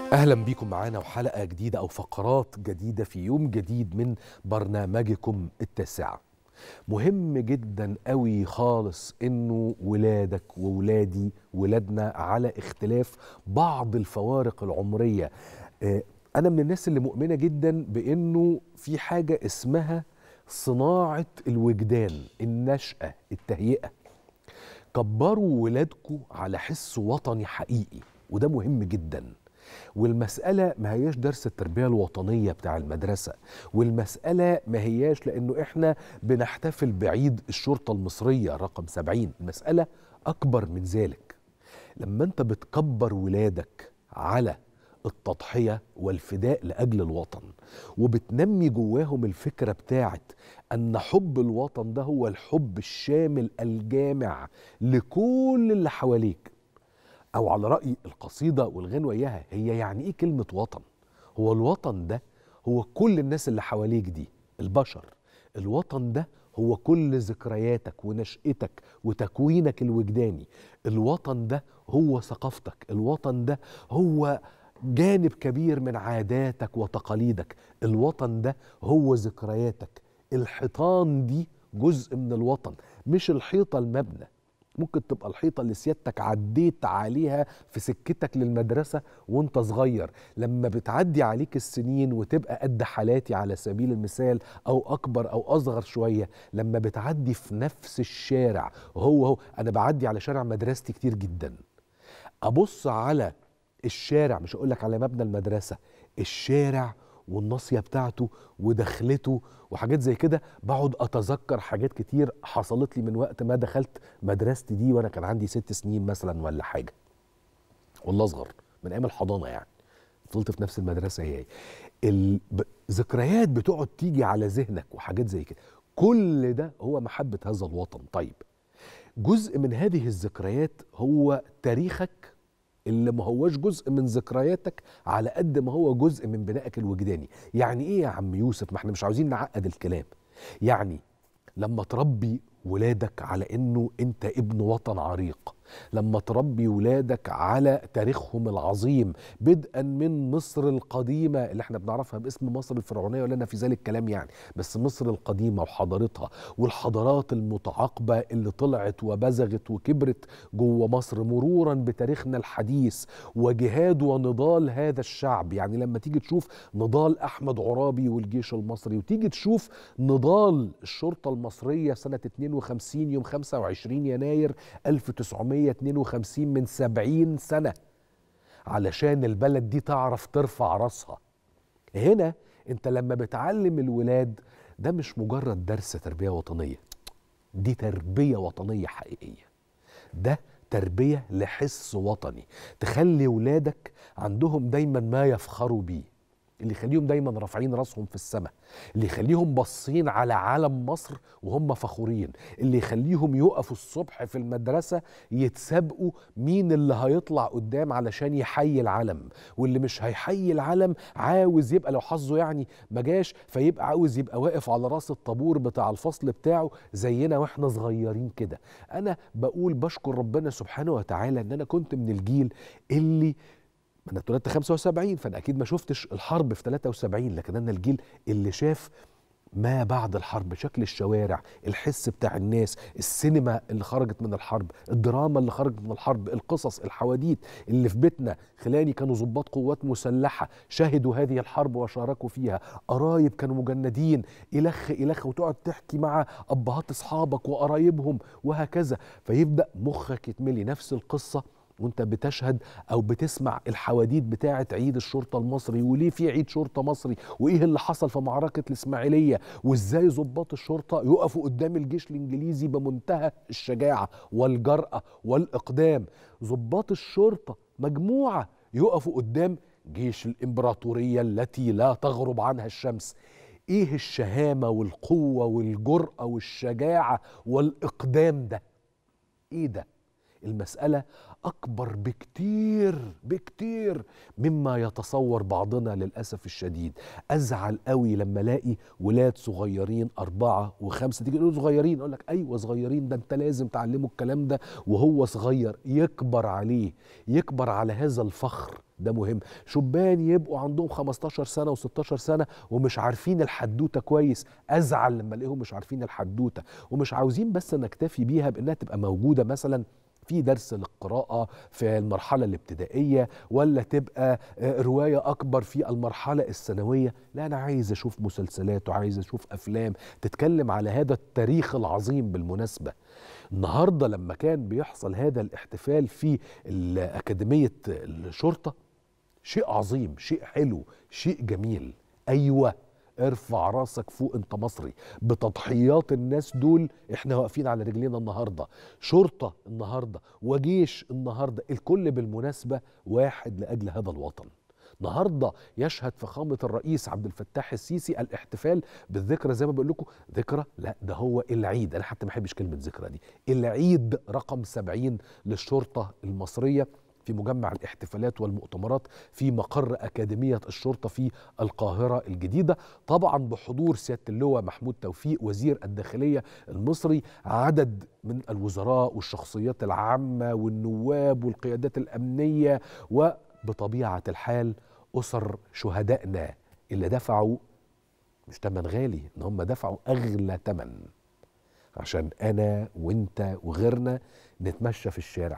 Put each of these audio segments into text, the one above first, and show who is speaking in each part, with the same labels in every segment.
Speaker 1: اهلا بيكم معانا وحلقه جديده او فقرات جديده في يوم جديد من برنامجكم التاسعه مهم جدا قوي خالص انه ولادك وولادي ولادنا على اختلاف بعض الفوارق العمريه آه، انا من الناس اللي مؤمنه جدا بانه في حاجه اسمها صناعه الوجدان النشاه التهيئه كبروا ولادكم على حس وطني حقيقي وده مهم جدا والمسألة ما هياش درس التربية الوطنية بتاع المدرسة والمسألة ما هياش لأنه إحنا بنحتفل بعيد الشرطة المصرية رقم 70 المسألة أكبر من ذلك لما أنت بتكبر ولادك على التضحية والفداء لأجل الوطن وبتنمي جواهم الفكرة بتاعت أن حب الوطن ده هو الحب الشامل الجامع لكل اللي حواليك أو على رأي القصيدة والغنوة إياها هي يعني إيه كلمة وطن؟ هو الوطن ده هو كل الناس اللي حواليك دي البشر الوطن ده هو كل ذكرياتك ونشأتك وتكوينك الوجداني الوطن ده هو ثقافتك الوطن ده هو جانب كبير من عاداتك وتقاليدك الوطن ده هو ذكرياتك الحيطان دي جزء من الوطن مش الحيطة المبنى ممكن تبقى الحيطه اللي سيادتك عديت عليها في سكتك للمدرسه وانت صغير لما بتعدي عليك السنين وتبقى قد حالاتي على سبيل المثال او اكبر او اصغر شويه لما بتعدي في نفس الشارع هو هو انا بعدي على شارع مدرستي كتير جدا ابص على الشارع مش هقول لك على مبنى المدرسه الشارع والناصيه بتاعته ودخلته وحاجات زي كده بقعد اتذكر حاجات كتير حصلت لي من وقت ما دخلت مدرستي دي وانا كان عندي ست سنين مثلا ولا حاجه والله اصغر من ايام الحضانه يعني فضلت في نفس المدرسه هي الذكريات بتقعد تيجي على ذهنك وحاجات زي كده كل ده هو محبه هذا الوطن طيب جزء من هذه الذكريات هو تاريخك اللي ما هوش جزء من ذكرياتك على قد ما هو جزء من بنائك الوجداني يعني ايه يا عم يوسف ما احنا مش عاوزين نعقد الكلام يعني لما تربي ولادك على انه انت ابن وطن عريق لما تربي ولادك على تاريخهم العظيم بدءا من مصر القديمه اللي احنا بنعرفها باسم مصر الفرعونيه ولنا في ذلك كلام يعني بس مصر القديمه وحضارتها والحضارات المتعاقبه اللي طلعت وبزغت وكبرت جوه مصر مرورا بتاريخنا الحديث وجهاد ونضال هذا الشعب يعني لما تيجي تشوف نضال احمد عرابي والجيش المصري وتيجي تشوف نضال الشرطه المصريه سنه 52 يوم 25 يناير 1900 1952 من 70 سنة علشان البلد دي تعرف ترفع راسها هنا انت لما بتعلم الولاد ده مش مجرد درس تربية وطنية دي تربية وطنية حقيقية ده تربية لحس وطني تخلي ولادك عندهم دايما ما يفخروا بيه اللي يخليهم دايما رافعين راسهم في السماء اللي يخليهم باصين على علم مصر وهم فخورين اللي يخليهم يقفوا الصبح في المدرسة يتسابقوا مين اللي هيطلع قدام علشان يحيي العلم واللي مش هيحيي العلم عاوز يبقى لو حظه يعني ما جاش فيبقى عاوز يبقى واقف على راس الطابور بتاع الفصل بتاعه زينا واحنا صغيرين كده انا بقول بشكر ربنا سبحانه وتعالى ان انا كنت من الجيل اللي انا اتولدت 75 فانا اكيد ما شفتش الحرب في 73 لكن انا الجيل اللي شاف ما بعد الحرب شكل الشوارع الحس بتاع الناس السينما اللي خرجت من الحرب الدراما اللي خرجت من الحرب القصص الحواديت اللي في بيتنا خلاني كانوا ضباط قوات مسلحة شهدوا هذه الحرب وشاركوا فيها قرايب كانوا مجندين إلخ إلخ وتقعد تحكي مع أبهات أصحابك وقرايبهم وهكذا فيبدأ مخك يتملي نفس القصة وانت بتشهد او بتسمع الحواديت بتاعه عيد الشرطه المصري وليه في عيد شرطه مصري وايه اللي حصل في معركه الاسماعيليه وازاي ضباط الشرطه يقفوا قدام الجيش الانجليزي بمنتهى الشجاعه والجراه والاقدام ضباط الشرطه مجموعه يقفوا قدام جيش الامبراطوريه التي لا تغرب عنها الشمس ايه الشهامه والقوه والجراه والشجاعه والاقدام ده ايه ده المسألة اكبر بكتير بكتير مما يتصور بعضنا للاسف الشديد ازعل قوي لما الاقي ولاد صغيرين اربعه وخمسه تيجي تقول صغيرين اقول لك ايوه صغيرين ده انت لازم تعلمه الكلام ده وهو صغير يكبر عليه يكبر على هذا الفخر ده مهم شبان يبقوا عندهم 15 سنه و16 سنه ومش عارفين الحدوته كويس ازعل لما الاقيهم مش عارفين الحدوته ومش عاوزين بس نكتفي بيها بانها تبقى موجوده مثلا في درس للقراءة في المرحلة الابتدائية ولا تبقى رواية أكبر في المرحلة الثانوية لا أنا عايز أشوف مسلسلات وعايز أشوف أفلام تتكلم على هذا التاريخ العظيم بالمناسبة النهاردة لما كان بيحصل هذا الاحتفال في أكاديمية الشرطة شيء عظيم شيء حلو شيء جميل أيوة ارفع راسك فوق انت مصري بتضحيات الناس دول احنا واقفين على رجلينا النهارده شرطه النهارده وجيش النهارده الكل بالمناسبه واحد لاجل هذا الوطن النهارده يشهد فخامه الرئيس عبد الفتاح السيسي الاحتفال بالذكرى زي ما بقول لكم ذكرى لا ده هو العيد انا حتى ما بحبش كلمه ذكرى دي العيد رقم 70 للشرطه المصريه في مجمع الاحتفالات والمؤتمرات في مقر أكاديمية الشرطة في القاهرة الجديدة طبعا بحضور سيادة اللواء محمود توفيق وزير الداخلية المصري عدد من الوزراء والشخصيات العامة والنواب والقيادات الأمنية وبطبيعة الحال أسر شهدائنا اللي دفعوا مش تمن غالي ان هم دفعوا اغلى تمن عشان انا وانت وغيرنا نتمشى في الشارع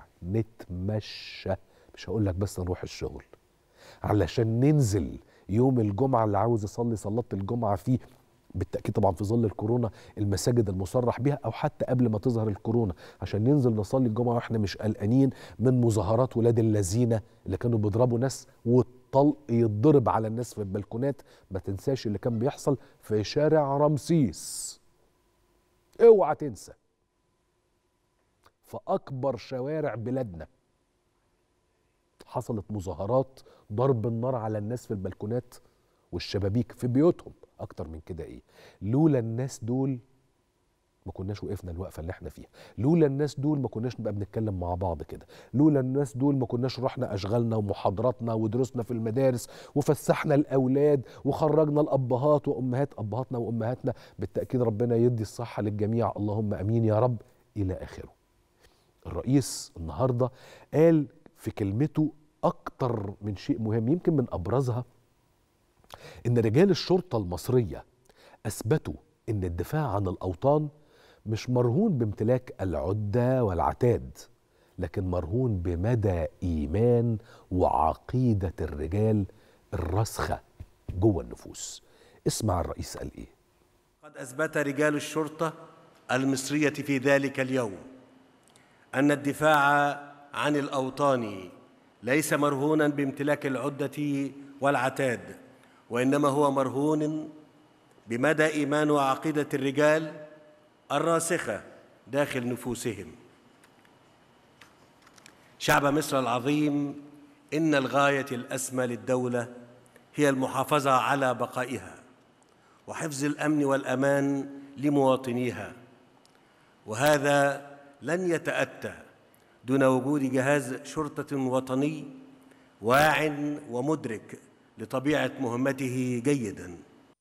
Speaker 1: نتمشى مش هقول لك بس نروح الشغل علشان ننزل يوم الجمعه اللي عاوز يصلي صلاه الجمعه فيه بالتاكيد طبعا في ظل الكورونا المساجد المصرح بها او حتى قبل ما تظهر الكورونا عشان ننزل نصلي الجمعه واحنا مش قلقانين من مظاهرات ولاد اللذينه اللي كانوا بيضربوا ناس والطلق يتضرب على الناس في البلكونات ما تنساش اللي كان بيحصل في شارع رمسيس اوعى تنسى في اكبر شوارع بلادنا حصلت مظاهرات ضرب النار على الناس في البلكونات والشبابيك في بيوتهم اكتر من كده ايه لولا الناس دول ما كناش وقفنا الوقفه اللي احنا فيها لولا الناس دول ما كناش نبقى بنتكلم مع بعض كده لولا الناس دول ما كناش رحنا اشغالنا ومحاضراتنا ودروسنا في المدارس وفسحنا الاولاد وخرجنا الابهات وامهات ابهاتنا وامهاتنا بالتاكيد ربنا يدي الصحه للجميع اللهم امين يا رب الى اخره الرئيس النهارده قال في كلمته اكتر من شيء مهم يمكن من ابرزها ان رجال الشرطه المصريه اثبتوا ان الدفاع عن الاوطان مش مرهون بامتلاك العده والعتاد لكن مرهون بمدى ايمان وعقيده الرجال الراسخه جوه النفوس اسمع الرئيس قال ايه
Speaker 2: قد اثبت رجال الشرطه المصريه في ذلك اليوم ان الدفاع عن الاوطان ليس مرهونا بامتلاك العده والعتاد وانما هو مرهون بمدى ايمان وعقيده الرجال الراسخه داخل نفوسهم شعب مصر العظيم ان الغايه الاسمى للدوله هي المحافظه على بقائها وحفظ الامن والامان لمواطنيها وهذا لن يتاتى دون وجود جهاز شرطه وطني واع ومدرك لطبيعه مهمته جيدا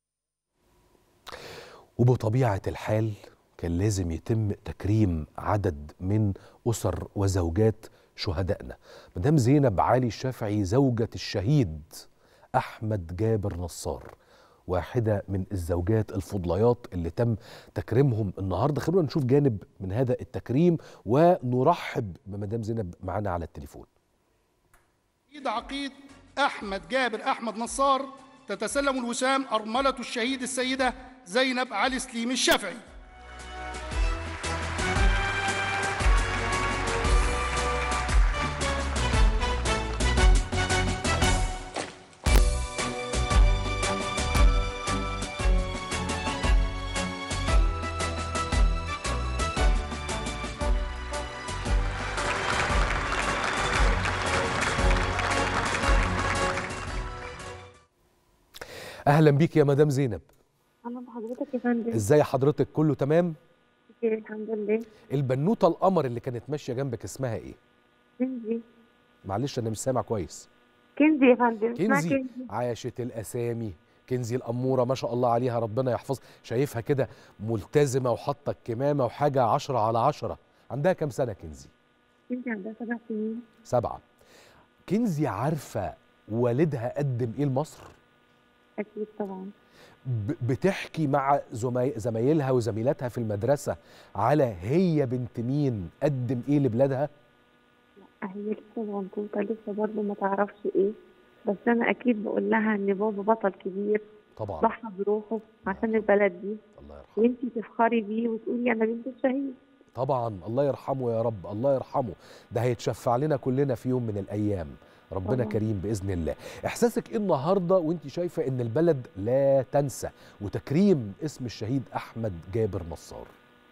Speaker 1: وبطبيعه الحال كان لازم يتم تكريم عدد من اسر وزوجات شهدائنا مدام زينب علي الشافعي زوجة الشهيد أحمد جابر نصار واحدة من الزوجات الفضليات اللي تم تكريمهم النهارده خلونا نشوف جانب من هذا التكريم ونرحب بمدام زينب معانا على التليفون
Speaker 3: عقيد عقيد أحمد جابر أحمد نصار تتسلم الوسام أرملة الشهيد السيدة زينب علي سليم الشافعي
Speaker 1: اهلا بيك يا مدام زينب
Speaker 4: اهلا بحضرتك يا فندم
Speaker 1: ازاي حضرتك كله تمام
Speaker 4: بخير الحمد لله
Speaker 1: البنوته القمر اللي كانت ماشيه جنبك اسمها ايه
Speaker 4: كنزي
Speaker 1: معلش انا مش سامع كويس
Speaker 4: كنزي يا فندم اسمها
Speaker 1: كنزي
Speaker 4: كنزي
Speaker 1: عاشت الاسامي كنزي الاموره ما شاء الله عليها ربنا يحفظ شايفها كده ملتزمه وحاطه الكمامه وحاجه عشرة على عشرة عندها كام سنه كنزي
Speaker 4: كنزي عندها سبع سنين
Speaker 1: سبعه كنزي عارفه والدها قدم ايه لمصر
Speaker 4: أكيد طبعا
Speaker 1: ب- بتحكي مع زمي... زمايلها وزميلاتها في المدرسه على هي بنت مين قدم ايه لبلادها
Speaker 4: هي لسه صغنطوطة لسه برضه ما تعرفش إيه بس أنا أكيد بقول لها إن بابا بطل كبير
Speaker 1: طبعا
Speaker 4: ضحى بروحه عشان البلد دي
Speaker 1: الله يرحمه
Speaker 4: وأنتي تفخري بيه وتقولي أنا بنت الشهيد
Speaker 1: طبعا الله يرحمه يا رب الله يرحمه ده هيتشفع لنا كلنا في يوم من الايام ربنا
Speaker 4: طبعا.
Speaker 1: كريم باذن الله احساسك ايه النهارده وانت شايفه ان البلد لا تنسى وتكريم اسم الشهيد احمد جابر نصار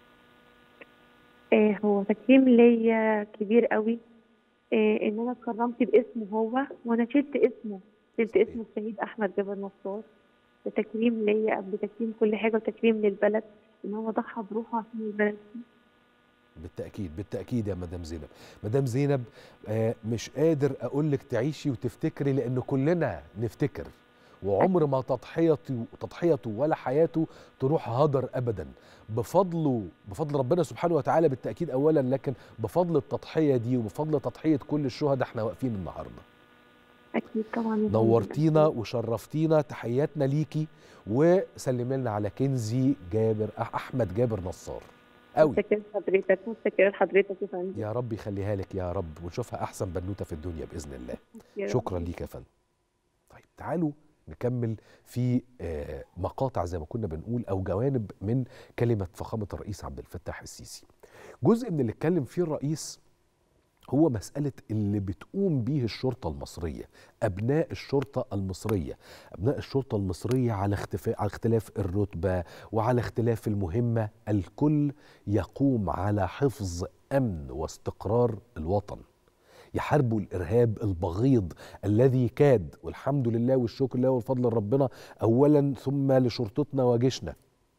Speaker 4: آه هو تكريم ليا كبير قوي آه إن أنا اتكرمت باسمه هو وأنا شلت اسمه شلت
Speaker 1: صحيح.
Speaker 4: اسم الشهيد أحمد جابر نصار ده تكريم ليا قبل تكريم كل حاجة وتكريم للبلد إن هو ضحى بروحه عشان البلد دي
Speaker 1: بالتاكيد بالتاكيد يا مدام زينب مدام زينب آه مش قادر اقول لك تعيشي وتفتكري لان كلنا نفتكر وعمر ما تضحيته تضحيته ولا حياته تروح هدر ابدا بفضله بفضل ربنا سبحانه وتعالى بالتاكيد اولا لكن بفضل التضحيه دي وبفضل تضحيه كل الشهداء احنا واقفين النهارده
Speaker 4: أكيد طبعا يا فندم،
Speaker 1: نورتينا
Speaker 4: أكيد.
Speaker 1: وشرفتينا تحياتنا ليكي وسلمي لنا على كنزي جابر أح- احمد جابر نصار قوي
Speaker 4: متشكرة حضرتك متشكرة حضرتك يا فندم
Speaker 1: يا رب يخليها لك يا رب ونشوفها احسن بنوته في الدنيا باذن الله
Speaker 4: يا رب.
Speaker 1: شكرا ليك يا فندم طيب تعالوا نكمل في آه، مقاطع زي ما كنا بنقول او جوانب من كلمه فخامه الرئيس عبد الفتاح السيسي جزء من اللي اتكلم فيه الرئيس هو مسألة اللي بتقوم به الشرطة المصرية أبناء الشرطة المصرية أبناء الشرطة المصرية على اختفاء على اختلاف الرتبة وعلى اختلاف المهمة الكل يقوم على حفظ أمن واستقرار الوطن يحاربوا الإرهاب البغيض الذي كاد والحمد لله والشكر لله والفضل لربنا أولا ثم لشرطتنا وجيشنا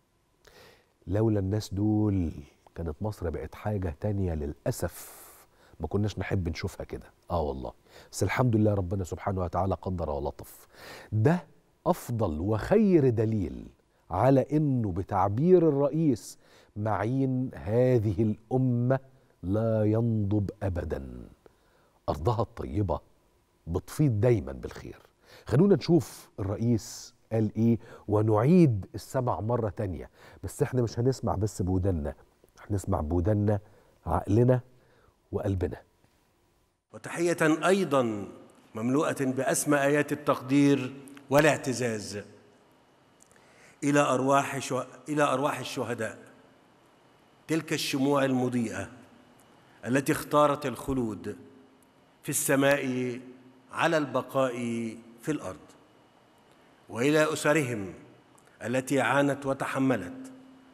Speaker 1: لولا الناس دول كانت مصر بقت حاجة تانية للأسف ما كناش نحب نشوفها كده اه والله بس الحمد لله ربنا سبحانه وتعالى قدر ولطف ده افضل وخير دليل على انه بتعبير الرئيس معين هذه الامه لا ينضب ابدا ارضها الطيبه بتفيض دايما بالخير خلونا نشوف الرئيس قال ايه ونعيد السمع مره تانية بس احنا مش هنسمع بس بودنا هنسمع بودنا عقلنا وقلبنا
Speaker 2: وتحية أيضا مملوءة بأسمى آيات التقدير والاعتزاز إلى أرواح شو... إلى أرواح الشهداء تلك الشموع المضيئة التي اختارت الخلود في السماء على البقاء في الأرض وإلى أسرهم التي عانت وتحملت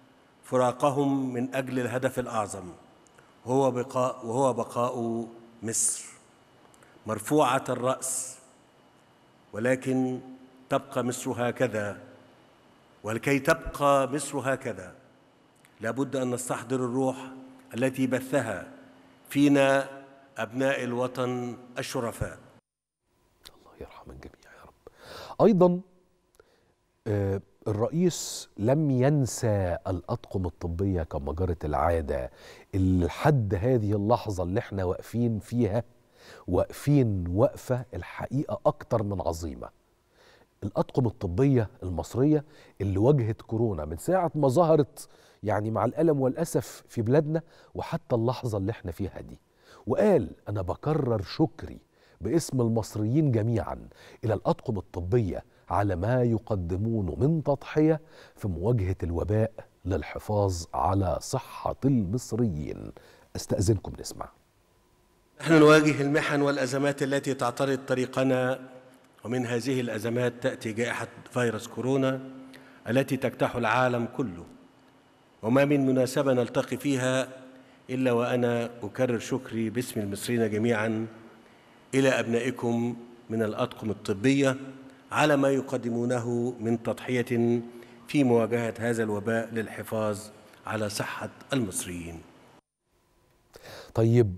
Speaker 2: فراقهم من أجل الهدف الأعظم هو بقاء وهو بقاء مصر مرفوعة الرأس ولكن تبقى مصر هكذا ولكي تبقى مصر هكذا لابد أن نستحضر الروح التي بثها فينا أبناء الوطن الشرفاء
Speaker 1: الله يرحم الجميع يا رب ايضا آه، الرئيس لم ينسى الاطقم الطبيه كما جرت العاده اللي لحد هذه اللحظه اللي احنا واقفين فيها واقفين وقفه الحقيقه اكتر من عظيمه الاطقم الطبيه المصريه اللي واجهت كورونا من ساعه ما ظهرت يعني مع الالم والاسف في بلادنا وحتى اللحظه اللي احنا فيها دي وقال انا بكرر شكري باسم المصريين جميعا الى الاطقم الطبيه على ما يقدمونه من تضحيه في مواجهه الوباء للحفاظ على صحه المصريين استاذنكم نسمع
Speaker 2: نحن نواجه المحن والأزمات التي تعترض طريقنا ومن هذه الأزمات تأتي جائحة فيروس كورونا التي تجتاح العالم كله وما من مناسبة نلتقي فيها إلا وأنا أكرر شكري باسم المصريين جميعا إلى أبنائكم من الأطقم الطبية على ما يقدمونه من تضحية في مواجهة هذا الوباء للحفاظ على صحة المصريين
Speaker 1: طيب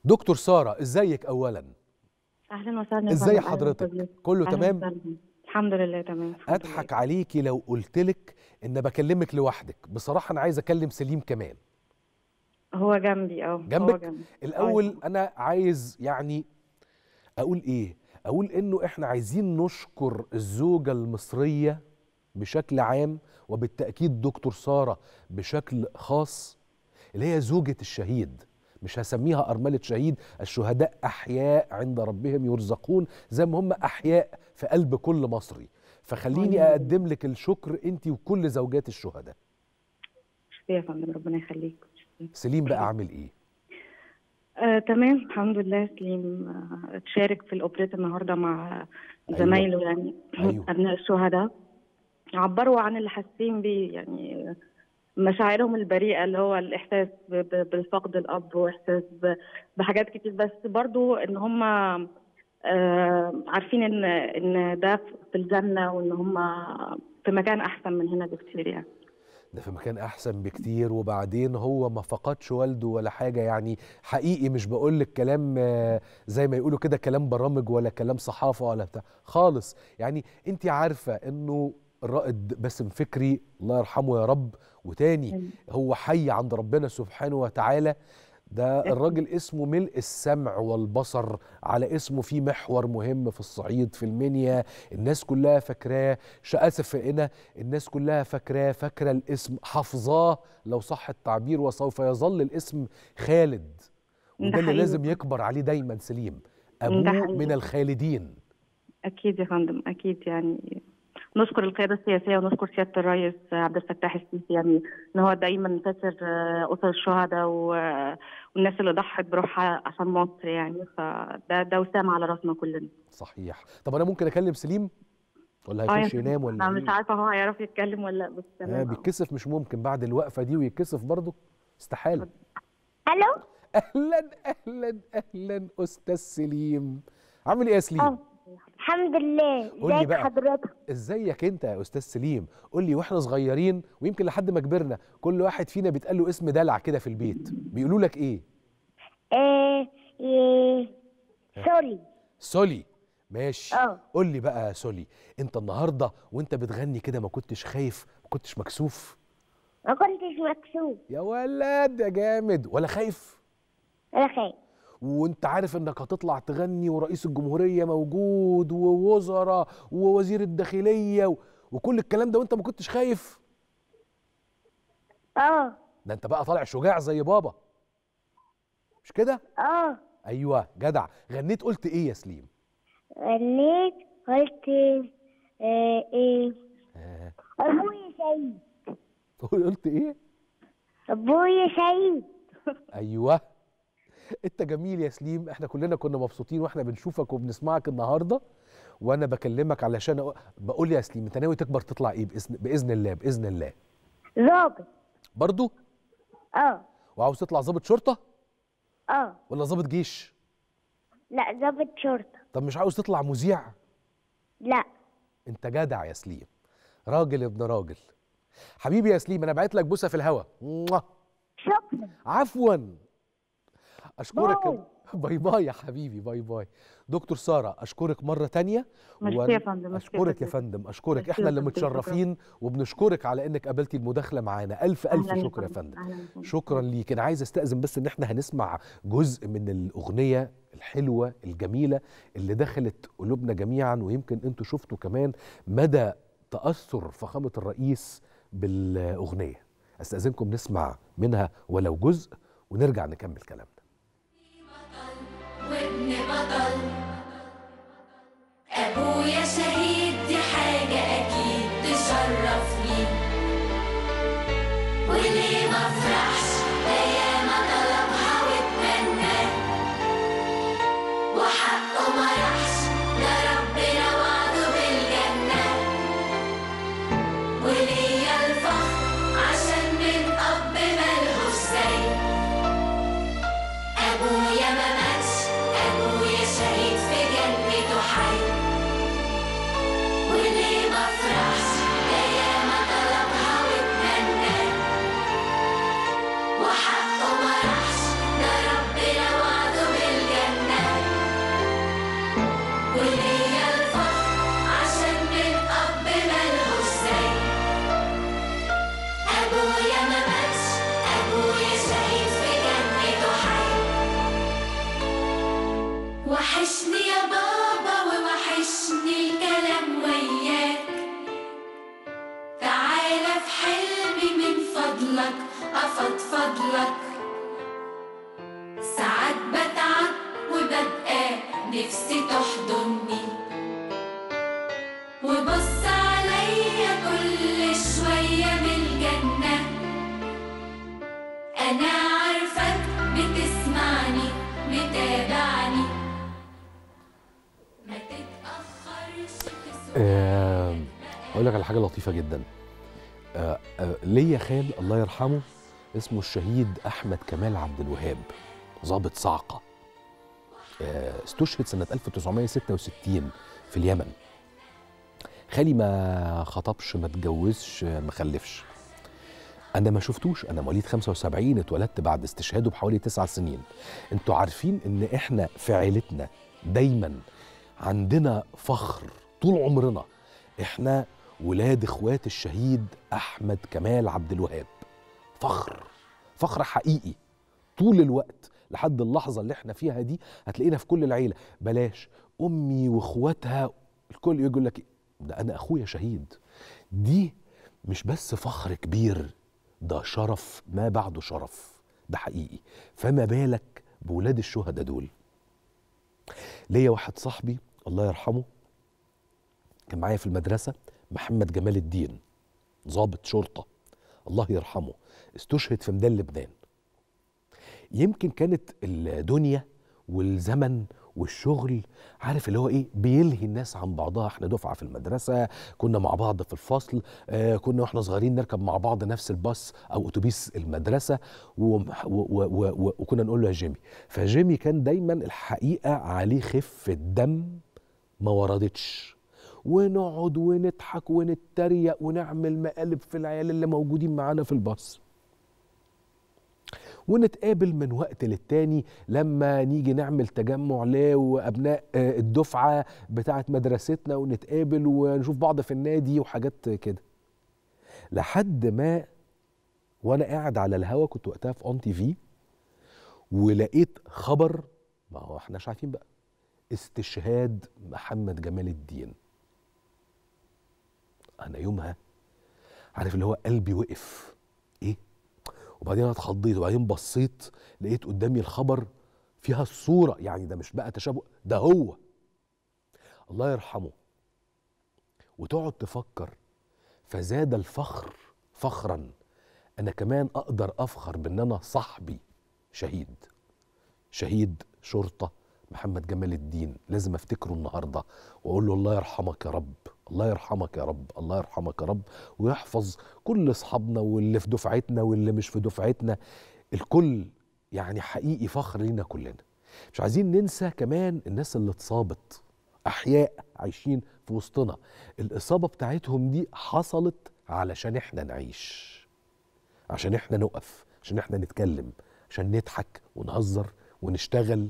Speaker 1: دكتور ساره ازيك اولا
Speaker 5: اهلا وسهلا يا
Speaker 1: ازاي
Speaker 5: فندم، أهلاً
Speaker 1: حضرتك
Speaker 5: وسهلاً.
Speaker 1: كله
Speaker 5: أهلاً
Speaker 1: تمام
Speaker 5: وسهلاً. الحمد لله تمام الحمد
Speaker 1: اضحك عليكي لو قلت لك ان بكلمك لوحدك بصراحه انا عايز اكلم سليم كمان
Speaker 5: لله. هو جنبي اه هو
Speaker 1: جنبك
Speaker 5: جنبي.
Speaker 1: الاول انا عايز يعني اقول ايه اقول انه احنا عايزين نشكر الزوجه المصريه بشكل عام وبالتاكيد دكتور ساره بشكل خاص اللي هي زوجة الشهيد مش هسميها أرملة شهيد الشهداء أحياء عند ربهم يرزقون زي ما هم أحياء في قلب كل مصري فخليني
Speaker 5: أيوة.
Speaker 1: أقدم لك الشكر أنت وكل زوجات الشهداء
Speaker 5: شكرا يا فندم ربنا يخليك
Speaker 1: سليم بقى عامل إيه
Speaker 5: آه، تمام الحمد لله سليم آه، اتشارك في الاوبريت النهارده مع
Speaker 1: أيوة.
Speaker 5: زمايله يعني
Speaker 1: أيوة.
Speaker 5: ابناء الشهداء عبروا عن اللي حاسين بيه يعني مشاعرهم البريئه اللي هو الاحساس ب- ب- بالفقد الاب واحساس ب- بحاجات كتير بس برضو ان هم آه، عارفين ان ان ده في الجنه وان هم في مكان احسن من هنا بكتير يعني
Speaker 1: ده في مكان أحسن بكتير وبعدين هو ما فقدش والده ولا حاجة يعني حقيقي مش بقول لك كلام آه، زي ما يقولوا كده كلام برامج ولا كلام صحافة ولا بتاع خالص يعني أنت عارفة إنه الرائد باسم فكري الله يرحمه يا رب وتاني هو حي عند ربنا سبحانه وتعالى ده الراجل اسمه ملء السمع والبصر على اسمه في محور مهم في الصعيد في المنيا الناس كلها فاكراه ش- اسف هنا الناس كلها فاكراه فاكره الاسم حافظاه لو صح التعبير وسوف يظل الاسم خالد
Speaker 5: ده
Speaker 1: وده اللي
Speaker 5: حقيقي.
Speaker 1: لازم يكبر عليه دايما سليم
Speaker 5: ده
Speaker 1: ابوه
Speaker 5: حقيقي.
Speaker 1: من الخالدين
Speaker 5: أكيد يا فندم أكيد يعني نشكر القيادة السياسية ونشكر سيادة الرئيس عبد الفتاح السيسي يعني إن هو دايما فاكر آه، أسر الشهداء و- والناس اللي ضحت بروحها عشان مصر يعني فده ده وسام على راسنا كلنا.
Speaker 1: صحيح طب انا ممكن اكلم سليم ولا
Speaker 5: آه يا
Speaker 1: هيخش
Speaker 5: فندم.
Speaker 1: ينام ولا
Speaker 5: أنا
Speaker 1: إيه؟
Speaker 5: مش عارفة هو هيعرف يتكلم ولا لا بس
Speaker 1: آه
Speaker 5: تمام
Speaker 1: بيتكسف مش ممكن بعد الوقفه دي ويتكسف برضه استحاله
Speaker 6: الو
Speaker 1: اهلا اهلا اهلا استاذ سليم عامل ايه يا سليم
Speaker 6: اه الحمد لله
Speaker 1: قول لي
Speaker 6: ازيك
Speaker 1: بقى.
Speaker 6: حضرتك
Speaker 1: ازيك انت يا استاذ سليم قول لي واحنا صغيرين ويمكن لحد ما كبرنا كل واحد فينا بيتقال له اسم دلع كده في البيت بيقولوا لك ايه
Speaker 6: آه إيه سوري
Speaker 1: سولي ماشي
Speaker 6: اه
Speaker 1: قول لي بقى يا سولي انت النهارده وانت بتغني كده ما كنتش خايف ما كنتش مكسوف
Speaker 6: ما كنتش مكسوف
Speaker 1: يا ولد يا جامد ولا خايف
Speaker 6: ولا خايف
Speaker 1: وانت عارف انك هتطلع تغني ورئيس الجمهورية موجود ووزراء ووزير الداخلية و... وكل الكلام ده وانت ما كنتش خايف
Speaker 6: اه
Speaker 1: ده انت بقى طالع شجاع زي بابا مش كده
Speaker 6: اه
Speaker 1: ايوه جدع غنيت قلت ايه يا سليم
Speaker 6: غنيت قلت آه ايه
Speaker 1: آه.
Speaker 6: ابويا شهيد
Speaker 1: قلت ايه
Speaker 6: ابويا شهيد
Speaker 1: ايوه انت جميل يا سليم احنا كلنا كنا مبسوطين واحنا بنشوفك وبنسمعك النهارده وانا بكلمك علشان أ- بقول يا سليم انت ناوي تكبر تطلع ايه باذن باذن الله باذن الله
Speaker 6: ظابط
Speaker 1: برضو
Speaker 6: اه
Speaker 1: وعاوز تطلع ضابط شرطه
Speaker 6: اه
Speaker 1: ولا ضابط جيش
Speaker 6: لا ظابط شرطة
Speaker 1: طب مش عاوز تطلع مذيع
Speaker 6: لا
Speaker 1: انت جدع يا سليم راجل ابن راجل حبيبي يا سليم انا بعت لك بوسه في الهوا موah.
Speaker 6: شكرا
Speaker 1: عفوا اشكرك
Speaker 6: باي.
Speaker 1: باي باي يا حبيبي باي باي دكتور ساره اشكرك مره تانية
Speaker 5: ميرسي يا فندم، ميرسي
Speaker 1: اشكرك يا
Speaker 5: جداً.
Speaker 1: فندم اشكرك
Speaker 5: ميرسي
Speaker 1: احنا
Speaker 5: يا
Speaker 1: اللي
Speaker 5: فندم، شكراً.
Speaker 1: متشرفين وبنشكرك على انك قابلتي المداخله معانا الف الف
Speaker 5: أهلاً
Speaker 1: شكر يا فندم
Speaker 5: أهلاً يا فندم.
Speaker 1: شكرا ليك انا عايز استاذن بس ان احنا هنسمع جزء من الاغنيه الحلوه الجميله اللي دخلت قلوبنا جميعا ويمكن انتوا شفتوا كمان مدى تاثر فخامه الرئيس بالاغنيه استاذنكم نسمع منها ولو جزء ونرجع نكمل كلامنا
Speaker 7: وابن بطل ابويا شهيد دي حاجة اكيد تشرفني وليه ما افرحش ده ياما طلبها واتمنى وحقه ما راحش ده ربنا وعده بالجنة وليا الفخر عشان من اب ملهوش زي أبويا ما ماتش أبويا شهيد في جنته حي
Speaker 1: آه، اقول لك على حاجه لطيفه جدا آه، آه، ليا خال الله يرحمه اسمه الشهيد احمد كمال عبد الوهاب ضابط صعقه آه، استشهد سنه 1966 في اليمن خالي ما خطبش ما اتجوزش آه، ما خلفش انا ما شفتوش انا مواليد 75 اتولدت بعد استشهاده بحوالي تسع سنين انتوا عارفين ان احنا في عيلتنا دايما عندنا فخر طول عمرنا احنا ولاد اخوات الشهيد احمد كمال عبد الوهاب فخر فخر حقيقي طول الوقت لحد اللحظه اللي احنا فيها دي هتلاقينا في كل العيله بلاش امي واخواتها الكل يقول لك ده انا اخويا شهيد دي مش بس فخر كبير ده شرف ما بعده شرف ده حقيقي فما بالك بولاد الشهداء دول ليا واحد صاحبي الله يرحمه كان معايا في المدرسة محمد جمال الدين ضابط شرطة الله يرحمه استشهد في ميدان لبنان يمكن كانت الدنيا والزمن والشغل عارف اللي هو ايه بيلهي الناس عن بعضها احنا دفعه في المدرسه كنا مع بعض في الفصل آه كنا واحنا صغيرين نركب مع بعض نفس الباص او اتوبيس المدرسه و- و- و- و- وكنا نقول له يا جيمي فجيمي كان دايما الحقيقه عليه خفه دم ما وردتش ونقعد ونضحك ونتريق ونعمل مقالب في العيال اللي موجودين معانا في الباص ونتقابل من وقت للتاني لما نيجي نعمل تجمع لا وابناء آه، الدفعه بتاعه مدرستنا ونتقابل ونشوف بعض في النادي وحاجات كده لحد ما وانا قاعد على الهوا كنت وقتها في اون تي في ولقيت خبر ما هو احنا مش عارفين بقى استشهاد محمد جمال الدين انا يومها عارف اللي هو قلبي وقف ايه وبعدين انا اتخضيت وبعدين بصيت لقيت قدامي الخبر فيها الصوره يعني ده مش بقى تشابه ده هو الله يرحمه وتقعد تفكر فزاد الفخر فخرا انا كمان اقدر افخر بان انا صاحبي شهيد شهيد شرطه محمد جمال الدين لازم افتكره النهارده واقول له الله يرحمك يا رب الله يرحمك يا رب الله يرحمك يا رب ويحفظ كل اصحابنا واللي في دفعتنا واللي مش في دفعتنا الكل يعني حقيقي فخر لينا كلنا مش عايزين ننسى كمان الناس اللي اتصابت احياء عايشين في وسطنا الاصابه بتاعتهم دي حصلت علشان احنا نعيش عشان احنا نقف عشان احنا نتكلم عشان نضحك ونهزر ونشتغل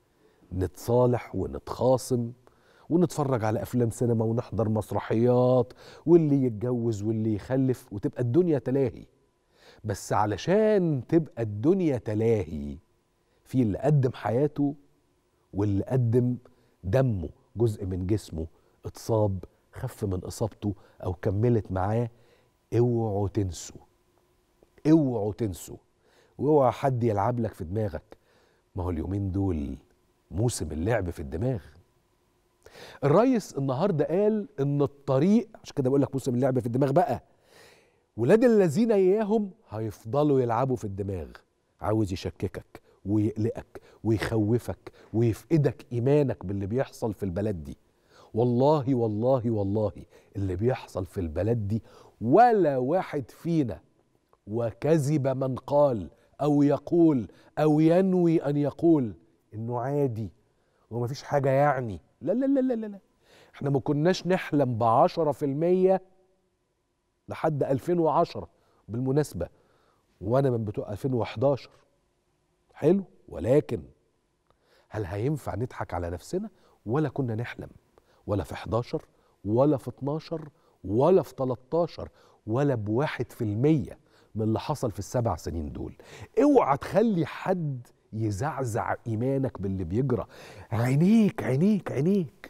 Speaker 1: نتصالح ونتخاصم ونتفرج على افلام سينما ونحضر مسرحيات واللي يتجوز واللي يخلف وتبقى الدنيا تلاهي بس علشان تبقى الدنيا تلاهي في اللي قدم حياته واللي قدم دمه جزء من جسمه اتصاب خف من اصابته او كملت معاه اوعوا تنسوا اوعوا تنسوا واوعى حد يلعب لك في دماغك ما هو اليومين دول موسم اللعب في الدماغ الريس النهارده قال ان الطريق عشان كده بقول لك موسم اللعب في الدماغ بقى ولاد الذين اياهم هيفضلوا يلعبوا في الدماغ عاوز يشككك ويقلقك ويخوفك ويفقدك ايمانك باللي بيحصل في البلد دي والله والله والله اللي بيحصل في البلد دي ولا واحد فينا وكذب من قال او يقول او ينوي ان يقول انه عادي وما فيش حاجه يعني لا لا لا لا لا لا. احنا ما كناش نحلم بعشرة في المية لحد 2010 بالمناسبة وانا من بتوع 2011 حلو ولكن هل هينفع نضحك على نفسنا ولا كنا نحلم ولا في 11 ولا في 12 ولا في 13 ولا بواحد في المية من اللي حصل في السبع سنين دول اوعى تخلي حد يزعزع ايمانك باللي بيجرى عينيك عينيك عينيك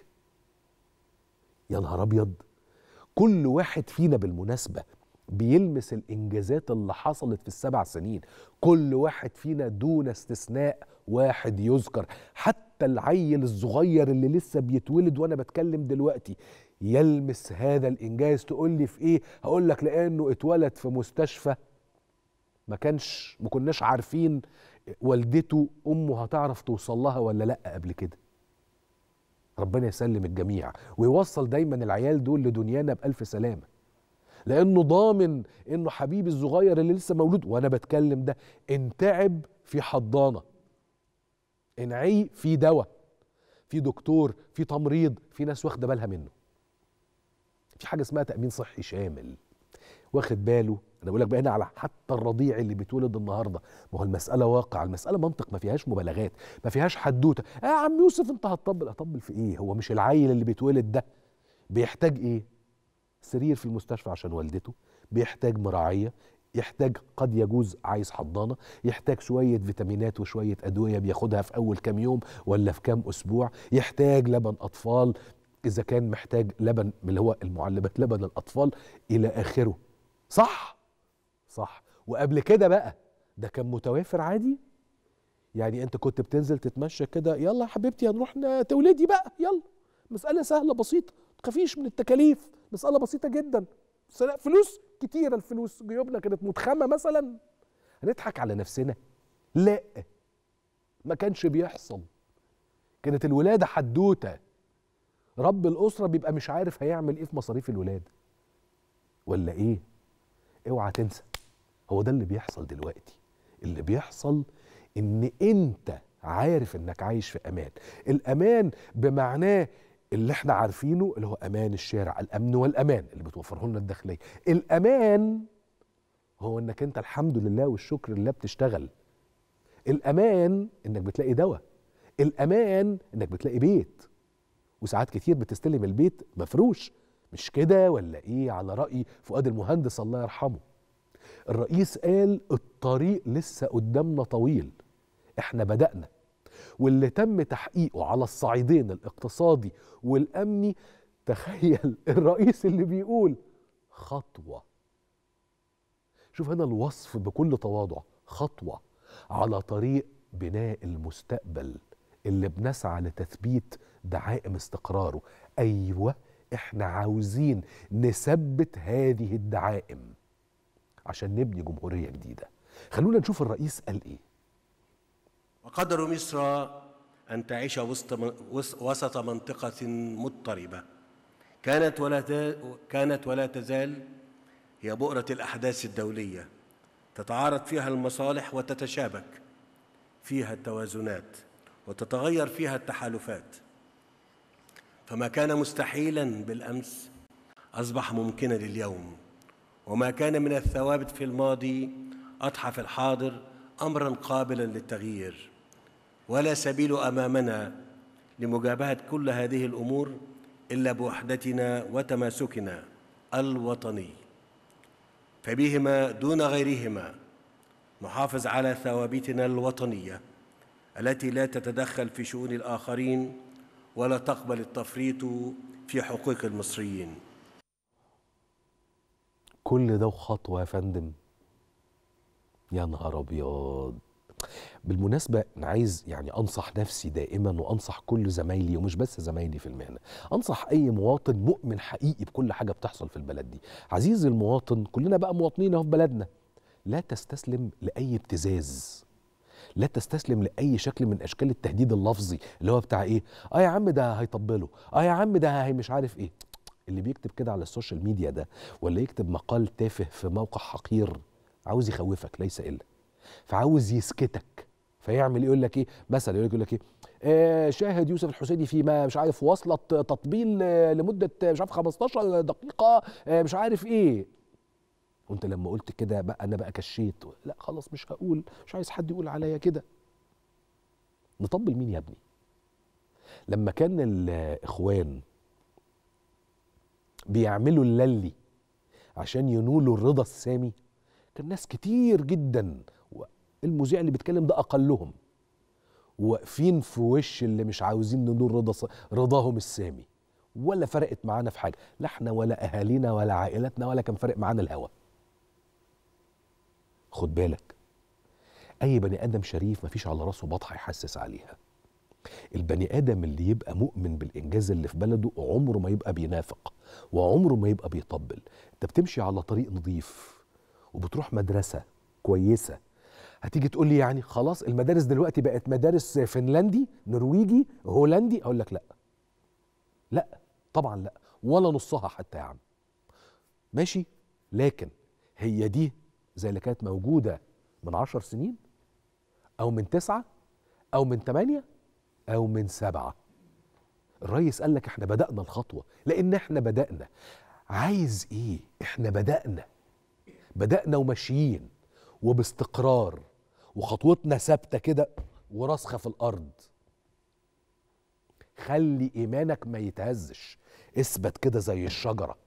Speaker 1: يا نهار ابيض كل واحد فينا بالمناسبه بيلمس الانجازات اللي حصلت في السبع سنين كل واحد فينا دون استثناء واحد يذكر حتى العيل الصغير اللي لسه بيتولد وانا بتكلم دلوقتي يلمس هذا الانجاز تقول لي في ايه هقول لك لانه اتولد في مستشفى ما كانش ما كناش عارفين والدته امه هتعرف توصل لها ولا لا قبل كده ربنا يسلم الجميع ويوصل دايما العيال دول لدنيانا بألف سلامة لأنه ضامن إنه حبيبي الصغير اللي لسه مولود وأنا بتكلم ده إن تعب في حضانة إن عي في دواء في دكتور في تمريض في ناس واخدة بالها منه في حاجة اسمها تأمين صحي شامل واخد باله انا بقول لك بقى هنا على حتى الرضيع اللي بيتولد النهارده ما هو المساله واقع المساله منطق ما فيهاش مبالغات ما فيهاش حدوته آه يا عم يوسف انت هتطبل اطبل في ايه هو مش العيل اللي بيتولد ده بيحتاج ايه سرير في المستشفى عشان والدته بيحتاج مراعيه يحتاج قد يجوز عايز حضانه يحتاج شويه فيتامينات وشويه ادويه بياخدها في اول كام يوم ولا في كام اسبوع يحتاج لبن اطفال اذا كان محتاج لبن من اللي هو المعلبات لبن الاطفال الى اخره صح صح وقبل كده بقى ده كان متوافر عادي يعني انت كنت بتنزل تتمشى كده يلا يا حبيبتي هنروح ن- تولدي بقى يلا مسألة سهلة بسيطة تخافيش من التكاليف مسألة بسيطة جدا بس لا فلوس كتيرة الفلوس جيوبنا كانت متخمة مثلا هنضحك على نفسنا لا ما كانش بيحصل كانت الولادة حدوتة رب الأسرة بيبقى مش عارف هيعمل ايه في مصاريف الولادة ولا ايه اوعى تنسى هو ده اللي بيحصل دلوقتي اللي بيحصل ان انت عارف انك عايش في امان الامان بمعناه اللي احنا عارفينه اللي هو امان الشارع الامن والامان اللي بتوفره لنا الداخليه الامان هو انك انت الحمد لله والشكر لله بتشتغل الامان انك بتلاقي دواء الامان انك بتلاقي بيت وساعات كتير بتستلم البيت مفروش مش كده ولا ايه على رأي فؤاد المهندس الله يرحمه الرئيس قال الطريق لسه قدامنا طويل احنا بدأنا واللي تم تحقيقه على الصعيدين الاقتصادي والامني تخيل الرئيس اللي بيقول خطوة شوف هنا الوصف بكل تواضع خطوة على طريق بناء المستقبل اللي بنسعى لتثبيت دعائم استقراره ايوه احنا عاوزين نثبت هذه الدعائم عشان نبني جمهوريه جديده خلونا نشوف الرئيس قال ايه
Speaker 2: وقدر مصر أن تعيش وسط وس- وسط منطقة مضطربة كانت ولا ت- كانت ولا تزال هي بؤرة الأحداث الدولية تتعارض فيها المصالح وتتشابك فيها التوازنات وتتغير فيها التحالفات فما كان مستحيلا بالأمس أصبح ممكنا اليوم وما كان من الثوابت في الماضي أضحى في الحاضر أمرا قابلا للتغيير ولا سبيل أمامنا لمجابهة كل هذه الأمور إلا بوحدتنا وتماسكنا الوطني فبهما دون غيرهما نحافظ على ثوابتنا الوطنية التي لا تتدخل في شؤون الآخرين ولا تقبل التفريط في حقوق المصريين
Speaker 1: كل ده وخطوه يا فندم يا نهار ابيض بالمناسبة أنا عايز يعني أنصح نفسي دائما وأنصح كل زمايلي ومش بس زمايلي في المهنة أنصح أي مواطن مؤمن حقيقي بكل حاجة بتحصل في البلد دي عزيزي المواطن كلنا بقى مواطنين أهو في بلدنا لا تستسلم لأي ابتزاز لا تستسلم لأي شكل من أشكال التهديد اللفظي اللي هو بتاع إيه آه يا عم ده هيطبله آه يا عم ده هي مش عارف إيه اللي بيكتب كده على السوشيال ميديا ده ولا يكتب مقال تافه في موقع حقير عاوز يخوفك ليس إلا فعاوز يسكتك فيعمل ايه يقول لك ايه مثلا يقول لك ايه آه شاهد يوسف الحسيني في ما مش عارف وصلة تطبيل آه، لمدة آه، مش عارف 15 دقيقة آه، مش عارف ايه وانت لما قلت كده بقى انا بقى كشيت لا خلاص مش هقول مش عايز حد يقول عليا كده نطبل مين يا ابني لما كان الاخوان بيعملوا الللي عشان ينولوا الرضا السامي كان ناس كتير جدا المذيع اللي بيتكلم ده اقلهم واقفين في وش اللي مش عاوزين ننول رضا ص- رضاهم السامي ولا فرقت معانا في حاجه لا احنا ولا اهالينا ولا عائلاتنا ولا كان فارق معانا الهوى خد بالك اي بني ادم شريف مفيش على راسه بطحه يحسس عليها البني ادم اللي يبقى مؤمن بالانجاز اللي في بلده عمره ما يبقى بينافق وعمره ما يبقى بيطبل انت بتمشي على طريق نظيف وبتروح مدرسه كويسه هتيجي تقول لي يعني خلاص المدارس دلوقتي بقت مدارس فنلندي نرويجي هولندي اقول لك لا لا طبعا لا ولا نصها حتى يا عم ماشي لكن هي دي زي اللي كانت موجودة من عشر سنين أو من تسعة أو من تمانية أو من سبعة الريس قال لك احنا بدأنا الخطوة لأن احنا بدأنا عايز ايه احنا بدأنا بدأنا وماشيين وباستقرار وخطوتنا ثابتة كده وراسخة في الأرض خلي إيمانك ما يتهزش اثبت كده زي الشجرة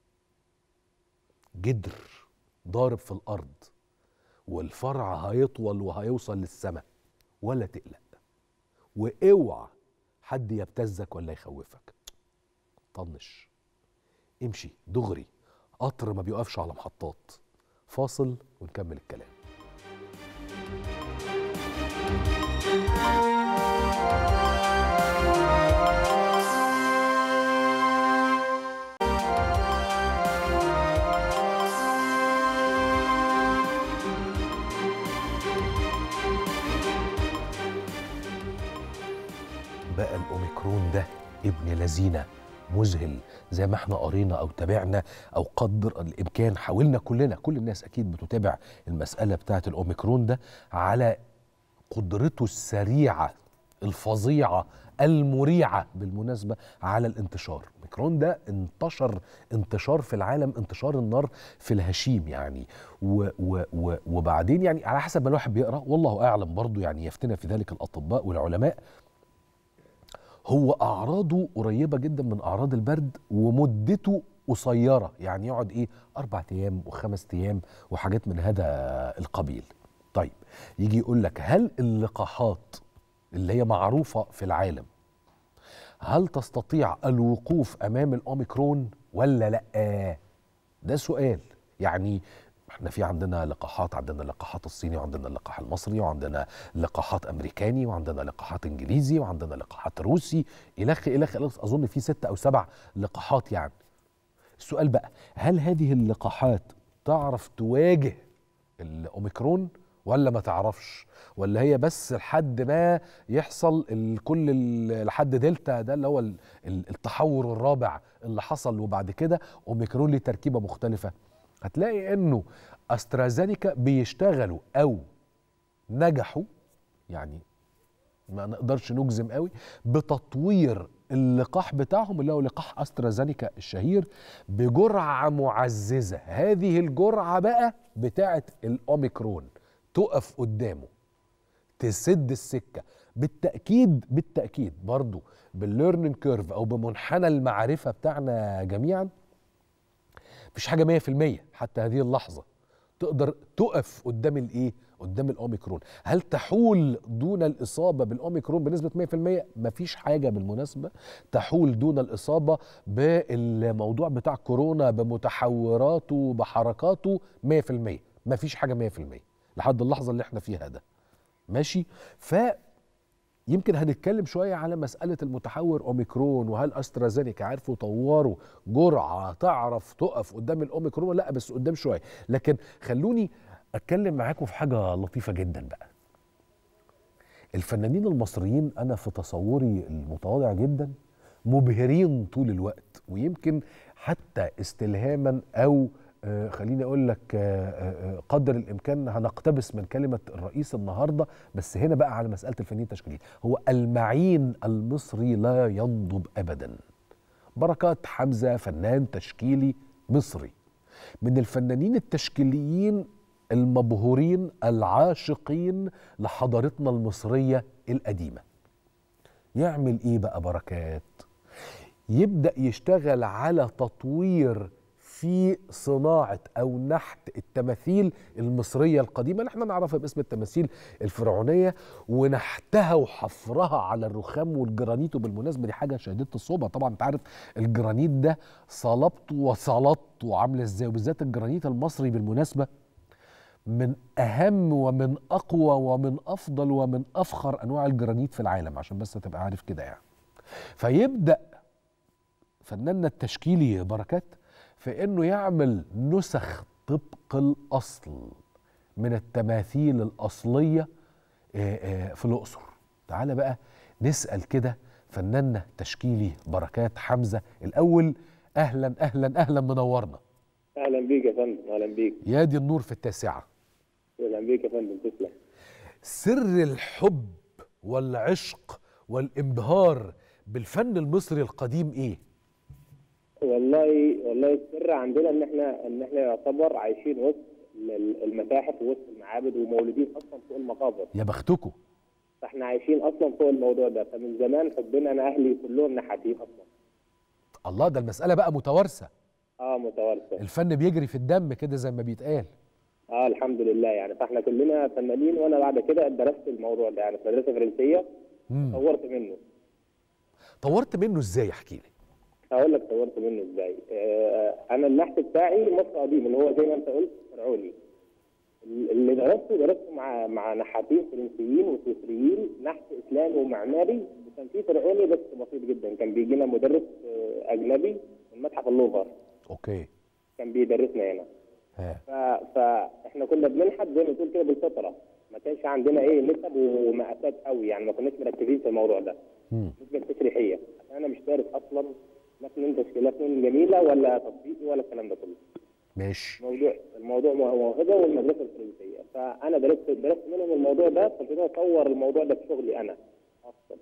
Speaker 1: جدر ضارب في الأرض والفرع هيطول وهيوصل للسماء ولا تقلق واوعى حد يبتزك ولا يخوفك طنش امشي دغري قطر ما بيقفش على محطات فاصل ونكمل الكلام بقى الاوميكرون ده ابن لذينه مذهل زي ما احنا قرينا او تابعنا او قدر الامكان حاولنا كلنا كل الناس اكيد بتتابع المساله بتاعه الاوميكرون ده على قدرته السريعه الفظيعه المريعه بالمناسبه على الانتشار الميكرون ده انتشر انتشار في العالم انتشار النار في الهشيم يعني و و و وبعدين يعني على حسب ما الواحد بيقرا والله اعلم برضه يعني يفتنا في ذلك الاطباء والعلماء هو اعراضه قريبه جدا من اعراض البرد ومدته قصيره يعني يقعد ايه اربع ايام وخمس ايام وحاجات من هذا القبيل طيب يجي يقول لك هل اللقاحات اللي هي معروفه في العالم هل تستطيع الوقوف امام الاوميكرون ولا لا ده سؤال يعني احنا في عندنا لقاحات عندنا اللقاحات الصيني وعندنا اللقاح المصري وعندنا لقاحات امريكاني وعندنا لقاحات انجليزي وعندنا لقاحات روسي الخ الخ الخ اظن في ستة او سبع لقاحات يعني السؤال بقى هل هذه اللقاحات تعرف تواجه الاوميكرون ولا ما تعرفش ولا هي بس لحد ما يحصل الكل ال- لحد دلتا ده اللي هو ال- ال- التحور الرابع اللي حصل وبعد كده اوميكرون ليه تركيبه مختلفه هتلاقي انه استرازينيكا بيشتغلوا او نجحوا يعني ما نقدرش نجزم قوي بتطوير اللقاح بتاعهم اللي هو لقاح استرازينيكا الشهير بجرعه معززه هذه الجرعه بقى بتاعه الاوميكرون تقف قدامه تسد السكه بالتاكيد بالتاكيد برضو بالليرنينج كيرف او بمنحنى المعرفه بتاعنا جميعا مفيش حاجه 100% حتى هذه اللحظه تقدر تقف قدام الايه قدام الاوميكرون هل تحول دون الاصابه بالاوميكرون بنسبه 100% مفيش حاجه بالمناسبه تحول دون الاصابه بالموضوع بتاع كورونا بمتحوراته بحركاته 100% مفيش حاجه 100% لحد اللحظه اللي احنا فيها ده ماشي ف يمكن هنتكلم شويه على مساله المتحور اوميكرون وهل استرازينيكا عرفوا يطوروا جرعه تعرف تقف قدام الاوميكرون ولا لا بس قدام شويه لكن خلوني اتكلم معاكم في حاجه لطيفه جدا بقى الفنانين المصريين انا في تصوري المتواضع جدا مبهرين طول الوقت ويمكن حتى استلهاما او آه، خليني اقول لك آه، آه، آه، قدر الامكان هنقتبس من كلمه الرئيس النهارده بس هنا بقى على مساله الفنانين التشكيليين هو المعين المصري لا ينضب ابدا بركات حمزه فنان تشكيلي مصري من الفنانين التشكيليين المبهورين العاشقين لحضارتنا المصريه القديمه يعمل ايه بقى بركات يبدا يشتغل على تطوير في صناعه او نحت التماثيل المصريه القديمه اللي احنا نعرفها باسم التماثيل الفرعونيه ونحتها وحفرها على الرخام والجرانيت وبالمناسبه دي حاجه شهادة الصوبه طبعا انت عارف الجرانيت ده صلبته وصلبته عامله ازاي وبالذات الجرانيت المصري بالمناسبه من اهم ومن اقوى ومن افضل ومن افخر انواع الجرانيت في العالم عشان بس تبقى عارف كده يعني فيبدا فناننا التشكيلي بركات في انه يعمل نسخ طبق الاصل من التماثيل الاصليه آه، آه، في الاقصر تعال بقى نسال كده فناننا تشكيلي بركات حمزه الاول اهلا اهلا اهلا منورنا
Speaker 8: اهلا بيك يا فندم اهلا بيك
Speaker 1: يا دي النور في التاسعه
Speaker 8: اهلا بيك يا فندم تسلم
Speaker 1: سر الحب والعشق والانبهار بالفن المصري القديم ايه
Speaker 8: والله والله السر عندنا ان احنا ان احنا يعتبر عايشين وسط ال- المتاحف ووسط المعابد ومولودين اصلا فوق المقابر
Speaker 1: يا بختكم
Speaker 8: فاحنا عايشين اصلا فوق الموضوع ده فمن زمان حبنا انا اهلي كلهم نحاتين اصلا
Speaker 1: الله ده المساله بقى متوارثه
Speaker 8: اه متوارثه
Speaker 1: الفن بيجري في الدم كده زي ما بيتقال
Speaker 8: اه الحمد لله يعني فاحنا كلنا فنانين وانا بعد كده درست الموضوع ده يعني في مدرسه فرنسيه
Speaker 1: مم.
Speaker 8: طورت منه
Speaker 1: طورت منه ازاي احكي لي
Speaker 8: هقول لك طورت منه ازاي آه انا النحت بتاعي مصر قديم اللي هو زي ما انت قلت فرعوني اللي درسته درسته مع مع نحاتين فرنسيين وسويسريين نحت اسلامي ومعماري وكان في فرعوني بس بسيط جدا كان بيجي لنا مدرس آه، اجنبي من متحف اللوفر
Speaker 1: اوكي
Speaker 8: كان بيدرسنا هنا
Speaker 1: ها
Speaker 8: ف... فاحنا كنا بننحت زي ما تقول كده بالفطره ما كانش عندنا ايه نسب ومقاسات قوي يعني ما كناش مركزين في الموضوع ده
Speaker 1: مم.
Speaker 8: نسبه تشريحيه عشان انا مش دارس اصلا لا فنون تشكيلات فنون جميله ولا تطبيقي ولا الكلام ده كله
Speaker 1: ماشي
Speaker 8: موضوع الموضوع مو- موهبه والمدرسه الفرنسيه فانا درست درست منهم الموضوع ده فابتديت اطور الموضوع ده في شغلي انا اصلا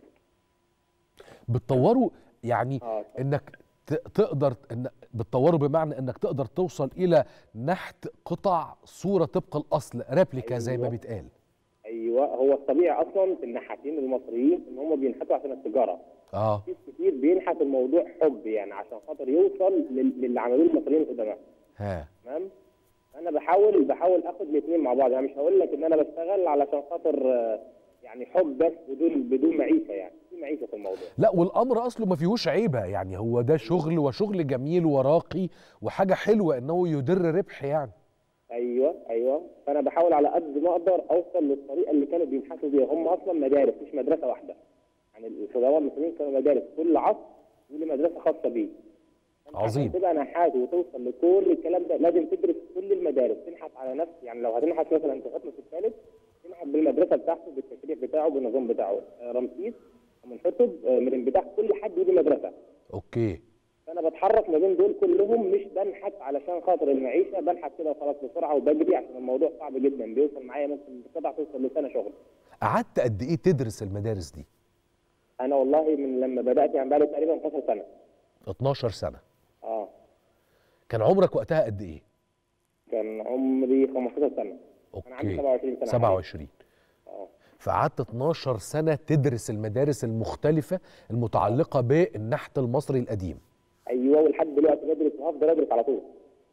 Speaker 1: بتطوروا يعني
Speaker 8: اه
Speaker 1: انك ت- تقدر إن بتطوره بمعنى انك تقدر توصل الى نحت قطع صوره طبق الاصل ريبليكا زي ما
Speaker 8: أيوة.
Speaker 1: بيتقال
Speaker 8: ايوه هو الطبيعي اصلا في النحاتين المصريين ان هم بينحتوا عشان التجاره
Speaker 1: اه
Speaker 8: في كتير بينحت الموضوع حب يعني عشان خاطر يوصل لل- للي عملوه المصريين القدماء
Speaker 1: ها
Speaker 8: تمام انا بحاول بحاول اخد الاثنين مع بعض يعني مش هقول لك ان انا بشتغل علشان خاطر آه، يعني حب بس بدون بدون معيشه يعني في معيشه في الموضوع
Speaker 1: لا والامر اصله ما فيهوش عيبه يعني هو ده شغل وشغل جميل وراقي وحاجه حلوه انه يدر ربح يعني
Speaker 8: ايوه ايوه فانا بحاول على قد ما اقدر اوصل للطريقه اللي كانوا بينحتوا بيها هم اصلا مدارس مش مدرسه واحده يعني الفضلاء المصريين كانوا مدارس كل عصر وليه مدرسه خاصه بيه فأنت
Speaker 1: عظيم.
Speaker 8: عشان تبقى نحات وتوصل لكل الكلام ده لازم تدرس كل المدارس تنحت على نفس يعني لو هتنحت مثلا في حكم في الثالث تنحت بالمدرسه بتاعته بالتشريح بتاعه بالنظام بتاعه آه، رمسيس منحتب آه، من بتاع كل حد وليه مدرسه
Speaker 1: اوكي
Speaker 8: فانا بتحرك ما بين دول كلهم مش بنحت علشان خاطر المعيشه بنحت كده وخلاص بسرعه وبجري عشان الموضوع صعب جدا بيوصل معايا ممكن بقطع توصل لسنه شغل
Speaker 1: قعدت قد ايه تدرس المدارس دي
Speaker 8: انا والله من لما بدات يعني بقالي تقريبا 12 سنه
Speaker 1: 12 سنه
Speaker 8: اه
Speaker 1: كان عمرك وقتها قد ايه
Speaker 8: كان عمري 15 سنه انا عندي
Speaker 1: اوكي
Speaker 8: 27 سنه
Speaker 1: 27
Speaker 8: اه
Speaker 1: فقعدت 12 سنه تدرس المدارس المختلفه المتعلقه بالنحت المصري القديم
Speaker 8: ايوه ولحد دلوقتي بدرس وهفضل ادرس على طول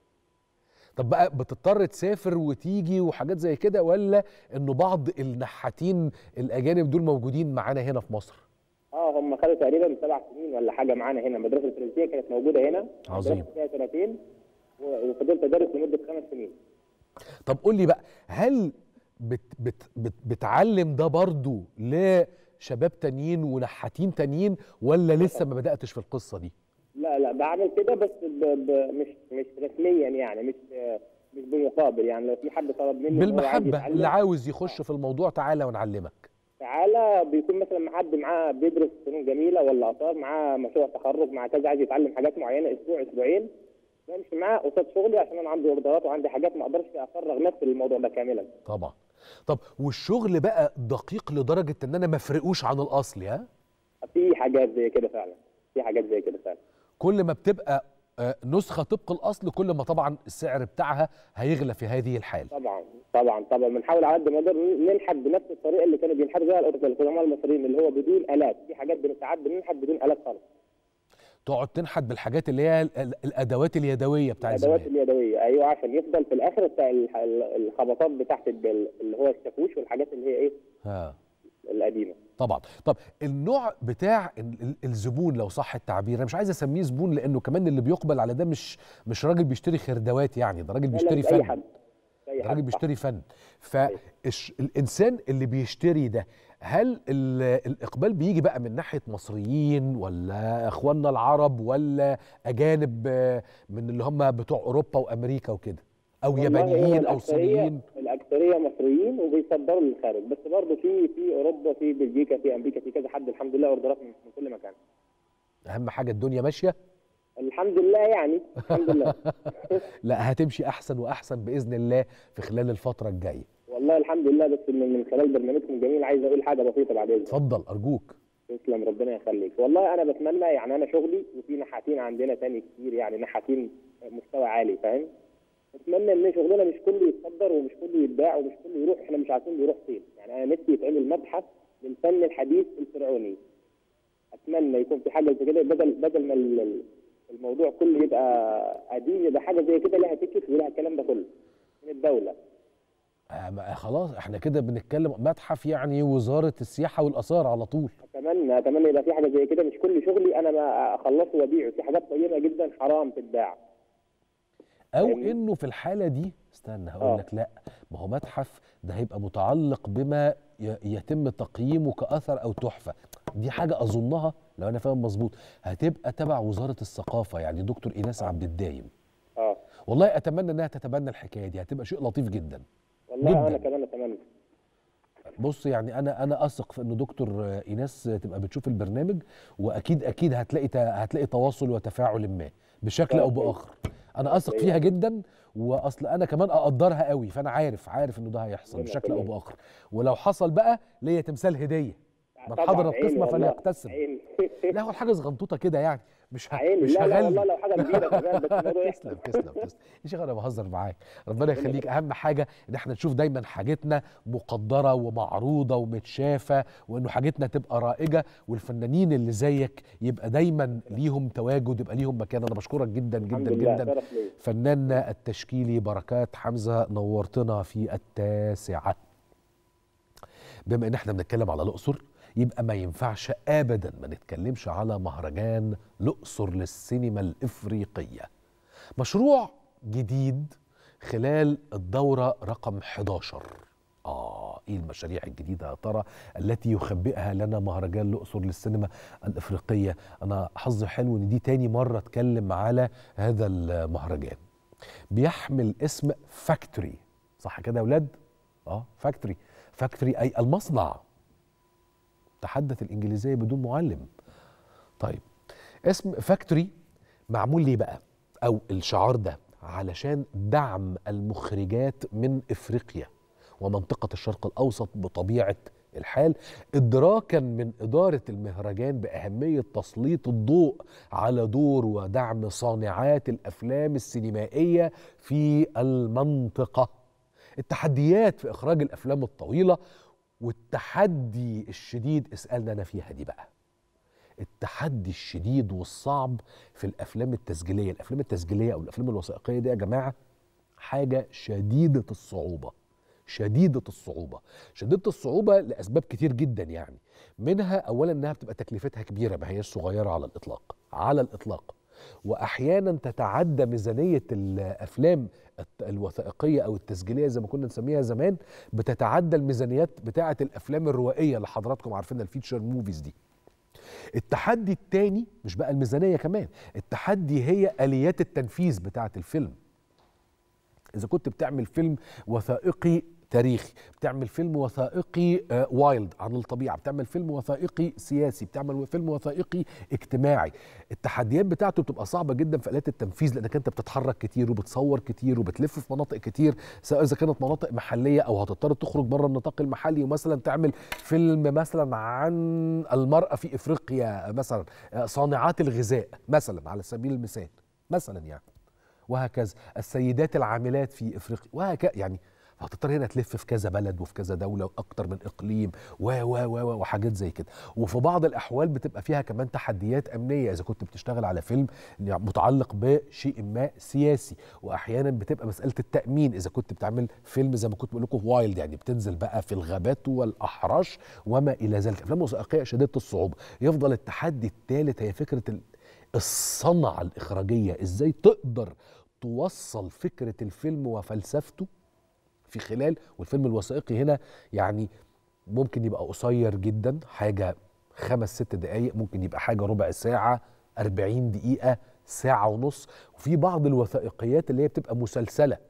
Speaker 1: طب بقى بتضطر تسافر وتيجي وحاجات زي كده ولا انه بعض النحاتين الاجانب دول موجودين معانا هنا في مصر
Speaker 8: اه هم خدوا تقريبا سبع سنين ولا حاجه معانا هنا المدرسه الفرنسيه كانت موجوده هنا
Speaker 1: عظيم.
Speaker 8: درست فيها سنتين و- وفضلت ادرس لمده خمس سنين
Speaker 1: طب قول لي بقى هل بت بت بت بتعلم ده برضو لشباب تانيين ونحاتين تانيين ولا لسه ما بدأتش في القصة دي
Speaker 8: لا لا بعمل كده بس ب... ب... مش مش رسميا يعني مش مش بمقابل يعني لو في حد طلب مني إن هو عايز
Speaker 1: بالمحبة
Speaker 8: يتعلم،
Speaker 1: اللي عاوز يخش في الموضوع تعالى ونعلمك
Speaker 8: تعالى بيكون مثلا حد معاه بيدرس فنون جميله ولا اثار معاه مشروع تخرج مع كذا عايز يتعلم حاجات معينه اسبوع اسبوعين بمشي معاه قصاد شغلي عشان انا عندي اوردرات وعندي حاجات ما اقدرش افرغ نفسي للموضوع ده كاملا
Speaker 1: طبعا طب والشغل بقى دقيق لدرجة ان انا ما افرقوش عن الاصل ها
Speaker 8: في حاجات زي كده فعلا في حاجات زي كده فعلا
Speaker 1: كل ما بتبقى آه، نسخة طبق الاصل كل ما طبعا السعر بتاعها هيغلى في هذه الحال
Speaker 8: طبعا طبعا طبعا بنحاول على قد ما نقدر ننحت بنفس الطريقه اللي كانوا بينحتوا بيها القدماء المصريين اللي هو بدون الات في حاجات بن- ساعات بننحت بدون الات خالص
Speaker 1: تقعد تنحت بالحاجات اللي هي ال- ال- الادوات اليدويه بتاعت
Speaker 8: الادوات
Speaker 1: زمان
Speaker 8: اليدويه ايوه عشان يفضل في الاخر بتاع ال- ال- الخبطات بتاعت ال- اللي هو الشاكوش والحاجات اللي هي ايه
Speaker 1: ها
Speaker 8: القديمه
Speaker 1: طبعا طب النوع بتاع ال- ال- الزبون لو صح التعبير انا مش عايز اسميه زبون لانه كمان اللي بيقبل على ده مش مش راجل بيشتري خردوات يعني ده راجل
Speaker 8: لا، لا،
Speaker 1: بيشتري
Speaker 8: مش اي
Speaker 1: فن
Speaker 8: حد مش اي
Speaker 1: ده
Speaker 8: حد
Speaker 1: راجل
Speaker 8: صح.
Speaker 1: بيشتري فن فالانسان اللي بيشتري ده هل ال- الاقبال بيجي بقى من ناحيه مصريين ولا اخواننا العرب ولا اجانب آه، من اللي هم بتوع اوروبا وامريكا وكده او
Speaker 8: والله هو
Speaker 1: يابانيين او
Speaker 8: الأكثرية-
Speaker 1: صينيين
Speaker 8: الأكثرية مصريه مصريين وبيصدروا للخارج بس برضه في في اوروبا في بلجيكا في امريكا في كذا حد الحمد لله اوردرات من من كل مكان
Speaker 1: اهم حاجه الدنيا ماشيه
Speaker 8: الحمد لله يعني الحمد لله
Speaker 1: لا هتمشي احسن واحسن باذن الله في خلال الفتره الجايه
Speaker 8: والله الحمد لله بس من من خلال برنامجكم الجميل عايز اقول حاجه بسيطه بعد اذنك
Speaker 1: اتفضل ارجوك
Speaker 8: تسلم ربنا يخليك والله انا بتمنى يعني انا شغلي وفي نحاتين عندنا تاني كتير يعني نحاتين مستوى عالي فاهم اتمنى ان شغلنا مش كله يتصدر ومش كله يتباع ومش كله يروح احنا مش عارفين بيروح فين يعني انا نفسي يتعمل متحف للفن الحديث الفرعوني اتمنى يكون في حاجه زي كده بدل بدل ما ال- ال- الموضوع كله يبقى قديم يبقى حاجه زي كده لها تكت ولها الكلام ده كله من الدوله
Speaker 1: آه ما- خلاص احنا كده بنتكلم متحف يعني وزاره السياحه والاثار على طول
Speaker 8: اتمنى اتمنى يبقى في حاجه زي كده مش كل شغلي انا ما اخلصه وابيعه في حاجات قيمه جدا حرام تتباع
Speaker 1: او
Speaker 8: فاهمني؟
Speaker 1: انه في الحاله دي استنى هقول
Speaker 8: آه.
Speaker 1: لك لا ما هو متحف ده هيبقى متعلق بما ي- يتم تقييمه كاثر او تحفه دي حاجه اظنها لو انا فاهم مظبوط هتبقى تبع وزاره الثقافه يعني دكتور ايناس عبد الدايم
Speaker 8: اه
Speaker 1: والله اتمنى انها تتبنى الحكايه دي هتبقى شيء لطيف جدا
Speaker 8: والله
Speaker 1: جداً.
Speaker 8: انا كمان اتمنى
Speaker 1: بص يعني انا انا اثق في ان دكتور ايناس تبقى بتشوف البرنامج واكيد اكيد هتلاقي ت- هتلاقي تواصل وتفاعل ما بشكل او باخر انا اثق فيها جدا واصل انا كمان اقدرها قوي فانا عارف عارف انه ده هيحصل
Speaker 8: ربنا
Speaker 1: بشكل او
Speaker 8: يخليك.
Speaker 1: باخر ولو حصل بقى ليا تمثال هديه من
Speaker 8: طبعاً،
Speaker 1: حضر
Speaker 8: عيني
Speaker 1: القسمه
Speaker 8: والله،
Speaker 1: فليقتسم
Speaker 8: عيني
Speaker 1: لا هو حاجه صغنطوطه كده يعني مش ه...
Speaker 8: عيني
Speaker 1: مش
Speaker 8: لا لا
Speaker 1: هغلي
Speaker 8: والله لو حاجه كبيره كمان بس الموضوع
Speaker 1: تسلم تسلم تسلم يا شيخ انا بهزر معاك ربنا يخليك اهم حاجه ان احنا نشوف دايما حاجتنا مقدره ومعروضه ومتشافه وانه حاجتنا تبقى رائجه والفنانين اللي زيك يبقى دايما ليهم تواجد يبقى ليهم مكان انا بشكرك جدا
Speaker 8: الحمد
Speaker 1: جدا
Speaker 8: لله
Speaker 1: جدا
Speaker 8: شرف ليا
Speaker 1: فناننا التشكيلي بركات حمزه نورتنا في التاسعه بما ان احنا بنتكلم على الاقصر يبقى ما ينفعش ابدا ما نتكلمش على مهرجان الاقصر للسينما الافريقيه مشروع جديد خلال الدوره رقم 11 آه إيه المشاريع الجديدة يا ترى التي يخبئها لنا مهرجان الأقصر للسينما الإفريقية أنا حظي حلو إن دي تاني مرة أتكلم على هذا المهرجان بيحمل اسم فاكتوري صح كده يا أولاد؟ آه فاكتوري فاكتوري أي المصنع تحدث الإنجليزية بدون معلم طيب اسم فاكتوري معمول ليه بقى او الشعار ده علشان دعم المخرجات من افريقيا ومنطقه الشرق الاوسط بطبيعه الحال ادراكا من اداره المهرجان باهميه تسليط الضوء على دور ودعم صانعات الافلام السينمائيه في المنطقه التحديات في اخراج الافلام الطويله والتحدي الشديد اسالنا انا فيها دي بقى التحدي الشديد والصعب في الافلام التسجيليه الافلام التسجيليه او الافلام الوثائقيه دي يا جماعه حاجه شديده الصعوبه شديده الصعوبه شديده الصعوبه لاسباب كتير جدا يعني منها اولا انها بتبقى تكلفتها كبيره ما هيش صغيره على الاطلاق على الاطلاق واحيانا تتعدى ميزانيه الافلام الت- الوثائقيه او التسجيليه زي ما كنا نسميها زمان بتتعدى الميزانيات بتاعه الافلام الروائيه اللي حضراتكم عارفينها الفيتشر موفيز دي التحدي التاني مش بقى الميزانية كمان التحدي هي آليات التنفيذ بتاعة الفيلم إذا كنت بتعمل فيلم وثائقي تاريخي بتعمل فيلم وثائقي آه، وايلد عن الطبيعة بتعمل فيلم وثائقي سياسي بتعمل فيلم وثائقي اجتماعي التحديات بتاعته بتبقى صعبة جدا في آلات التنفيذ لأنك أنت بتتحرك كتير وبتصور كتير وبتلف في مناطق كتير سواء إذا كانت مناطق محلية أو هتضطر تخرج بره النطاق المحلي ومثلا تعمل فيلم مثلا عن المرأة في إفريقيا مثلا آه، صانعات الغذاء مثلا على سبيل المثال مثلا يعني وهكذا السيدات العاملات في افريقيا وهكذا يعني هتضطر هنا تلف في كذا بلد وفي كذا دوله واكتر من اقليم و و و و- وحاجات زي كده وفي بعض الاحوال بتبقى فيها كمان تحديات امنيه اذا كنت بتشتغل على فيلم يعني متعلق بشيء ما سياسي واحيانا بتبقى مساله التامين اذا كنت بتعمل فيلم زي ما كنت بقول لكم وايلد يعني بتنزل بقى في الغابات والاحراش وما الى ذلك افلام وثائقيه شديده الصعوبه يفضل التحدي الثالث هي فكره ال- الصنعه الاخراجيه ازاي تقدر توصل فكره الفيلم وفلسفته في خلال والفيلم الوثائقي هنا يعني ممكن يبقى قصير جدا حاجه خمس ست دقايق ممكن يبقى حاجه ربع ساعه 40 دقيقه ساعه ونص وفي بعض الوثائقيات اللي هي بتبقى مسلسله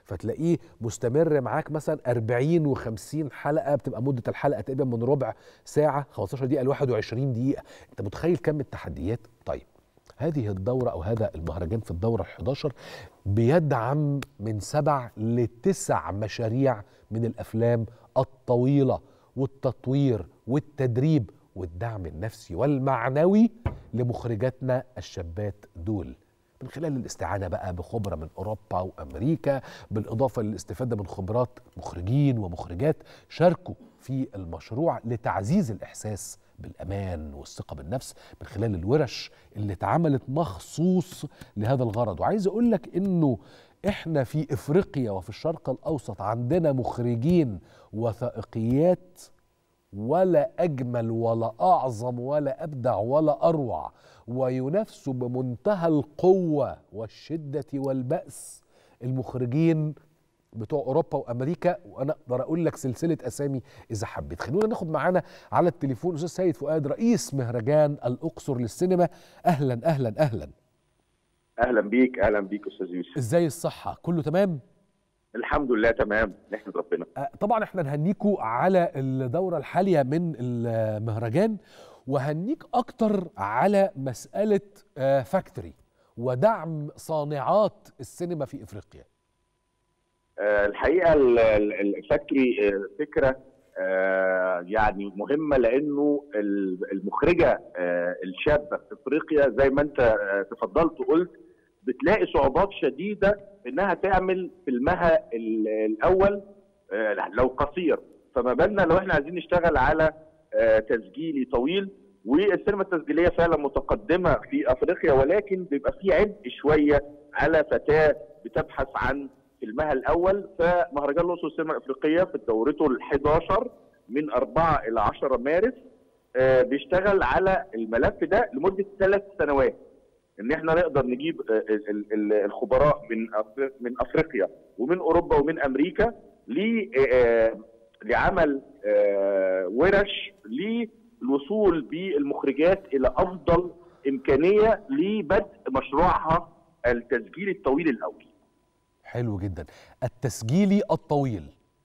Speaker 1: فتلاقيه مستمر معاك مثلا 40 و50 حلقه بتبقى مده الحلقه تقريبا من ربع ساعه 15 دقيقه ل 21 دقيقه انت متخيل كم التحديات طيب هذه الدورة أو هذا المهرجان في الدورة ال11 بيدعم من سبع لتسع مشاريع من الأفلام الطويلة والتطوير والتدريب والدعم النفسي والمعنوي لمخرجاتنا الشابات دول من خلال الاستعانة بقى بخبرة من أوروبا وأمريكا بالإضافة للاستفادة من خبرات مخرجين ومخرجات شاركوا في المشروع لتعزيز الإحساس بالأمان والثقة بالنفس من خلال الورش اللي اتعملت مخصوص لهذا الغرض وعايز أقول لك إنه إحنا في إفريقيا وفي الشرق الأوسط عندنا مخرجين وثائقيات ولا أجمل ولا أعظم ولا أبدع ولا أروع وينافسوا بمنتهى القوة والشدة والبأس المخرجين بتوع أوروبا وأمريكا وأنا أقدر أقول لك سلسلة أسامي إذا حبيت خلونا ناخد معانا على التليفون أستاذ سيد فؤاد رئيس مهرجان الأقصر للسينما أهلا أهلا أهلا
Speaker 9: اهلا بيك اهلا بيك استاذ يوسف
Speaker 1: إزاي الصحة كله تمام؟
Speaker 9: الحمد لله تمام نحمد ربنا
Speaker 1: آه، طبعا احنا نهنيكوا على الدورة الحالية من المهرجان وهنيك أكتر على مسألة آه، فاكتوري ودعم صانعات السينما في إفريقيا
Speaker 9: آه، الحقيقه ال- ال- الفاكتوري آه، فكره آه، يعني مهمه لانه ال- المخرجه آه، الشابه في افريقيا زي ما انت آه، تفضلت وقلت بتلاقي صعوبات شديده انها تعمل فيلمها ال- الاول آه، لو قصير فما بالنا لو احنا عايزين نشتغل على آه، تسجيلي طويل والسينما التسجيليه فعلا متقدمه في افريقيا ولكن بيبقى في عبء شويه على فتاه بتبحث عن فيلمها الاول فمهرجان الاقصر السينما الافريقيه في دورته ال 11 من 4 الى 10 مارس آه، بيشتغل على الملف ده لمده ثلاث سنوات ان احنا نقدر نجيب آه، ال- ال- ال- الخبراء من أف- من افريقيا ومن اوروبا ومن امريكا ل آه، لعمل آه، ورش للوصول بالمخرجات الى افضل امكانيه لبدء مشروعها التسجيل الطويل الاول.
Speaker 1: حلو جدا التسجيلي الطويل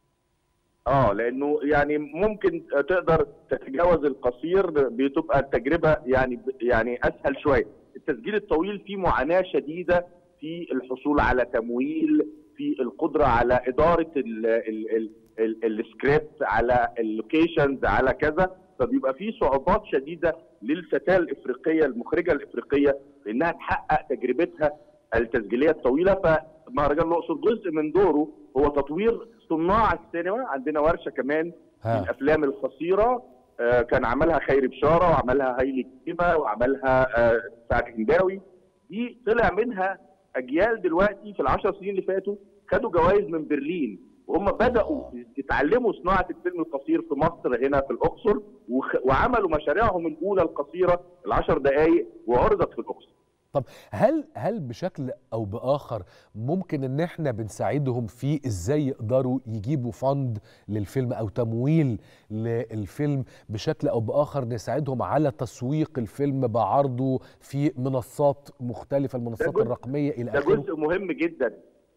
Speaker 9: اه لانه يعني ممكن تقدر تتجاوز القصير بتبقى التجربه يعني يعني اسهل شويه التسجيل الطويل فيه معاناه شديده في الحصول على تمويل في القدره على اداره ال ال ال ال السكريبت على اللوكيشنز على كذا فبيبقى فيه صعوبات شديده للفتاه الافريقيه المخرجه الافريقيه انها تحقق تجربتها التسجيليه الطويله فمهرجان الاقصر جزء من دوره هو تطوير صناع السينما عندنا ورشه كمان
Speaker 1: ها.
Speaker 9: الافلام القصيره آه، كان عملها خيري بشاره وعملها هايلي كتيبه وعملها آه، سعد هنداوي دي طلع منها اجيال دلوقتي في العشر سنين اللي فاتوا خدوا جوائز من برلين وهم بداوا يتعلموا صناعه الفيلم القصير في مصر هنا في الاقصر وخ- وعملوا مشاريعهم الاولى القصيره العشر دقائق وعرضت في الاقصر
Speaker 1: طب هل هل بشكل او باخر ممكن ان احنا بنساعدهم في ازاي يقدروا يجيبوا فند للفيلم او تمويل للفيلم بشكل او باخر نساعدهم على تسويق الفيلم بعرضه في منصات مختلفه المنصات
Speaker 9: جزء-
Speaker 1: الرقميه الى
Speaker 9: ده
Speaker 1: اخره
Speaker 9: جزء مهم جدا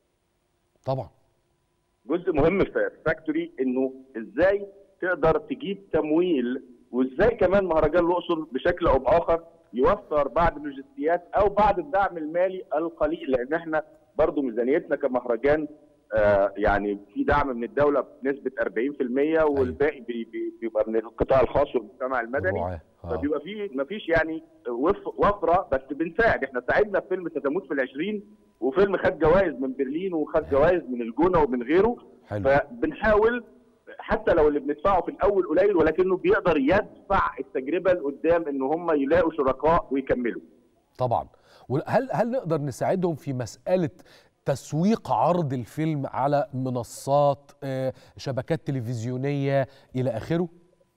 Speaker 1: طبعا
Speaker 9: جزء مهم في فاكتوري انه ازاي تقدر تجيب تمويل وازاي كمان مهرجان الاقصر بشكل او باخر يوفر بعض اللوجستيات او بعض الدعم المالي القليل لان احنا برضو ميزانيتنا كمهرجان آه يعني في دعم من الدوله بنسبه 40% والباقي بي- بي- بيبقى من القطاع الخاص والمجتمع المدني
Speaker 1: رعاة. آه.
Speaker 9: فبيبقى في مفيش يعني وف- وفره بس بنساعد احنا ساعدنا في فيلم ستموت في العشرين وفيلم خد جوائز من برلين وخد جوائز من الجونه ومن غيره
Speaker 1: حلو.
Speaker 9: فبنحاول حتى لو اللي بندفعه في الاول قليل ولكنه بيقدر يدفع التجربه لقدام ان هم يلاقوا شركاء ويكملوا
Speaker 1: طبعا وهل هل نقدر نساعدهم في مساله تسويق عرض الفيلم على منصات آه، شبكات تلفزيونيه الى اخره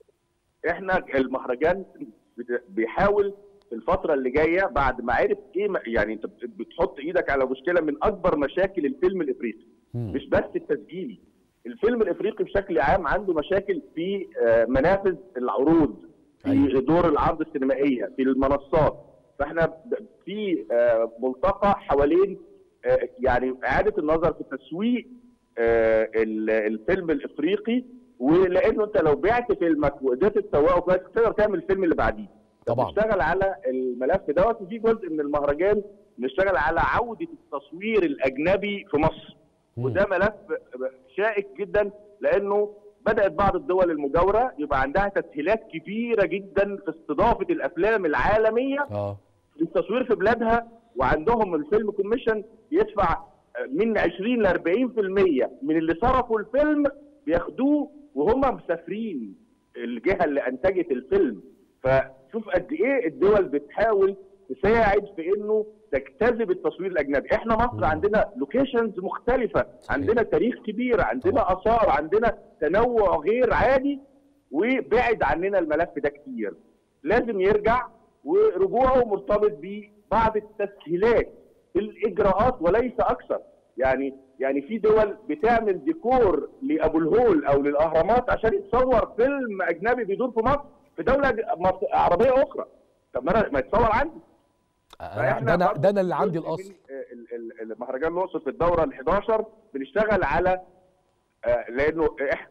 Speaker 9: احنا المهرجان بت- بيحاول في الفتره اللي جايه بعد ما عرف ايه م- يعني انت بت- بتحط ايدك على مشكله من اكبر مشاكل الفيلم الافريقي
Speaker 1: مم.
Speaker 9: مش بس التسجيلي الفيلم الافريقي بشكل عام عنده مشاكل في آه، منافذ العروض في
Speaker 1: أيوة.
Speaker 9: دور العرض السينمائيه في المنصات فاحنا ب- في آه، ملتقى حوالين آه، يعني اعاده النظر في تسويق آه، ال- الفيلم الافريقي ولانه انت لو بعت فيلمك وقدرت تسوقه كويس تقدر تعمل الفيلم اللي بعديه
Speaker 1: طبعا
Speaker 9: نشتغل على الملف دوت وفي جزء من المهرجان نشتغل على عوده التصوير الاجنبي في مصر وده ملف شائك جدا لانه بدات بعض الدول المجاوره يبقى عندها تسهيلات كبيره جدا في استضافه الافلام العالميه
Speaker 1: اه
Speaker 9: للتصوير في بلادها وعندهم الفيلم كوميشن يدفع من 20 ل 40% من اللي صرفوا الفيلم بياخدوه وهم مسافرين الجهه اللي انتجت الفيلم فشوف قد ايه الدول بتحاول تساعد في انه تجتذب التصوير الاجنبي احنا مصر عندنا لوكيشنز مختلفه عندنا تاريخ كبير عندنا اثار عندنا تنوع غير عادي وبعد عننا الملف ده كتير لازم يرجع ورجوعه مرتبط ببعض التسهيلات في الاجراءات وليس اكثر يعني يعني في دول بتعمل ديكور لابو الهول او للاهرامات عشان يتصور فيلم اجنبي بيدور في مصر في دوله ج- مص- عربيه اخرى طب ما انا ما يتصور عندي
Speaker 1: أنا ده انا ده انا اللي عندي
Speaker 9: جزء
Speaker 1: الاصل
Speaker 9: من ال- ال- المهرجان الاقصر في الدوره ال 11 بنشتغل على آه، لانه إح...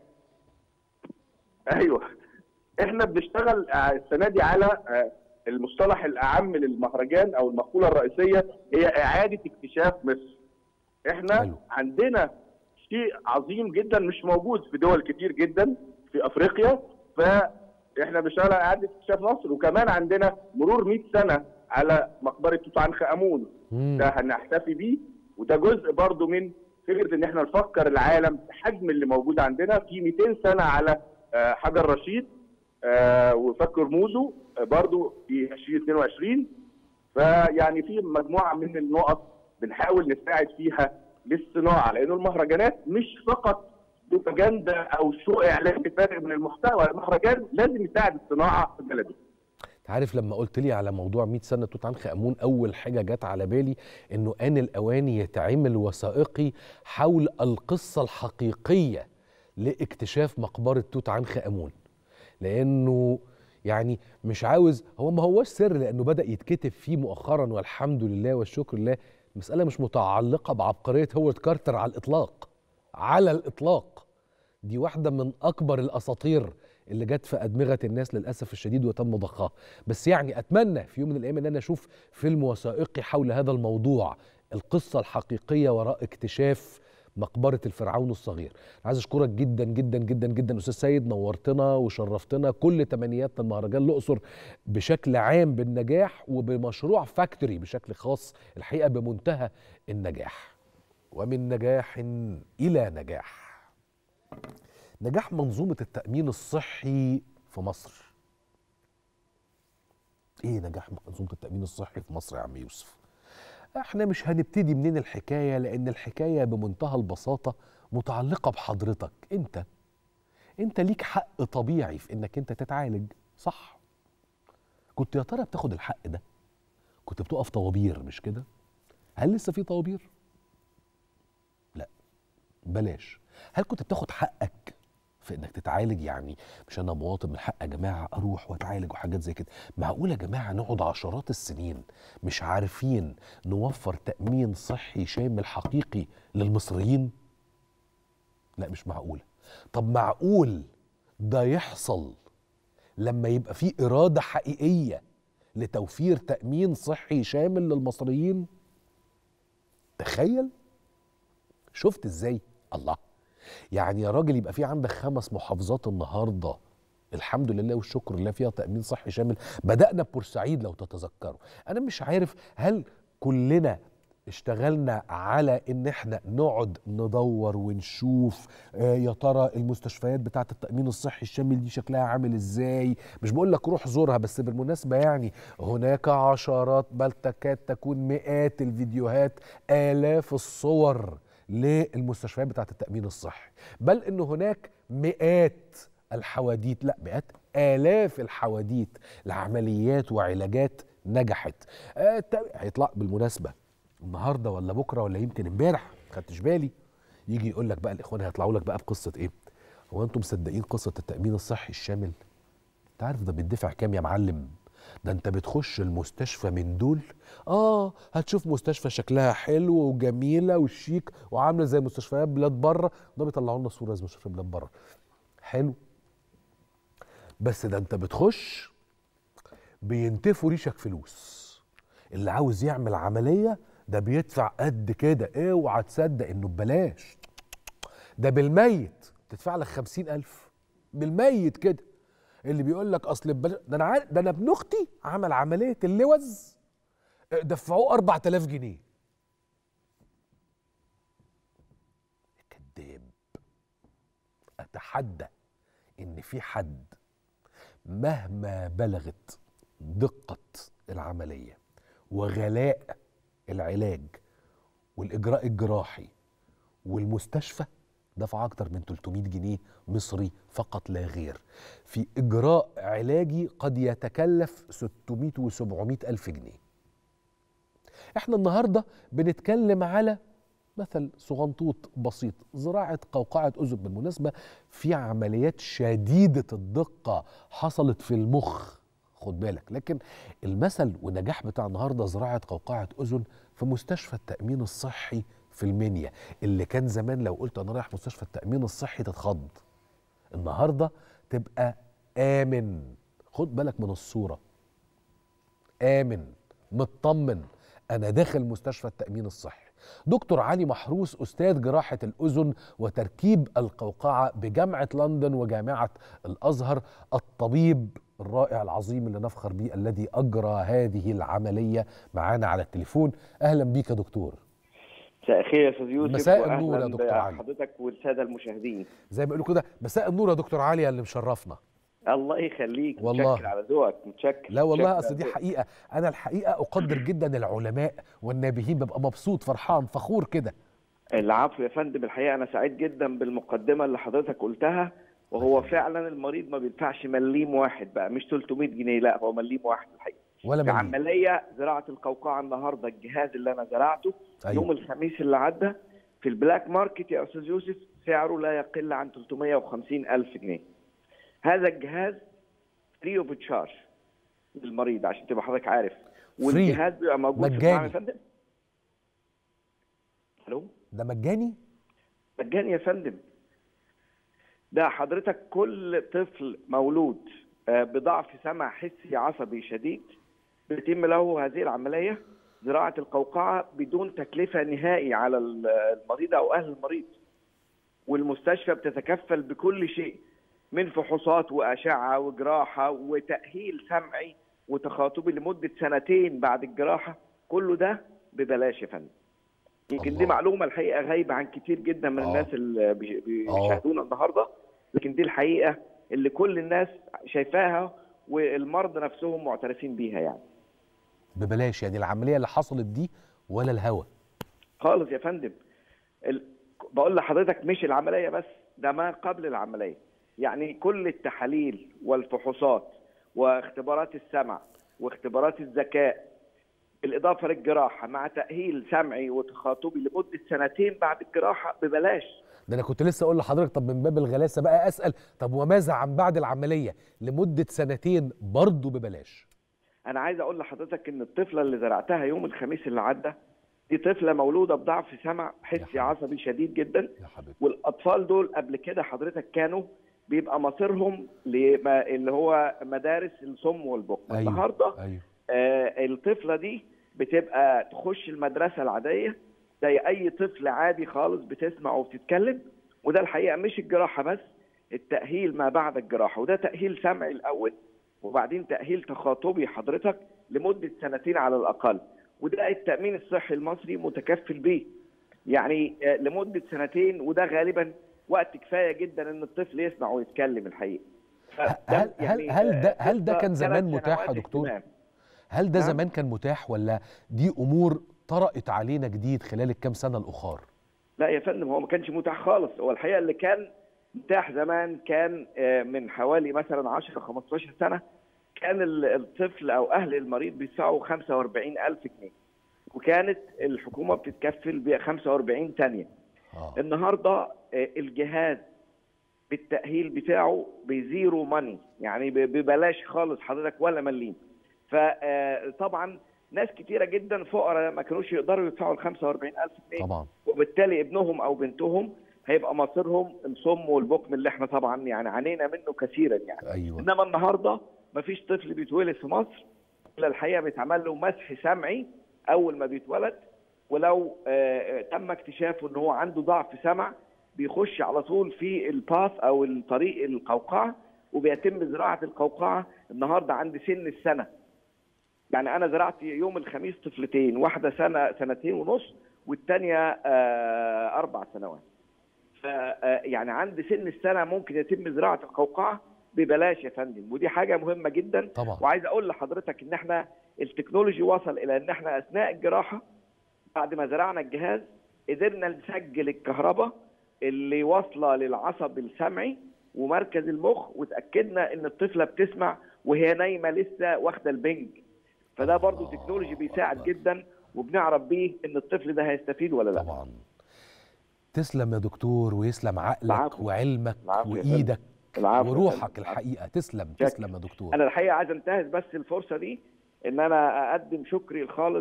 Speaker 9: ايوه احنا بنشتغل آه، السنه دي على آه، المصطلح الاعم للمهرجان او المقوله الرئيسيه هي اعاده اكتشاف مصر. احنا
Speaker 1: حلو.
Speaker 9: عندنا شيء عظيم جدا مش موجود في دول كتير جدا في افريقيا فاحنا بنشتغل على اعاده اكتشاف مصر وكمان عندنا مرور 100 سنه على مقبره توت عنخ امون
Speaker 1: مم.
Speaker 9: ده هنحتفي بيه وده جزء برضو من فكره ان احنا نفكر العالم بحجم اللي موجود عندنا في 200 سنه على آه، حجر رشيد آه، وفك رموزه آه، برضو في 2022 فيعني في مجموعه من النقط بنحاول نساعد فيها للصناعه لانه المهرجانات مش فقط بروباجندا او شو اعلامي فارغ من المحتوى المهرجان لازم يساعد الصناعه في بلده
Speaker 1: انت عارف لما قلت لي على موضوع 100 سنه توت عنخ امون اول حاجه جت على بالي انه ان الاوان يتعمل وثائقي حول القصه الحقيقيه لاكتشاف مقبره توت عنخ امون لانه يعني مش عاوز هو ما هوش سر لانه بدا يتكتب فيه مؤخرا والحمد لله والشكر لله مساله مش متعلقه بعبقريه هوارد كارتر على الاطلاق على الاطلاق دي واحدة من أكبر الأساطير اللي جت في أدمغة الناس للأسف الشديد وتم ضخها بس يعني أتمنى في يوم من الأيام أن أنا أشوف فيلم وثائقي حول هذا الموضوع القصة الحقيقية وراء اكتشاف مقبرة الفرعون الصغير أنا عايز أشكرك جدا جدا جدا جدا أستاذ سيد نورتنا وشرفتنا كل تمنياتنا المهرجان الأقصر بشكل عام بالنجاح وبمشروع فاكتوري بشكل خاص الحقيقة بمنتهى النجاح ومن نجاح إلى نجاح نجاح منظومة التأمين الصحي في مصر ايه نجاح منظومة التأمين الصحي في مصر يا عم يوسف احنا مش هنبتدي منين الحكاية لأن الحكاية بمنتهى البساطة متعلقة بحضرتك انت انت ليك حق طبيعي في انك انت تتعالج صح كنت يا ترى بتاخد الحق ده كنت بتقف طوابير مش كده هل لسه في طوابير لا بلاش هل كنت بتاخد حقك في انك تتعالج يعني مش انا مواطن من حق يا جماعه اروح واتعالج وحاجات زي كده معقول يا جماعه نقعد عشرات السنين مش عارفين نوفر تامين صحي شامل حقيقي للمصريين لا مش معقوله طب معقول ده يحصل لما يبقى في اراده حقيقيه لتوفير تامين صحي شامل للمصريين تخيل شفت ازاي الله يعني يا راجل يبقى في عندك خمس محافظات النهارده الحمد لله والشكر لله فيها تأمين صحي شامل بدأنا ببورسعيد لو تتذكروا أنا مش عارف هل كلنا اشتغلنا على ان احنا نقعد ندور ونشوف آه يا ترى المستشفيات بتاعه التامين الصحي الشامل دي شكلها عامل ازاي مش بقول لك روح زورها بس بالمناسبه يعني هناك عشرات بل تكاد تكون مئات الفيديوهات الاف الصور للمستشفيات بتاعه التامين الصحي بل ان هناك مئات الحواديت لا مئات آلاف الحواديت لعمليات وعلاجات نجحت آه الت- هيطلع بالمناسبة النهاردة ولا بكرة ولا يمكن امبارح خدتش بالي يجي يقول لك بقى الإخوان هيطلعوا لك بقى بقصة إيه هو أنتم مصدقين قصة التأمين الصحي الشامل انت عارف ده بيدفع كام يا معلم ده انت بتخش المستشفى من دول اه هتشوف مستشفى شكلها حلو وجميله وشيك وعامله زي مستشفيات بلاد بره ده بيطلعوا لنا صوره زي مستشفيات بلاد بره حلو بس ده انت بتخش بينتفوا ريشك فلوس اللي عاوز يعمل عمليه ده بيدفع قد كده اوعى تصدق انه ببلاش ده بالميت تدفع لك خمسين ألف بالميت كده اللي بيقول لك اصل ببلاش ده انا عارف ده انا ابن اختي عمل عمليه اللوز دفعوه 4000 جنيه كذاب اتحدى ان في حد مهما بلغت دقه العمليه وغلاء العلاج والاجراء الجراحي والمستشفى دفع اكتر من 300 جنيه مصري فقط لا غير في اجراء علاجي قد يتكلف 600 و700 الف جنيه احنا النهارده بنتكلم على مثل صغنطوط بسيط زراعه قوقعه اذن بالمناسبه في عمليات شديده الدقه حصلت في المخ خد بالك لكن المثل والنجاح بتاع النهارده زراعه قوقعه اذن في مستشفى التامين الصحي في المنيا اللي كان زمان لو قلت انا رايح مستشفى التامين الصحي تتخض النهارده تبقى امن خد بالك من الصوره امن مطمن انا داخل مستشفى التامين الصحي دكتور علي محروس استاذ جراحه الاذن وتركيب القوقعه بجامعه لندن وجامعه الازهر الطبيب الرائع العظيم اللي نفخر بيه الذي اجرى هذه العمليه معانا على التليفون اهلا بيك يا دكتور
Speaker 10: مساء الخير يا استاذ يوسف
Speaker 1: مساء النور يا
Speaker 10: وأهلاً
Speaker 1: دكتور علي.
Speaker 10: بحضرتك والساده المشاهدين
Speaker 1: زي ما بيقولوا كده مساء النور يا دكتور علي اللي مشرفنا
Speaker 10: الله يخليك
Speaker 1: والله.
Speaker 10: متشكر على ذوقك متشكر
Speaker 1: لا والله
Speaker 10: متشكر
Speaker 1: اصل دي
Speaker 10: على ذوقك.
Speaker 1: حقيقه انا الحقيقه اقدر جدا العلماء والنابهين ببقى مبسوط فرحان فخور كده
Speaker 10: العفو يا فندم الحقيقه انا سعيد جدا بالمقدمه اللي حضرتك قلتها وهو فعلا المريض ما بيدفعش مليم واحد بقى مش 300 جنيه لا هو مليم واحد الحقيقه
Speaker 1: ولا
Speaker 10: في
Speaker 1: مليم
Speaker 10: عمليه زراعه القوقعه النهارده الجهاز اللي انا زرعته
Speaker 1: أيوة.
Speaker 10: يوم الخميس اللي عدى في البلاك ماركت يا استاذ يوسف سعره لا يقل عن 350 الف جنيه هذا الجهاز فري اوف تشارج للمريض عشان تبقى حضرتك عارف والجهاز بيبقى موجود في
Speaker 1: مجاني.
Speaker 10: المعمل يا فندم الو
Speaker 1: ده مجاني
Speaker 10: مجاني يا فندم ده حضرتك كل طفل مولود آه، بضعف سمع حسي عصبي شديد بيتم له هذه العملية زراعة القوقعة بدون تكلفة نهائي على ال- المريض أو أهل المريض والمستشفى بتتكفل بكل شيء من فحوصات وأشعة وجراحة وتأهيل سمعي وتخاطبي لمدة سنتين بعد الجراحة كله ده ببلاش يا فندم يمكن دي
Speaker 1: الله.
Speaker 10: معلومة الحقيقة غايبة عن كتير جدا من
Speaker 1: آه.
Speaker 10: الناس اللي بي- بيشاهدونا النهاردة لكن دي الحقيقة اللي كل الناس شايفاها والمرضى نفسهم معترفين بيها يعني
Speaker 1: ببلاش يعني العمليه اللي حصلت دي ولا الهوا
Speaker 10: خالص يا فندم ال... بقول لحضرتك مش العملية بس ده ما قبل العملية يعني كل التحاليل والفحوصات واختبارات السمع واختبارات الذكاء بالإضافة للجراحة مع تأهيل سمعي وتخاطبي لمدة سنتين بعد الجراحة ببلاش
Speaker 1: ده انا كنت لسه اقول لحضرتك طب من باب الغلاسه بقى اسال طب وماذا عن بعد العمليه لمده سنتين برضه ببلاش
Speaker 10: أنا عايز أقول لحضرتك إن الطفلة اللي زرعتها يوم الخميس اللي عدى دي طفلة مولودة بضعف سمع حسي عصبي شديد جدا
Speaker 1: يا حبيبي
Speaker 10: والاطفال دول قبل كده حضرتك كانوا بيبقى مصيرهم لما اللي هو مدارس الصم والبكم
Speaker 1: أيوة.
Speaker 10: النهارده
Speaker 1: ايوه
Speaker 10: آه الطفله دي بتبقى تخش المدرسه العاديه زي اي طفل عادي خالص بتسمع وبتتكلم وده الحقيقه مش الجراحه بس التاهيل ما بعد الجراحه وده تاهيل سمعي الاول وبعدين تاهيل تخاطبي حضرتك لمده سنتين على الاقل وده التامين الصحي المصري متكفل بيه يعني آه، لمده سنتين وده غالبا وقت كفايه جدا ان الطفل يسمع ويتكلم الحقيقه فده
Speaker 1: هل هل هل ده هل ده
Speaker 10: قصة
Speaker 1: كان زمان
Speaker 10: ثلاث
Speaker 1: متاح يا
Speaker 10: سنوات
Speaker 1: دكتور
Speaker 10: اهتمام.
Speaker 1: هل ده
Speaker 10: نعم.
Speaker 1: زمان كان متاح ولا دي امور طرأت علينا جديد خلال الكام سنه الاخر
Speaker 10: لا يا فندم هو ما كانش متاح خالص هو الحقيقه اللي كان متاح زمان كان آه، من حوالي مثلا 10 15 سنه كان ال- الطفل او اهل المريض بيدفعوا 45000 جنيه وكانت الحكومه بتتكفل ب 45 ثانيه
Speaker 1: اه
Speaker 10: النهارده آه، الجهاز بالتاهيل بتاعه بزيرو ماني يعني ب- ببلاش خالص حضرتك ولا مليم فطبعا ناس كتيره جدا فقراء ما كانوش يقدروا يدفعوا ال 45000 جنيه
Speaker 1: طبعا
Speaker 10: وبالتالي ابنهم او بنتهم هيبقى مصيرهم الصم والبكم اللي احنا طبعا يعني عانينا منه كثيرا يعني
Speaker 1: ايوه
Speaker 10: انما النهارده مفيش طفل بيتولد في مصر الا الحقيقه بيتعمل له مسح سمعي اول ما بيتولد ولو آه، آه، تم اكتشافه ان هو عنده ضعف سمع بيخش على طول في الباث او الطريق القوقعه وبيتم زراعه القوقعه النهارده عند سن السنه يعني انا زرعت يوم الخميس طفلتين واحده سنه سنتين ونص والثانيه اربع سنوات ف آه، يعني عند سن السنه ممكن يتم زراعه القوقعه ببلاش يا فندم ودي حاجه مهمه جدا
Speaker 1: طبعا
Speaker 10: وعايز اقول لحضرتك ان احنا التكنولوجي وصل الى ان احنا اثناء الجراحه بعد ما زرعنا الجهاز قدرنا نسجل الكهرباء اللي واصله للعصب السمعي ومركز المخ وتاكدنا ان الطفله بتسمع وهي نايمه لسه واخده البنج فده برضو تكنولوجي بيساعد جدا وبنعرف بيه ان الطفل ده هيستفيد ولا لا
Speaker 1: طبعا تسلم يا دكتور ويسلم عقلك
Speaker 10: العفو.
Speaker 1: وعلمك
Speaker 10: العفو يا فندم.
Speaker 1: وايدك
Speaker 10: العفو يا
Speaker 1: وروحك
Speaker 10: فندم.
Speaker 1: الحقيقه تسلم
Speaker 10: شكرا.
Speaker 1: تسلم يا دكتور
Speaker 10: انا الحقيقه عايز انتهز بس الفرصه دي ان انا اقدم شكري الخالص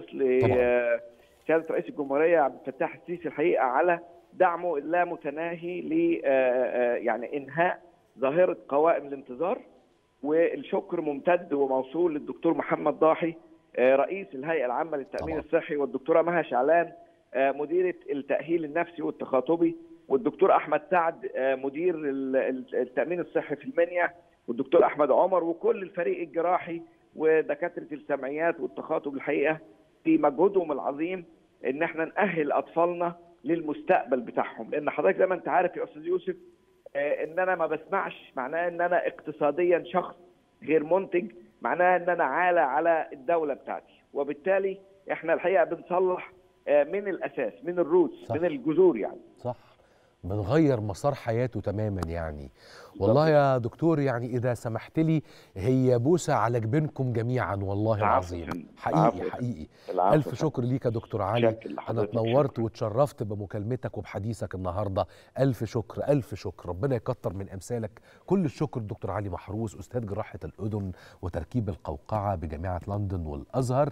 Speaker 10: لسياده رئيس الجمهوريه عبد الفتاح السيسي الحقيقه على دعمه اللامتناهي ل آه، آه، يعني انهاء ظاهره قوائم الانتظار والشكر ممتد وموصول للدكتور محمد ضاحي آه، رئيس الهيئه العامه للتامين
Speaker 1: طبعا.
Speaker 10: الصحي والدكتوره مها شعلان آه، مديره التاهيل النفسي والتخاطبي والدكتور احمد سعد آه، مدير ال- ال- التامين الصحي في المنيا والدكتور احمد عمر وكل الفريق الجراحي ودكاتره السمعيات والتخاطب الحقيقه في مجهودهم العظيم ان احنا ناهل اطفالنا للمستقبل بتاعهم لان حضرتك زي ما انت عارف يا استاذ يوسف آه، ان انا ما بسمعش معناه ان انا اقتصاديا شخص غير منتج معناه ان انا عالة على الدوله بتاعتي وبالتالي احنا الحقيقه بنصلح آه، من الاساس من الروتس
Speaker 1: صح.
Speaker 10: من الجذور يعني
Speaker 1: صح بنغير مسار حياته تماما يعني والله يا دكتور يعني اذا سمحت لي هي بوسه على جبينكم جميعا والله
Speaker 10: العفو
Speaker 1: العظيم
Speaker 10: يا فندم.
Speaker 1: حقيقي
Speaker 10: العفو يا
Speaker 1: حقيقي
Speaker 10: العفو
Speaker 1: الف
Speaker 10: يا
Speaker 1: شكر ليك يا دكتور علي
Speaker 10: شكر
Speaker 1: انا
Speaker 10: لحضرتك،
Speaker 1: اتنورت
Speaker 10: شكرا.
Speaker 1: واتشرفت بمكالمتك وبحديثك النهارده الف شكر الف شكر ربنا يكتر من امثالك كل الشكر الدكتور علي محروس استاذ جراحه الاذن وتركيب القوقعه بجامعه لندن والازهر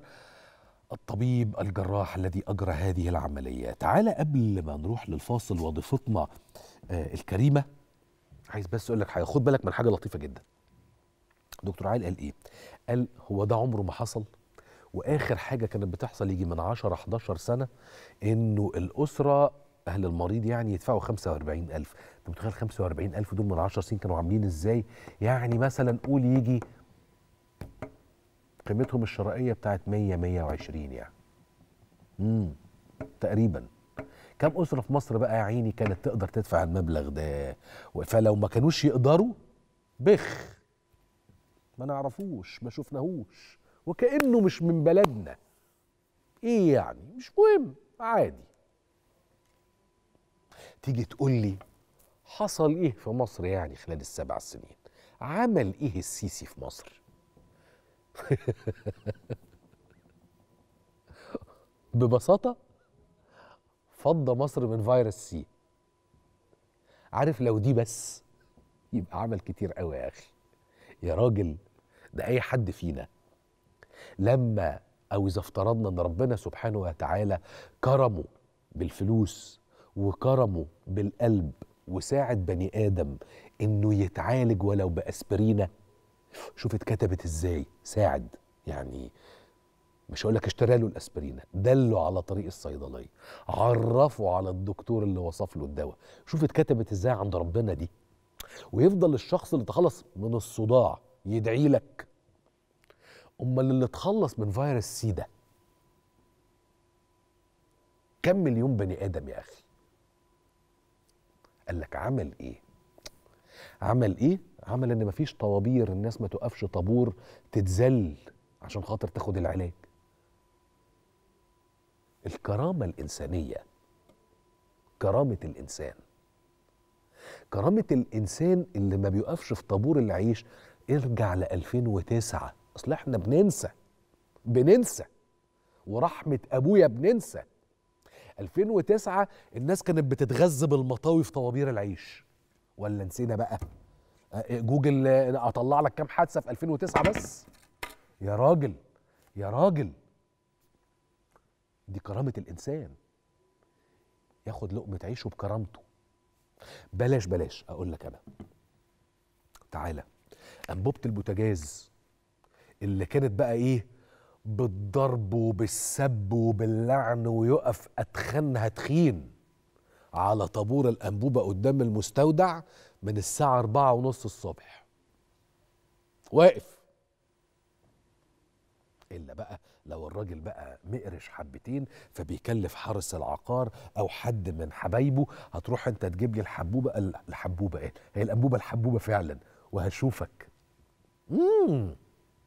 Speaker 1: الطبيب الجراح الذي اجرى هذه العمليه تعال قبل ما نروح للفاصل وضيفتنا آه الكريمه عايز بس اقول لك حاجه خد بالك من حاجه لطيفه جدا دكتور علي قال ايه قال هو ده عمره ما حصل واخر حاجه كانت بتحصل يجي من 10 11 سنه انه الاسره اهل المريض يعني يدفعوا 45000 انت متخيل 45000 دول من 10 سنين كانوا عاملين ازاي يعني مثلا قول يجي قيمتهم الشرائيه بتاعت 100 120 يعني امم تقريبا كم اسره في مصر بقى يا عيني كانت تقدر تدفع المبلغ ده فلو ما كانوش يقدروا بخ ما نعرفوش ما شفناهوش وكانه مش من بلدنا ايه يعني مش مهم عادي تيجي تقول لي حصل ايه في مصر يعني خلال السبع سنين عمل ايه السيسي في مصر ببساطة فض مصر من فيروس سي عارف لو دي بس يبقى عمل كتير قوي يا أخي يا راجل ده أي حد فينا لما أو إذا افترضنا أن ربنا سبحانه وتعالى كرمه بالفلوس وكرمه بالقلب وساعد بني آدم إنه يتعالج ولو بأسبرينة شوف اتكتبت ازاي ساعد يعني مش هقول لك اشترى له الاسبرينه دله على طريق الصيدليه عرفه على الدكتور اللي وصف له الدواء شوف اتكتبت ازاي عند ربنا دي ويفضل الشخص اللي تخلص من الصداع يدعي لك امال اللي تخلص من فيروس سي ده كم مليون بني ادم يا اخي قال لك عمل ايه عمل ايه عمل ان مفيش طوابير الناس ما تقفش طابور تتذل عشان خاطر تاخد العلاج الكرامة الإنسانية كرامة الإنسان كرامة الإنسان اللي ما بيقفش في طابور العيش ارجع ل 2009 أصل إحنا بننسى بننسى ورحمة أبويا بننسى 2009 الناس كانت بتتغذى بالمطاوي في طوابير العيش ولا نسينا بقى جوجل اطلع لك كام حادثه في 2009 بس يا راجل يا راجل دي كرامة الإنسان ياخد لقمة عيشه بكرامته بلاش بلاش أقول لك أنا تعالى أنبوبة البوتاجاز اللي كانت بقى إيه بالضرب وبالسب وباللعن ويقف أتخنها تخين على طابور الأنبوبة قدام المستودع من الساعة أربعة ونص الصبح واقف إلا بقى لو الراجل بقى مقرش حبتين فبيكلف حارس العقار أو حد من حبايبه هتروح أنت تجيب لي الحبوبة الحبوبة إيه؟ هي الأنبوبة الحبوبة فعلا وهشوفك مم.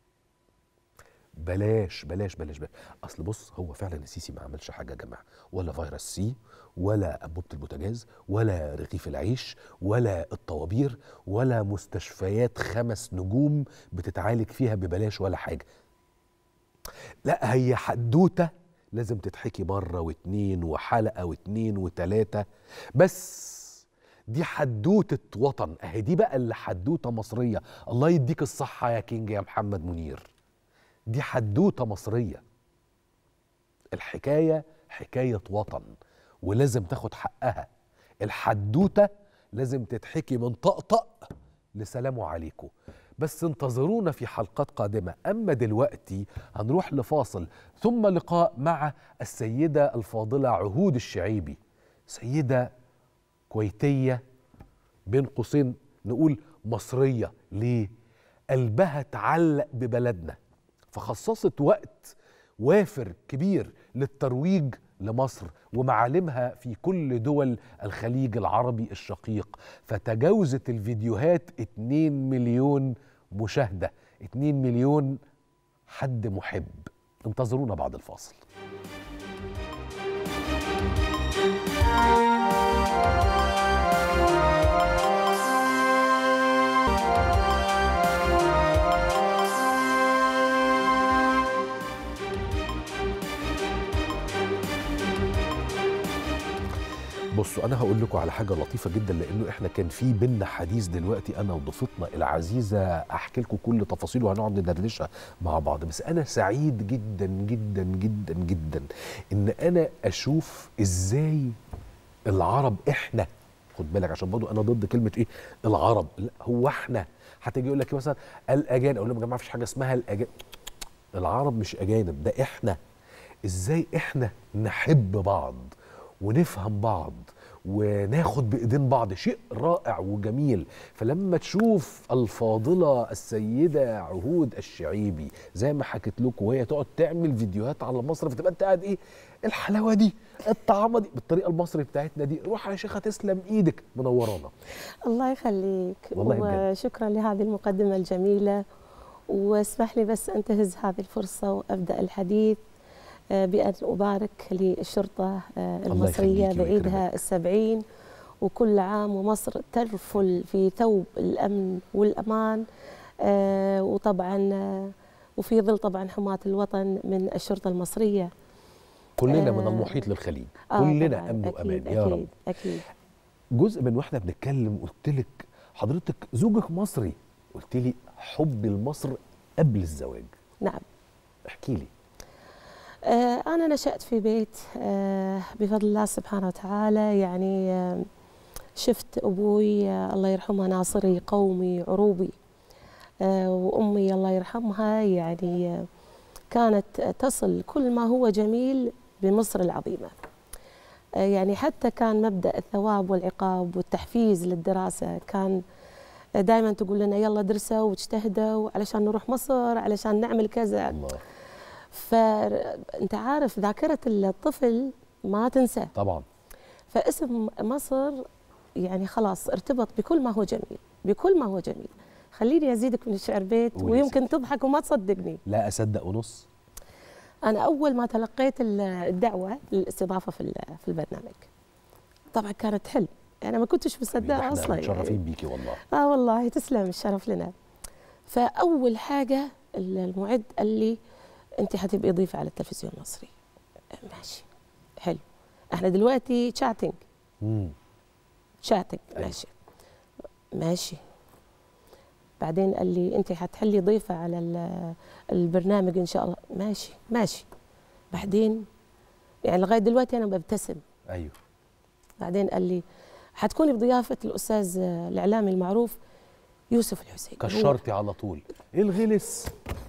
Speaker 1: بلاش بلاش بلاش بلاش اصل بص هو فعلا السيسي ما عملش حاجه يا جماعه ولا فيروس سي ولا انبوبه البوتاجاز ولا رغيف العيش ولا الطوابير ولا مستشفيات خمس نجوم بتتعالج فيها ببلاش ولا حاجه لا هي حدوته لازم تتحكي مره واتنين وحلقه واتنين وتلاته بس دي حدوته وطن اهي دي بقى اللي حدوته مصريه الله يديك الصحه يا كينج يا محمد منير دي حدوته مصريه الحكايه حكايه وطن ولازم تاخد حقها الحدوته لازم تتحكي من طقطق لسلام عليكم بس انتظرونا في حلقات قادمه اما دلوقتي هنروح لفاصل ثم لقاء مع السيده الفاضله عهود الشعيبي سيده كويتيه بين قوسين نقول مصريه ليه قلبها اتعلق ببلدنا فخصصت وقت وافر كبير للترويج لمصر ومعالمها في كل دول الخليج العربي الشقيق فتجاوزت الفيديوهات 2 مليون مشاهدة 2 مليون حد محب انتظرونا بعد الفاصل بصوا انا هقول لكم على حاجه لطيفه جدا لانه احنا كان في بينا حديث دلوقتي انا وضيفتنا العزيزه احكي لكم كل تفاصيله وهنقعد ندردشها مع بعض بس انا سعيد جدا جدا جدا جدا ان انا اشوف ازاي العرب احنا خد بالك عشان برضه انا ضد كلمه ايه العرب لا هو احنا هتيجي يقول لك مثلا الاجانب اقول لهم يا جماعه مفيش حاجه اسمها الاجانب العرب مش اجانب ده احنا ازاي احنا نحب بعض ونفهم بعض وناخد بايدين بعض شيء رائع وجميل فلما تشوف الفاضله السيده عهود الشعيبي زي ما حكيت لكم وهي تقعد تعمل فيديوهات على مصر فتبقى انت قاعد ايه الحلاوه دي الطعامه دي بالطريقه المصري بتاعتنا دي روح يا شيخه تسلم ايدك منورانا
Speaker 11: الله يخليك
Speaker 1: والله بجد.
Speaker 11: وشكرا لهذه المقدمة الجميلة واسمح لي بس أنتهز هذه الفرصة وأبدأ الحديث آه، بأن أبارك للشرطة آه،
Speaker 1: الله
Speaker 11: المصرية
Speaker 1: يخليكي
Speaker 11: بعيدها
Speaker 1: ويكرمك.
Speaker 11: السبعين وكل عام ومصر ترفل في ثوب الأمن والأمان آه، وطبعا آه، وفي ظل طبعا حماة الوطن من الشرطة المصرية
Speaker 1: كلنا من
Speaker 11: آه،
Speaker 1: المحيط للخليج
Speaker 11: آه
Speaker 1: كلنا
Speaker 11: طبعاً،
Speaker 1: امن
Speaker 11: أكيد
Speaker 1: وامان يا رب
Speaker 11: أكيد أكيد
Speaker 1: جزء من واحنا بنتكلم قلت لك حضرتك زوجك مصري قلت لي حب لمصر قبل الزواج
Speaker 11: نعم
Speaker 1: احكي لي
Speaker 11: آه، أنا نشأت في بيت آه، بفضل الله سبحانه وتعالى يعني آه، شفت أبوي آه، الله يرحمها ناصري قومي عروبي آه، وأمي الله يرحمها يعني آه، كانت تصل كل ما هو جميل بمصر العظيمة آه، يعني حتى كان مبدأ الثواب والعقاب والتحفيز للدراسة كان دائما تقول لنا يلا درسوا واجتهدوا علشان نروح مصر علشان نعمل كذا
Speaker 1: الله
Speaker 11: فانت عارف ذاكره الطفل ما تنسى
Speaker 1: طبعا
Speaker 11: فاسم مصر يعني خلاص ارتبط بكل ما هو جميل بكل ما هو جميل خليني ازيدك من الشعر بيت
Speaker 1: قولي
Speaker 11: ويمكن تضحك وما تصدقني
Speaker 1: لا اصدق ونص
Speaker 11: انا اول ما تلقيت ال- الدعوه للاستضافه في ال- في البرنامج طبعا كانت حلم انا ما كنتش
Speaker 1: ده
Speaker 11: مصدقه
Speaker 1: احنا
Speaker 11: اصلا
Speaker 1: متشرفين بيكي والله
Speaker 11: اه والله تسلم الشرف لنا فاول حاجه المعد قال لي انت حتبقي ضيفه على التلفزيون المصري ماشي حلو احنا دلوقتي تشاتنج
Speaker 1: مم.
Speaker 11: شاتنج
Speaker 1: أيوة.
Speaker 11: ماشي ماشي بعدين قال لي انت حتحلي ضيفه على ال- البرنامج ان شاء الله ماشي ماشي بعدين يعني لغايه دلوقتي انا ببتسم
Speaker 1: ايوه
Speaker 11: بعدين قال لي حتكوني بضيافه الاستاذ آه، الاعلامي المعروف يوسف الحسين هو-
Speaker 1: كشرتي على طول ايه الغلس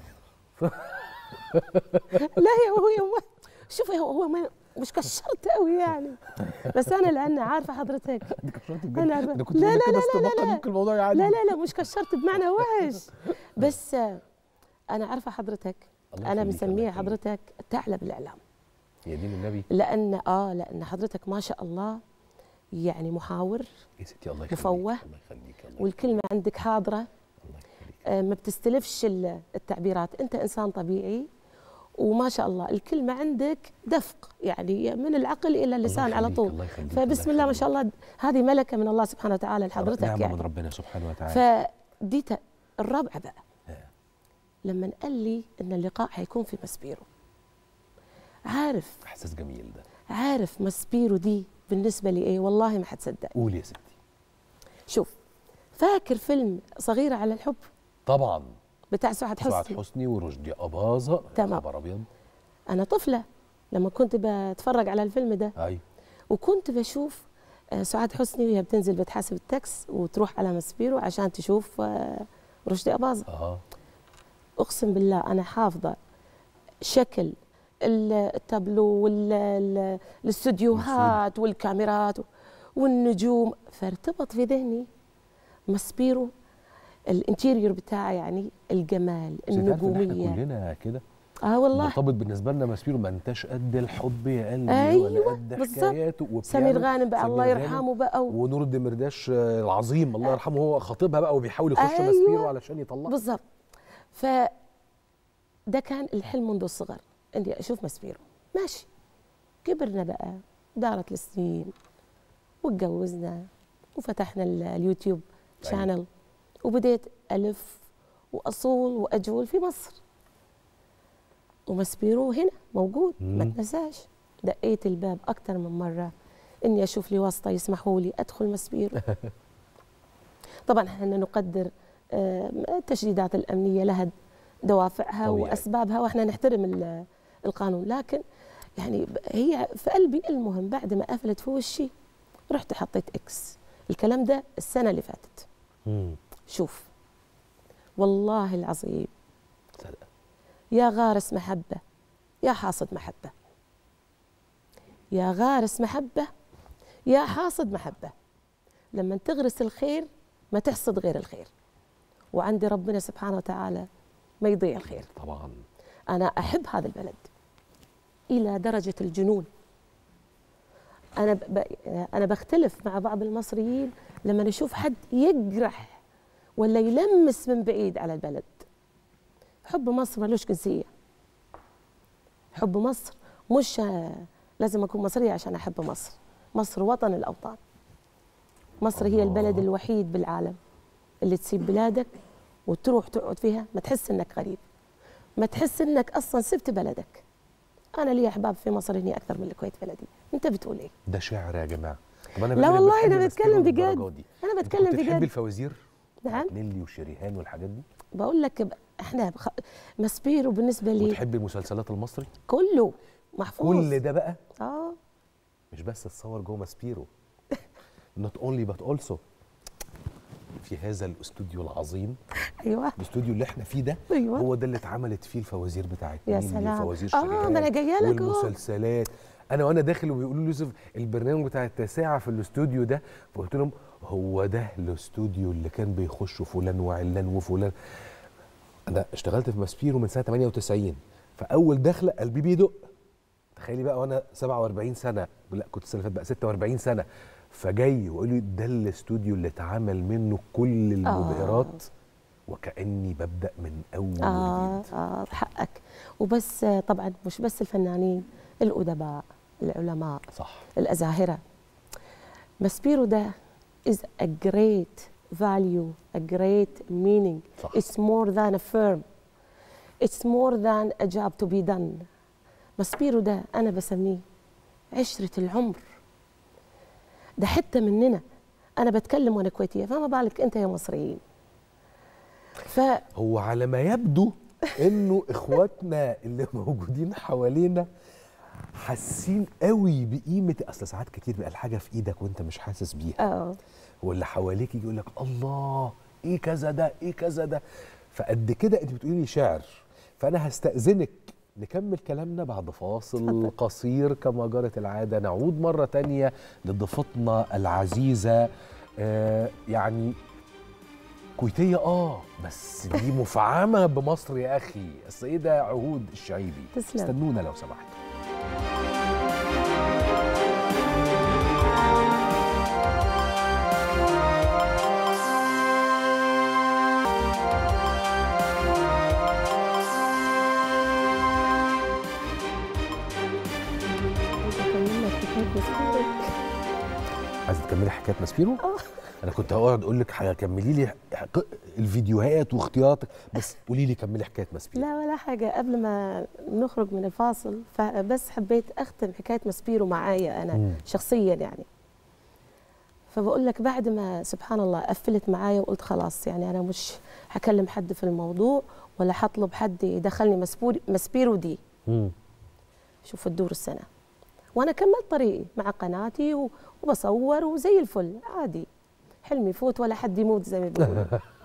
Speaker 11: لا هي هو هو شوفي هو هو ما مش كشرت قوي يعني بس انا لان عارفه حضرتك انا عارفة-
Speaker 1: انا كنت
Speaker 11: لا
Speaker 1: بقول
Speaker 11: لا
Speaker 1: كده
Speaker 11: لا لا
Speaker 1: استباقا
Speaker 11: لا
Speaker 1: يمكن الموضوع يعدي
Speaker 11: لا لا لا مش كشرت بمعنى وحش بس آه، انا عارفه حضرتك
Speaker 1: الله
Speaker 11: انا
Speaker 1: يخليك، الله
Speaker 11: مسميه
Speaker 1: يخليك.
Speaker 11: حضرتك ثعلب الاعلام
Speaker 1: يا دين النبي
Speaker 11: لان اه لان حضرتك ما شاء الله يعني محاور
Speaker 1: يا ستي الله يخليك
Speaker 11: مفوه
Speaker 1: الله يخليك الله
Speaker 11: والكلمه عندك حاضره آه، ما بتستلفش ال- التعبيرات انت انسان طبيعي وما شاء الله الكلمه عندك دفق يعني من العقل الى اللسان على
Speaker 1: يخليك،
Speaker 11: طول
Speaker 1: الله يخليك،
Speaker 11: فبسم
Speaker 1: الله
Speaker 11: الله ما
Speaker 1: يخليك.
Speaker 11: شاء الله هذه ملكه من الله سبحانه وتعالى لحضرتك
Speaker 1: نعمه
Speaker 11: يعني
Speaker 1: من ربنا سبحانه وتعالى
Speaker 11: فدي ت- الرابعه بقى لما قال لي ان اللقاء حيكون في مسبيرو عارف
Speaker 1: احساس جميل ده
Speaker 11: عارف مسبيرو دي بالنسبه لي ايه والله ما حتصدق
Speaker 1: قول يا ستي
Speaker 11: شوف فاكر فيلم صغيره على الحب
Speaker 1: طبعا
Speaker 11: بتاع سعاد حسني
Speaker 1: سعاد حسني ورشدي اباظه
Speaker 11: تمام.
Speaker 1: خبر ابيض
Speaker 11: انا طفله لما كنت بتفرج على الفيلم ده
Speaker 1: ايوه
Speaker 11: وكنت بشوف آه، سعاد حسني وهي بتنزل بتحاسب التاكس وتروح على مسبيرو عشان تشوف آه، رشدي اباظه
Speaker 1: اه
Speaker 11: اقسم بالله انا حافظه شكل ال- التابلو والاستديوهات والكاميرات والنجوم فارتبط في ذهني مسبيرو الانتيريور بتاعه يعني الجمال
Speaker 1: بس أنت عارفة إن إحنا
Speaker 11: النجوميه
Speaker 1: كلنا كده
Speaker 11: اه والله
Speaker 1: مرتبط بالنسبه لنا مسبيرو ما انتش قد الحب يا قلبي ولا
Speaker 11: ايوه
Speaker 1: قد
Speaker 11: بالظبط
Speaker 1: حكاياته وبيانو.
Speaker 11: سمير غانم بقى
Speaker 1: سمير
Speaker 11: الله
Speaker 1: غانم
Speaker 11: يرحمه بقى و...
Speaker 1: ونور الدمرداش آه، العظيم الله يرحمه هو خطيبها بقى وبيحاول يخش
Speaker 11: أيوة.
Speaker 1: مسبيرو علشان يطلعها
Speaker 11: بالظبط ف ده كان الحلم منذ الصغر اني اشوف مسبيرو ماشي كبرنا بقى دارت السنين واتجوزنا وفتحنا ال- اليوتيوب
Speaker 1: أيوة.
Speaker 11: شانل وبديت الف واصول واجول في مصر ومسبيرو هنا موجود ما
Speaker 1: مم.
Speaker 11: تنساش دقيت الباب اكثر من مره اني اشوف لي واسطه يسمحوا لي ادخل مسبيرو طبعا احنا نقدر آه، التشديدات الامنيه لها دوافعها
Speaker 1: طبيعي.
Speaker 11: واسبابها واحنا نحترم ال- القانون لكن يعني ب- هي في قلبي المهم بعد ما قفلت في وشي رحت حطيت اكس الكلام ده السنه اللي فاتت
Speaker 1: مم.
Speaker 11: شوف والله العظيم
Speaker 1: صدق.
Speaker 11: يا غارس محبه يا حاصد محبه يا غارس محبه يا حاصد محبه لما تغرس الخير ما تحصد غير الخير وعندي ربنا سبحانه وتعالى ما يضيع الخير
Speaker 1: طبعا
Speaker 11: أنا أحب هذا البلد إلى درجة الجنون أنا ب... ب... أنا بختلف مع بعض المصريين لما نشوف حد يجرح ولا يلمس من بعيد على البلد حب مصر ملوش جنسية حب مصر مش آه، لازم أكون مصرية عشان أحب مصر مصر وطن الأوطان مصر هي البلد الوحيد بالعالم اللي تسيب بلادك وتروح تقعد فيها ما تحس إنك غريب ما تحس انك اصلا سبت بلدك انا لي احباب في مصر هني اكثر من الكويت بلدي انت بتقول ايه
Speaker 1: ده شعر يا جماعه طب انا
Speaker 11: لا
Speaker 1: بقى
Speaker 11: والله
Speaker 1: بحب
Speaker 11: أنا
Speaker 1: مسبيرو
Speaker 11: بتكلم بجد.
Speaker 1: للدرجة دي.
Speaker 11: انا
Speaker 1: أنت
Speaker 11: بتكلم
Speaker 1: كنت بتحبي
Speaker 11: بجد
Speaker 1: الفوازير
Speaker 11: نعم
Speaker 1: نيلي وشريهان والحاجات دي
Speaker 11: بقول لك ب- احنا بخ... مسبيرو بالنسبه لي
Speaker 1: وتحبي المسلسلات المصري
Speaker 11: كله محفوظ
Speaker 1: كل ده بقى
Speaker 11: اه
Speaker 1: مش بس اتصور جوه ماسبيرو نوت اونلي بات اولسو في هذا الاستوديو العظيم
Speaker 11: ايوه
Speaker 1: الاستوديو اللي احنا فيه ده
Speaker 11: أيوة.
Speaker 1: هو ده اللي اتعملت فيه الفوازير بتاعتنا
Speaker 11: يا
Speaker 1: نيلي
Speaker 11: سلام.
Speaker 1: وفوازير
Speaker 11: آه،
Speaker 1: شريهان
Speaker 11: ما أنا جاية لك أهو.
Speaker 1: والمسلسلات انا وانا داخل وبيقولوا لي يوسف البرنامج بتاع التاسعه في الاستوديو ده فقلت لهم هو ده الاستوديو اللي كان بيخشوا فلان وعلان وفلان انا اشتغلت في ماسبيرو من سنه 98 فاول دخله قلبي بيدق تخيلي بقى وانا 47 سنه لا كنت السنه اللي فاتت بقى 46 سنه فجاي ويقول لي ده الاستوديو اللي اتعمل منه كل المبهرات وكاني ببدا من اول
Speaker 11: اه
Speaker 1: وجديد
Speaker 11: اه حقك وبس آه، طبعا مش بس الفنانين الادباء العلماء
Speaker 1: صح
Speaker 11: الازاهره مسبيرو ده is a great value a great meaning
Speaker 1: صح.
Speaker 11: it's more than a firm it's more than a job to be done مسبيرو ده انا بسميه عشره العمر ده حته مننا انا بتكلم وانا كويتيه فما بالك انت يا مصريين ف
Speaker 1: هو على ما يبدو انه اخواتنا اللي موجودين حوالينا حاسين قوي بقيمه اصل ساعات كتير بيبقى الحاجه في ايدك وانت مش حاسس بيها
Speaker 11: اه
Speaker 1: واللي حواليك يجي يقول لك الله ايه كذا ده ايه كذا ده فقد كده انت بتقولي لي شعر فانا هستاذنك نكمل كلامنا بعد فاصل قصير كما جرت العاده نعود مره تانية لضيفتنا العزيزه آه يعني كويتيه اه بس دي مفعمه بمصر يا اخي السيده عهود الشعيبي
Speaker 11: تسلم.
Speaker 1: استنونا لو سمحت
Speaker 11: كملنا حكاية مسكورة.
Speaker 1: عايزه تكملي حكايه ماسبيرو؟ انا كنت هقعد اقول لك حاجه كملي لي حق- الفيديوهات واختياراتك بس قولي لي كملي حكايه ماسبيرو
Speaker 11: لا ولا حاجة قبل ما نخرج من الفاصل فبس حبيت أختم حكاية مسبيرو معايا أنا
Speaker 1: مم.
Speaker 11: شخصيا يعني فبقول لك بعد ما سبحان الله قفلت معايا وقلت خلاص يعني أنا مش هكلم حد في الموضوع ولا هطلب حد يدخلني مسبوري مسبيرو دي
Speaker 1: مم.
Speaker 11: شوف الدور السنة وأنا كملت طريقي مع قناتي و- وبصور وزي الفل عادي حلمي يفوت ولا حد يموت زي ما بيقولوا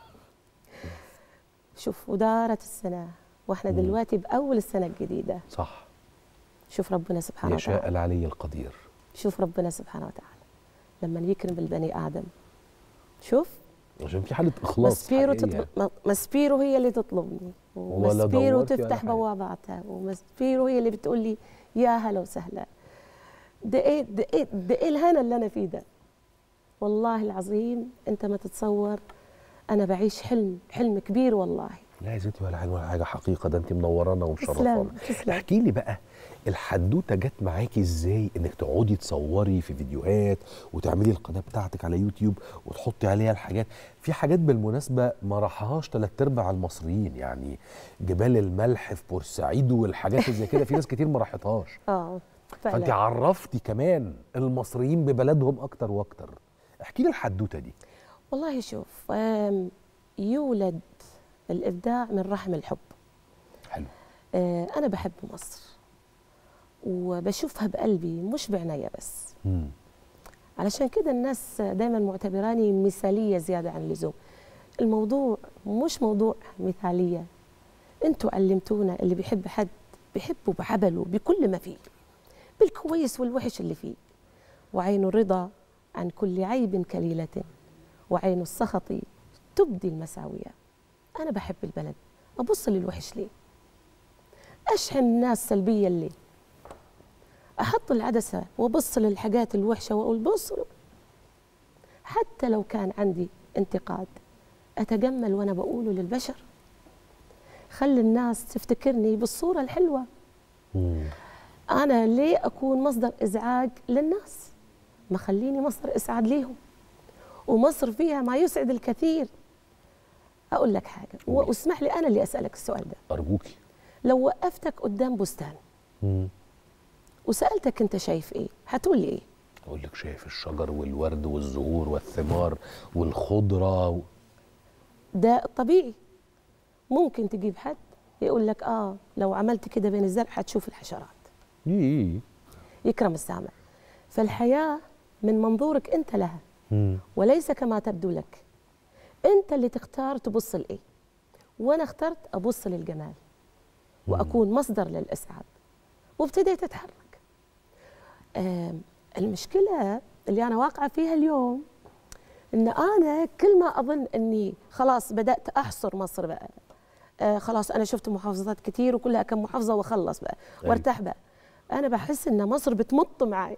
Speaker 11: شوف ودارت السنة واحنا
Speaker 1: مم.
Speaker 11: دلوقتي بأول السنة الجديدة
Speaker 1: صح
Speaker 11: شوف ربنا سبحانه
Speaker 1: يشاء
Speaker 11: وتعالى
Speaker 1: العلي القدير
Speaker 11: شوف ربنا سبحانه وتعالى لما يكرم البني آدم شوف
Speaker 1: عشان في حاله اخلاص
Speaker 11: مسبيرو
Speaker 1: حقيقية.
Speaker 11: تطلب م- مسبيرو هي اللي تطلبني
Speaker 1: ولا
Speaker 11: ومسبيرو
Speaker 1: دورتي ولا
Speaker 11: تفتح
Speaker 1: حاجة.
Speaker 11: بواباتها ومسبيرو هي اللي بتقول لي يا هلا وسهلا ده ايه ده ايه ده ايه الهنا اللي انا فيه ده والله العظيم انت ما تتصور انا بعيش حلم حلم كبير والله
Speaker 1: لا يا ستي ولا حاجه ولا حاجه حقيقه ده انت منورانا ومشرفانا
Speaker 11: تسلم تسلم
Speaker 1: احكي لي بقى الحدوته جت معاكي ازاي انك تقعدي تصوري في فيديوهات وتعملي القناه بتاعتك على يوتيوب وتحطي عليها الحاجات في حاجات بالمناسبه ما راحهاش ثلاث ارباع المصريين يعني جبال الملح في بورسعيد والحاجات اللي زي كده في ناس كتير ما راحتهاش
Speaker 11: اه
Speaker 1: فانت
Speaker 11: فعلا
Speaker 1: عرفتي كمان المصريين ببلدهم اكتر واكتر احكي لي الحدوته دي
Speaker 11: والله شوف آم، يولد الابداع من رحم الحب
Speaker 1: حلو
Speaker 11: آه، انا بحب مصر وبشوفها بقلبي مش بعناية بس
Speaker 1: مم.
Speaker 11: علشان كده الناس دايما معتبراني مثالية زيادة عن اللزوم الموضوع مش موضوع مثالية انتوا علمتونا اللي بيحب حد بيحبه بعبله بكل ما فيه بالكويس والوحش اللي فيه وعين الرضا عن كل عيب كليلة وعين السخط تبدي المساوية أنا بحب البلد أبص للوحش ليه أشحن الناس سلبيا ليه أحط العدسة وأبص للحاجات الوحشة وأقول بصوا حتى لو كان عندي انتقاد أتجمل وأنا بقوله للبشر خلي الناس تفتكرني بالصورة الحلوة
Speaker 1: مم.
Speaker 11: أنا ليه أكون مصدر إزعاج للناس ما خليني مصدر إسعاد ليهم ومصر فيها ما يسعد الكثير أقول لك حاجة
Speaker 1: قولي.
Speaker 11: واسمح لي أنا اللي أسألك السؤال ده
Speaker 1: ارجوكي
Speaker 11: لو وقفتك قدام بستان
Speaker 1: مم.
Speaker 11: وسألتك أنت شايف إيه هتقول لي إيه
Speaker 1: اقول لك شايف الشجر والورد والزهور والثمار والخضره و...
Speaker 11: ده طبيعي ممكن تجيب حد يقول لك آه لو عملت كده بين الزرع هتشوف الحشرات
Speaker 1: إيه.
Speaker 11: يكرم السامع فالحياة من منظورك أنت لها
Speaker 1: مم.
Speaker 11: وليس كما تبدو لك انت اللي تختار تبص لايه وانا اخترت ابص للجمال واكون مصدر للاسعاد وابتديت اتحرك آم، المشكله اللي انا واقعه فيها اليوم ان انا كل ما اظن اني خلاص بدات احصر مصر بقى آه خلاص انا شفت محافظات كتير وكلها كم محافظه واخلص بقى
Speaker 1: أيوة.
Speaker 11: وارتاح بقى انا بحس ان مصر بتمط معايا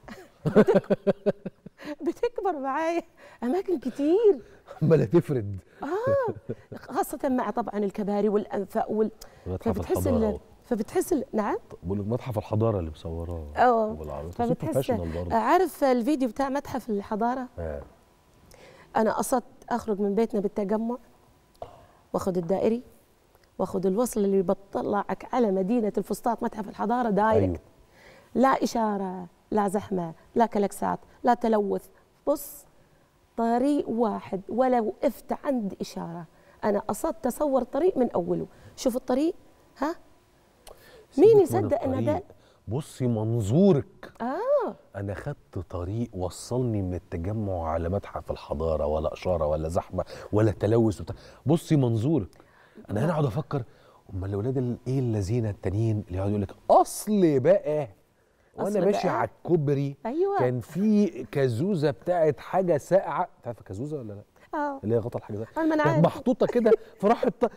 Speaker 11: بتكبر معايا اماكن كتير
Speaker 1: عماله تفرد
Speaker 11: اه خاصة مع طبعا الكباري والانفاق وال...
Speaker 1: متحف
Speaker 11: فبتحس
Speaker 1: الحضاره
Speaker 11: ال...
Speaker 1: أهو.
Speaker 11: فبتحس ال... نعم
Speaker 1: بقول لك متحف الحضاره اللي مصوراه
Speaker 11: اه
Speaker 1: والعربيات
Speaker 11: فبتحس
Speaker 1: برضه
Speaker 11: عارف الفيديو بتاع متحف الحضارة
Speaker 1: آه.
Speaker 11: انا قصدت اخرج من بيتنا بالتجمع واخد الدائري واخد الوصل اللي بتطلعك على مدينة الفسطاط متحف الحضارة دايركت
Speaker 1: أيوه.
Speaker 11: لا إشارة لا زحمة لا كلاكسات لا تلوث بص طريق واحد ولو وقفت عند إشارة انا قصدت اصور الطريق من اوله شوف الطريق ها
Speaker 1: سيبك
Speaker 11: مين
Speaker 1: من
Speaker 11: يصدق ان ده
Speaker 1: الطريق. بصي منظورك
Speaker 11: اه
Speaker 1: انا خدت طريق وصلني من التجمع على متحف الحضاره ولا اشاره ولا زحمه ولا تلوث وبتاع بصي منظورك انا هنا اقعد افكر امال الاولاد ال- ايه الذين التانيين اللي يقعد يقول لك اصل بقى وانا
Speaker 11: أصل
Speaker 1: ماشي
Speaker 11: بقى.
Speaker 1: على الكوبري
Speaker 11: أيوة.
Speaker 1: كان في كازوزه بتاعت حاجه ساقعه تعرف كازوزه ولا لا
Speaker 11: اه
Speaker 1: اللي هي غطا الحاجه ده
Speaker 11: أنا ما أنا
Speaker 1: كانت
Speaker 11: عارف.
Speaker 1: محطوطه كده فراحت ط-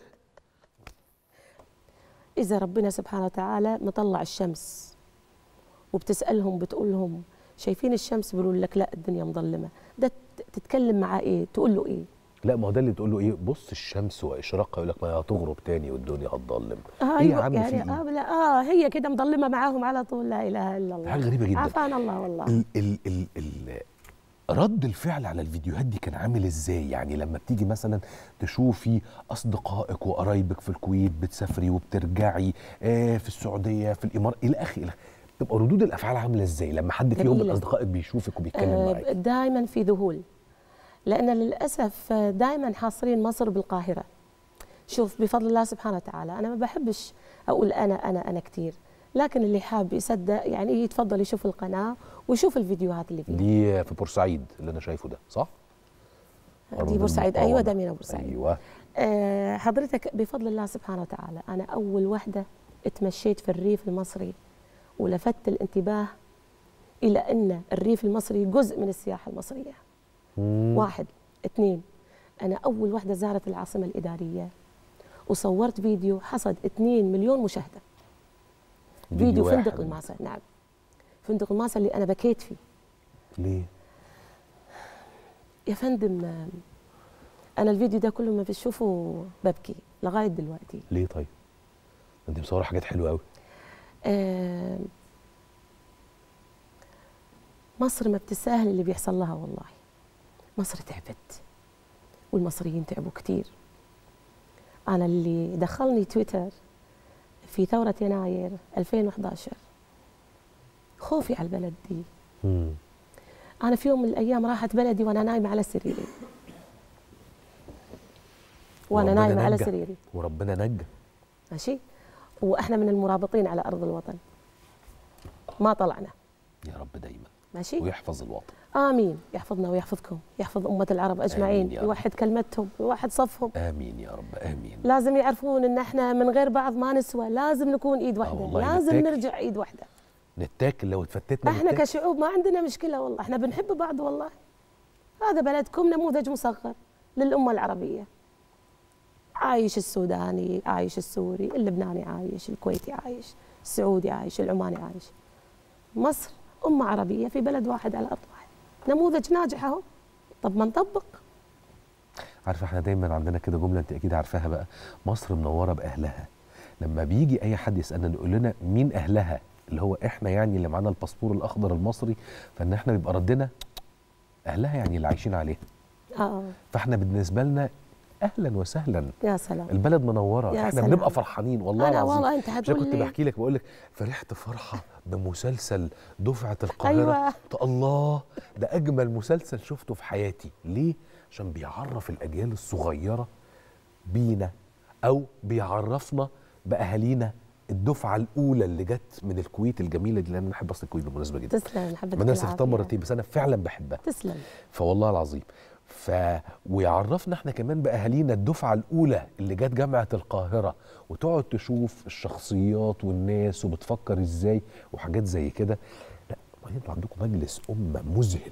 Speaker 11: إذا ربنا سبحانه وتعالى مطلع الشمس وبتسألهم بتقول لهم شايفين الشمس بيقولوا لك لا الدنيا مظلمة ده ت- تتكلم معاه إيه تقول له إيه
Speaker 1: لا ما هو ده اللي تقول له ايه بص الشمس واشراقها يقول لك ما هي هتغرب تاني والدنيا هتضلم
Speaker 11: آه
Speaker 1: ايه يا عم في
Speaker 11: يعني
Speaker 1: ايه
Speaker 11: آه, لا آه هي كده مظلمة معاهم على طول لا إله إلا الله
Speaker 1: حاجة غريبة جدا.
Speaker 11: عافانا الله والله
Speaker 1: ال ال ال ال رد الفعل على الفيديوهات دي كان عامل ازاي يعني لما بتيجي مثلا تشوفي اصدقائك وقرايبك في الكويت بتسافري وبترجعي آه في السعوديه في الامارات الى اخره إلى آخره. تبقى ردود الافعال عامله ازاي لما حد فيهم من
Speaker 11: جميلة.
Speaker 1: اصدقائك بيشوفك وبيتكلم
Speaker 11: آه
Speaker 1: معاك
Speaker 11: دائما في ذهول لأن للأسف آه، دائما حاصرين مصر بالقاهرة شوف بفضل الله سبحانه وتعالى أنا ما بحبش أقول أنا أنا أنا كتير لكن اللي حاب يصدق يعني يتفضل يشوف القناة ويشوف الفيديوهات اللي فيها
Speaker 1: دي في بورسعيد اللي انا شايفه ده صح؟ أرض
Speaker 11: دي بورسعيد أيوة
Speaker 1: المقاومة.
Speaker 11: ده من بورسعيد
Speaker 1: ايوه
Speaker 11: آه، حضرتك بفضل الله سبحانه وتعالى أنا أول وحدة اتمشيت في الريف المصري ولفت الانتباه إلى أن الريف المصري جزء من السياحة المصرية
Speaker 1: مم.
Speaker 11: واحد اثنين أنا أول وحدة زارت العاصمة الإدارية وصورت فيديو حصد 2 مليون مشاهدة
Speaker 1: فيديو
Speaker 11: فيديو
Speaker 1: واحد.
Speaker 11: فندق الماسة نعم فندق الماسة اللي أنا بكيت فيه
Speaker 1: ليه؟
Speaker 11: يا فندم آه، أنا الفيديو ده كل ما بشوفه ببكي لغاية دلوقتي
Speaker 1: ليه طيب؟ انت مصوره حاجات حلوه قوي
Speaker 11: آه، مصر ما بتستاهل اللي بيحصل لها والله مصر تعبت والمصريين تعبوا كتير أنا اللي دخلني تويتر في ثورة يناير 2011 خوفي على البلد دي
Speaker 1: مم.
Speaker 11: أنا في يوم من الأيام راحت بلدي وأنا نايمة على سريري وأنا
Speaker 1: وربنا
Speaker 11: نايمة على
Speaker 1: نجى.
Speaker 11: سريري
Speaker 1: وربنا نجى
Speaker 11: ماشي وإحنا من المرابطين على أرض الوطن ما طلعنا
Speaker 1: يا رب دايما
Speaker 11: ماشي
Speaker 1: ويحفظ الوطن
Speaker 11: آمين يحفظنا ويحفظكم يحفظ أمة العرب أجمعين
Speaker 1: آمين يا رب.
Speaker 11: يوحد كلمتهم يوحد صفهم
Speaker 1: امين يا رب امين
Speaker 11: لازم يعرفون ان احنا من غير بعض ما نسوى لازم نكون ايد واحده
Speaker 1: والله
Speaker 11: لازم
Speaker 1: نتاكل.
Speaker 11: نرجع ايد واحده
Speaker 1: نتاكل لو اتفتتنا
Speaker 11: احنا
Speaker 1: نتاكل.
Speaker 11: كشعوب ما عندنا مشكله والله احنا بنحب بعض والله هذا بلدكم نموذج مصغر للامه العربيه عايش السوداني عايش السوري اللبناني عايش الكويتي عايش السعودي عايش العماني عايش مصر امه عربيه في بلد واحد على ارض واحد نموذج ناجح اهو طب ما نطبق
Speaker 1: عارفه احنا دايما عندنا كده جمله انت اكيد عارفاها بقى مصر منوره باهلها لما بيجي اي حد يسالنا نقول لنا مين اهلها اللي هو احنا يعني اللي معانا الباسبور الاخضر المصري فان احنا بيبقى ردنا اهلها يعني اللي عايشين عليها
Speaker 11: اه
Speaker 1: فاحنا بالنسبه لنا اهلا وسهلا
Speaker 11: يا سلام
Speaker 1: البلد منوره
Speaker 11: يا
Speaker 1: احنا
Speaker 11: سلام.
Speaker 1: بنبقى فرحانين والله
Speaker 11: أنا
Speaker 1: العظيم
Speaker 11: والله أنت
Speaker 1: عشان
Speaker 11: هتقول
Speaker 1: كنت
Speaker 11: لي-
Speaker 1: بحكي لك بقول لك فرحت فرحه بمسلسل دفعه القاهره
Speaker 11: أيوة.
Speaker 1: قلت الله ده اجمل مسلسل شفته في حياتي ليه عشان بيعرف الاجيال الصغيره بينا او بيعرفنا باهالينا الدفعه الاولى اللي جت من الكويت الجميله دي لان انا بحب اصل الكويت بالمناسبه جدا
Speaker 11: تسلم حبيبتي
Speaker 1: ما الناس
Speaker 11: العافية.
Speaker 1: اختار مرتين بس انا فعلا بحبها
Speaker 11: تسلم
Speaker 1: فوالله العظيم ف ويعرفنا احنا كمان باهالينا الدفعه الاولى اللي جت جامعه القاهره وتقعد تشوف الشخصيات والناس وبتفكر ازاي وحاجات زي كده لا وبعدين انتوا عندكم مجلس امه مذهل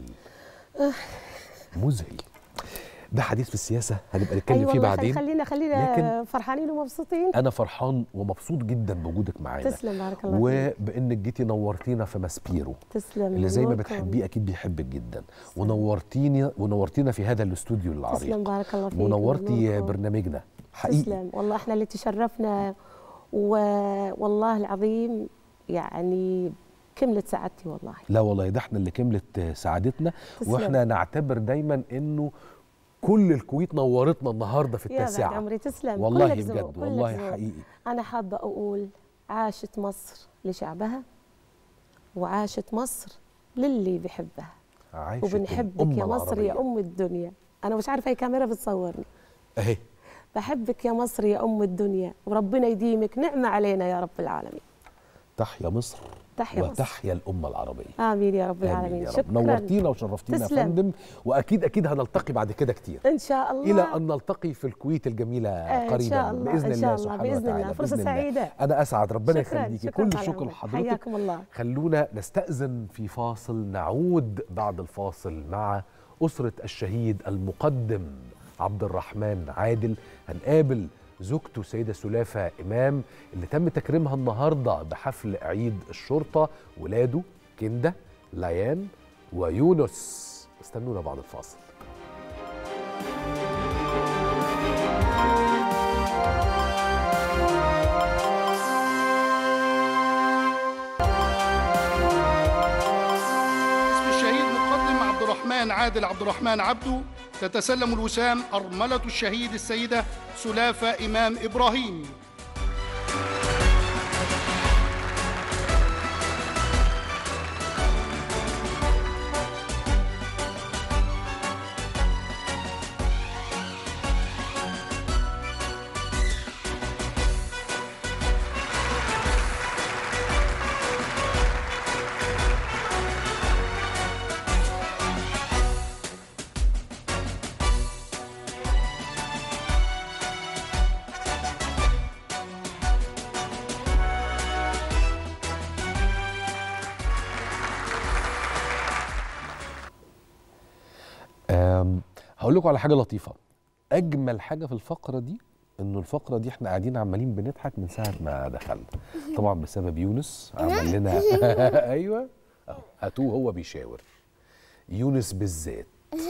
Speaker 1: مذهل ده حديث في السياسه هنبقى نتكلم
Speaker 11: أيوة
Speaker 1: فيه
Speaker 11: والله
Speaker 1: بعدين
Speaker 11: خلينا خلينا
Speaker 1: لكن
Speaker 11: فرحانين ومبسوطين
Speaker 1: انا فرحان ومبسوط جدا بوجودك معانا
Speaker 11: تسلم بارك الله فيك
Speaker 1: وبانك جيتي نورتينا في ماسبيرو
Speaker 11: تسلم
Speaker 1: اللي زي ما
Speaker 11: نوركم.
Speaker 1: بتحبيه اكيد بيحبك جدا ونورتيني ونورتينا في هذا الاستوديو العريق
Speaker 11: تسلم بارك الله فيك
Speaker 1: ونورتي
Speaker 11: ونوركم.
Speaker 1: برنامجنا حقيقي
Speaker 11: تسلم والله احنا اللي تشرفنا والله العظيم يعني كملت سعادتي والله
Speaker 1: لا والله ده احنا اللي كملت سعادتنا
Speaker 11: تسلم.
Speaker 1: واحنا نعتبر دايما انه كل الكويت نورتنا النهارده في
Speaker 11: يا بعد
Speaker 1: التاسعه
Speaker 11: عمري تسلم
Speaker 1: والله
Speaker 11: كلك ذوق،
Speaker 1: بجد
Speaker 11: كلك
Speaker 1: والله
Speaker 11: ذوق.
Speaker 1: حقيقي
Speaker 11: أنا حابة أقول عاشت مصر لشعبها وعاشت مصر للي بيحبها
Speaker 1: عايشة
Speaker 11: وبنحبك
Speaker 1: الأمة
Speaker 11: يا مصر يا
Speaker 1: العربية.
Speaker 11: أم الدنيا أنا مش عارفة هي كاميرا بتصورني
Speaker 1: اهي
Speaker 11: بحبك يا مصر يا ام الدنيا وربنا يديمك نعمه علينا يا رب العالمين
Speaker 1: تحيا مصر
Speaker 11: تحيا مصر
Speaker 1: وتحيا الامه العربيه
Speaker 11: امين يا رب
Speaker 1: آمين
Speaker 11: العالمين
Speaker 1: يا رب
Speaker 11: شكرا
Speaker 1: نورتينا وشرفتينا يا
Speaker 11: تسلم.
Speaker 1: فندم واكيد اكيد هنلتقي بعد كده كتير
Speaker 11: ان شاء الله
Speaker 1: الى ان نلتقي في الكويت الجميله
Speaker 11: آه،
Speaker 1: قريبا
Speaker 11: إن شاء الله،
Speaker 1: باذن
Speaker 11: إن
Speaker 1: الله
Speaker 11: شاء الله،
Speaker 1: سبحانه
Speaker 11: بإذن
Speaker 1: وتعالى
Speaker 11: الله. فرصة
Speaker 1: بإذن الله.
Speaker 11: سعيدة.
Speaker 1: انا اسعد ربنا
Speaker 11: شكراً،
Speaker 1: يخليكي
Speaker 11: شكراً
Speaker 1: كل
Speaker 11: على
Speaker 1: الشكر
Speaker 11: عمرك.
Speaker 1: لحضرتك
Speaker 11: حياكم الله.
Speaker 1: خلونا نستأذن في فاصل نعود بعد الفاصل مع أسرة الشهيد المقدم عبد الرحمن عادل هنقابل زوجته السيدة سلافة إمام اللي تم تكريمها النهاردة بحفل عيد الشرطة ولاده كندا ليان ويونس استنونا بعد الفاصل
Speaker 3: اسم الشهيد مقدم عبد الرحمن عادل عبد الرحمن عبده تتسلم الوسام أرملة الشهيد السيدة سلافة إمام إبراهيم
Speaker 1: أم، هقول لكم على حاجه لطيفه اجمل حاجه في الفقره دي انه الفقره دي احنا قاعدين عمالين بنضحك من ساعه ما دخلنا طبعا بسبب يونس عمل لنا ايوه أهو، هاتوه هو بيشاور يونس بالذات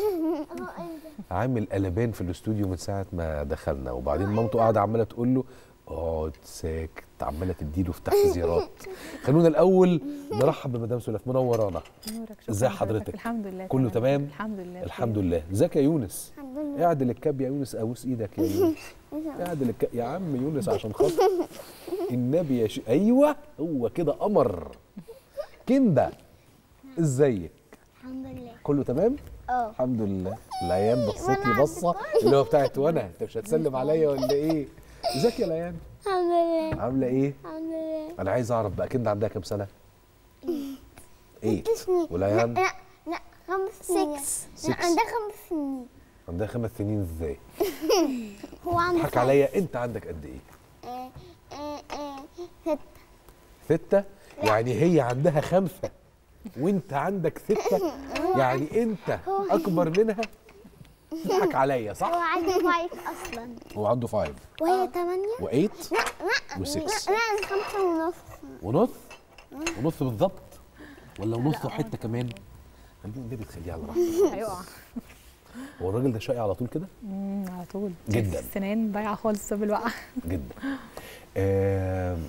Speaker 1: عامل قلبان في الاستوديو من ساعه ما دخلنا وبعدين مامته قاعده عماله تقول له اقعد ساكت عماله تديله في تحذيرات خلونا الاول نرحب بمدام سلف منورانا
Speaker 12: نورك شكراً
Speaker 1: ازاي
Speaker 12: لحضرتك.
Speaker 1: حضرتك
Speaker 12: الحمد لله
Speaker 1: كله تمام
Speaker 12: الحمد لله
Speaker 1: الحمد لله ازيك يا يونس
Speaker 12: الحمد لله.
Speaker 1: اعدل الكاب يا يونس ابوس ايدك يا يونس اعدل الكاب يا عم يونس عشان خاطر النبي يا ش... ايوه هو كده قمر كندا ازيك
Speaker 6: الحمد لله
Speaker 1: كله تمام
Speaker 6: اه
Speaker 1: الحمد لله العيان بصت لي بصه اللي هو بتاعت وانا انت مش هتسلم عليا ولا ايه ازيك يا ليان
Speaker 6: الحمد لله
Speaker 1: عامله ايه
Speaker 6: الحمد لله
Speaker 1: انا عايز اعرف بقى كندا عندها كام سنه ايه
Speaker 6: ست سنين
Speaker 1: وليان
Speaker 6: لا لا خمس سنين
Speaker 1: Six.
Speaker 6: لا عندها خمس سنين
Speaker 1: عندها خمس سنين ازاي
Speaker 6: هو عنده
Speaker 1: اضحك عليا انت عندك قد ايه
Speaker 6: آه، آه، آه، ست
Speaker 1: ستة يعني هي عندها خمسة وانت عندك ستة يعني انت اكبر منها تضحك عليا
Speaker 6: هو
Speaker 1: صح
Speaker 6: عنده فايف اصلا
Speaker 1: هو عنده فايف
Speaker 6: وهي ثمانية
Speaker 1: وايت
Speaker 6: لا لا
Speaker 1: وسكس.
Speaker 6: لا لا خمسة ونص
Speaker 1: ونص ونص بالظبط ولا ونص وحتة كمان خليه النبي تخليه على راحته
Speaker 12: هيقع
Speaker 1: هو الراجل ده شقي على طول كده
Speaker 12: مم، على طول
Speaker 1: جداً.
Speaker 12: السنان ضايعه خالص بسبب الوقعه
Speaker 1: جدا آم،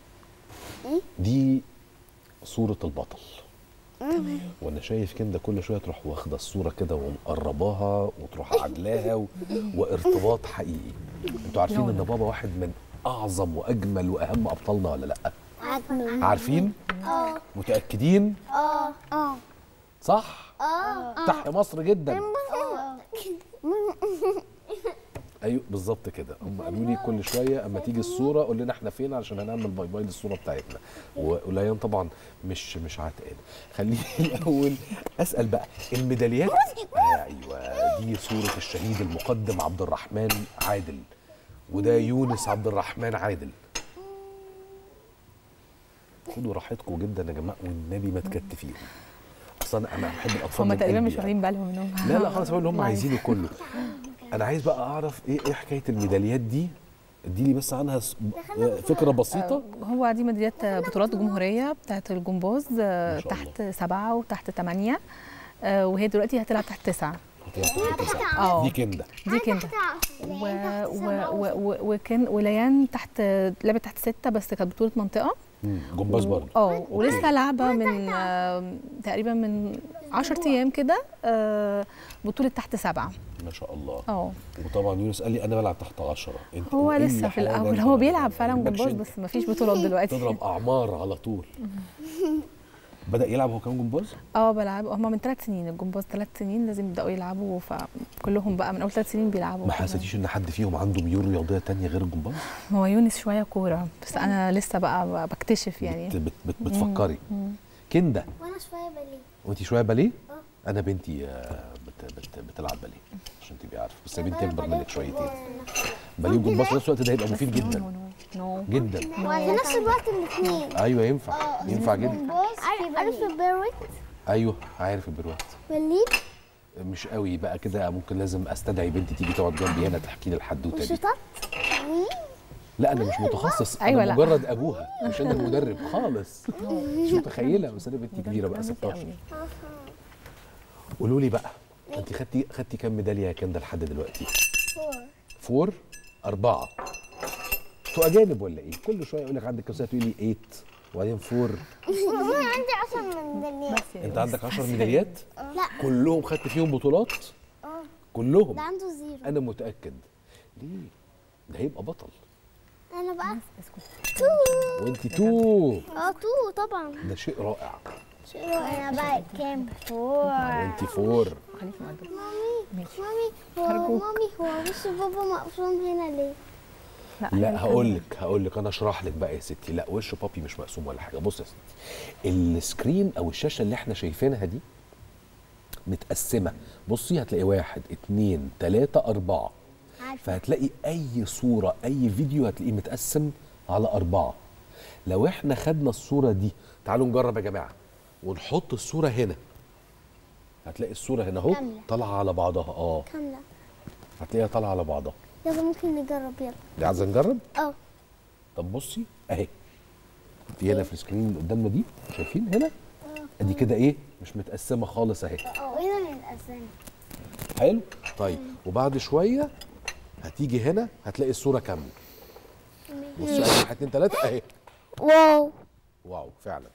Speaker 1: دي صورة البطل
Speaker 12: تمام
Speaker 1: وانا شايف كندا كل شويه تروح واخده الصوره كده ومقرباها وتروح عدلاها و... وارتباط حقيقي انتوا عارفين ان بابا واحد من اعظم واجمل واهم ابطالنا ولا لا عارفين
Speaker 6: اه
Speaker 1: متاكدين
Speaker 6: اه اه
Speaker 1: صح
Speaker 6: اه
Speaker 1: تحيا مصر جدا
Speaker 6: اه
Speaker 1: ايوه بالظبط كده هم قالوا لي كل شويه اما تيجي الصوره قول لنا احنا فين علشان هنعمل باي باي للصوره بتاعتنا وليان طبعا مش مش عتقان خليني الاول اسال بقى الميداليات آه ايوه دي صوره الشهيد المقدم عبد الرحمن عادل وده يونس عبد الرحمن عادل خدوا راحتكم جدا يا جماعه والنبي ما تكتفيهم اصل انا انا بحب الاطفال
Speaker 12: هم
Speaker 1: من
Speaker 12: تقريبا
Speaker 1: قلبي
Speaker 12: مش واخدين بالهم انهم
Speaker 1: لا لا خلاص هو اللي هم
Speaker 12: لايف.
Speaker 1: عايزينه كله انا عايز بقى اعرف ايه ايه حكايه الميداليات دي اديني بس عنها س- فكره بسيطه
Speaker 12: هو دي ميداليات بطولات جمهوريه بتاعت الجمباز آه،
Speaker 1: ما شاء
Speaker 12: تحت سبعه وتحت ثمانيه آه، وهي دلوقتي هتلعب تحت تسعه
Speaker 1: اه دي كندا
Speaker 12: دي كندا و و و و وكان وليان تحت لعبت تحت سته بس كانت بطوله منطقه
Speaker 1: مم، جمباز برضه
Speaker 12: اه ولسه
Speaker 1: أوكي.
Speaker 12: لعبه من آه، تقريبا من 10 ايام كده آه، بطوله تحت سبعه
Speaker 1: ما شاء الله
Speaker 12: اه
Speaker 1: وطبعا يونس قال لي انا بلعب تحت 10 انت
Speaker 12: هو
Speaker 1: أي
Speaker 12: لسه في
Speaker 1: حاجة
Speaker 12: الاول
Speaker 1: أنت
Speaker 12: هو
Speaker 1: ما
Speaker 12: بيلعب فعلا
Speaker 1: بتجيبكش
Speaker 12: جمباز
Speaker 1: أنت.
Speaker 12: بس مفيش بطولات دلوقتي
Speaker 1: تضرب اعمار على طول بدا يلعب هو كمان جمباز
Speaker 12: اه بلعب هم من ثلاث سنين الجمباز ثلاث سنين لازم يبداوا يلعبوا فكلهم بقى من اول ثلاث سنين بيلعبوا
Speaker 1: ما حسيتيش ان حد فيهم عنده ميول رياضيه تانية غير الجمباز
Speaker 12: هو يونس شويه كوره بس انا لسه بقى بكتشف يعني
Speaker 1: بت بت بت بتفكري كنده
Speaker 6: وانا شويه باليه
Speaker 1: وانت شويه باليه انا بنتي آه، بت بت بتلعب باليه عشان تبقي عارفه بس يا بنتي اكبر منك شويتين باليه وجمباز في نفس الوقت ده هيبقى مفيد جدا جدا
Speaker 6: وفي نفس الوقت الاثنين
Speaker 1: ايوه ينفع ينفع جدا
Speaker 6: عارف عارف البيروت
Speaker 1: ايوه عارف البروات
Speaker 6: والليب
Speaker 1: مش قوي بقى كده ممكن لازم استدعي بنتي تيجي تقعد جنبي هنا تحكي لي الحدوته دي
Speaker 6: والشطط
Speaker 1: لا انا مش متخصص
Speaker 12: أيوة
Speaker 1: انا
Speaker 12: لا.
Speaker 1: مجرد ابوها مش انا المدرب خالص مش متخيله بس انا بنتي كبيره بقى 16 قولوا لي بقى انت خدتي خدتي كام ميداليه يا كندا لحد دلوقتي فور اربعه انتوا اجانب ولا ايه كل شويه يقول لك عندك كام سنه تقولي 8 وبعدين فور
Speaker 6: انا عندي 10 ميداليات
Speaker 1: انت عندك 10 ميداليات
Speaker 6: لا
Speaker 1: كلهم خدت فيهم بطولات
Speaker 6: اه
Speaker 1: كلهم
Speaker 6: ده عنده زيرو
Speaker 1: انا متاكد ليه ده هيبقى بطل
Speaker 6: انا بقى تو
Speaker 1: وانت تو
Speaker 6: اه تو طبعا
Speaker 1: ده شيء رائع
Speaker 6: شيء رائع. انا بقى كام فور
Speaker 1: وانت فور
Speaker 6: مامي مامي هو
Speaker 12: أرجوك.
Speaker 6: مامي هو وش بابا مقسوم هنا ليه
Speaker 1: لا هقول لك هقول لك انا اشرح لك بقى يا ستي لا وش بابي مش مقسوم ولا حاجه بص يا ستي السكرين او الشاشه اللي احنا شايفينها دي متقسمه بصي هتلاقي واحد اتنين تلاته اربعه
Speaker 6: عارفه
Speaker 1: فهتلاقي اي صوره اي فيديو هتلاقيه متقسم على اربعه لو احنا خدنا الصوره دي تعالوا نجرب يا جماعه ونحط الصوره هنا هتلاقي الصوره هنا اهو
Speaker 6: كاملة.
Speaker 1: طالعه على بعضها اه
Speaker 6: كامله
Speaker 1: هتلاقيها طالعه على بعضها
Speaker 6: يلا ممكن نجرب يلا
Speaker 1: دي عايزه نجرب
Speaker 6: اه
Speaker 1: طب بصي اهي في هنا في السكرين اللي قدامنا دي شايفين هنا ادي كده ايه مش متقسمه خالص اهي
Speaker 6: اه هنا الاسامي
Speaker 1: حلو طيب وبعد شويه هتيجي هنا هتلاقي الصوره كامله بصي ادي واحد اتنين تلاته اهي
Speaker 6: واو
Speaker 1: واو فعلا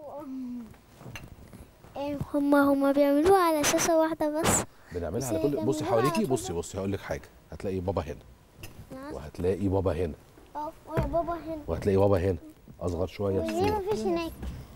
Speaker 6: ايه هما هما بيعملوها على شاشة واحدة بس
Speaker 1: بنعملها على
Speaker 6: بس
Speaker 1: كل
Speaker 6: هي
Speaker 1: بصي
Speaker 6: بيعملوها
Speaker 1: حواليكي
Speaker 6: على
Speaker 1: بصي بصي هقول لك حاجه هتلاقي بابا هنا وهتلاقي بابا هنا
Speaker 6: اه ويا بابا هنا
Speaker 1: وهتلاقي بابا هنا اصغر شويه
Speaker 6: وليه
Speaker 1: الصورة.
Speaker 6: مفيش هناك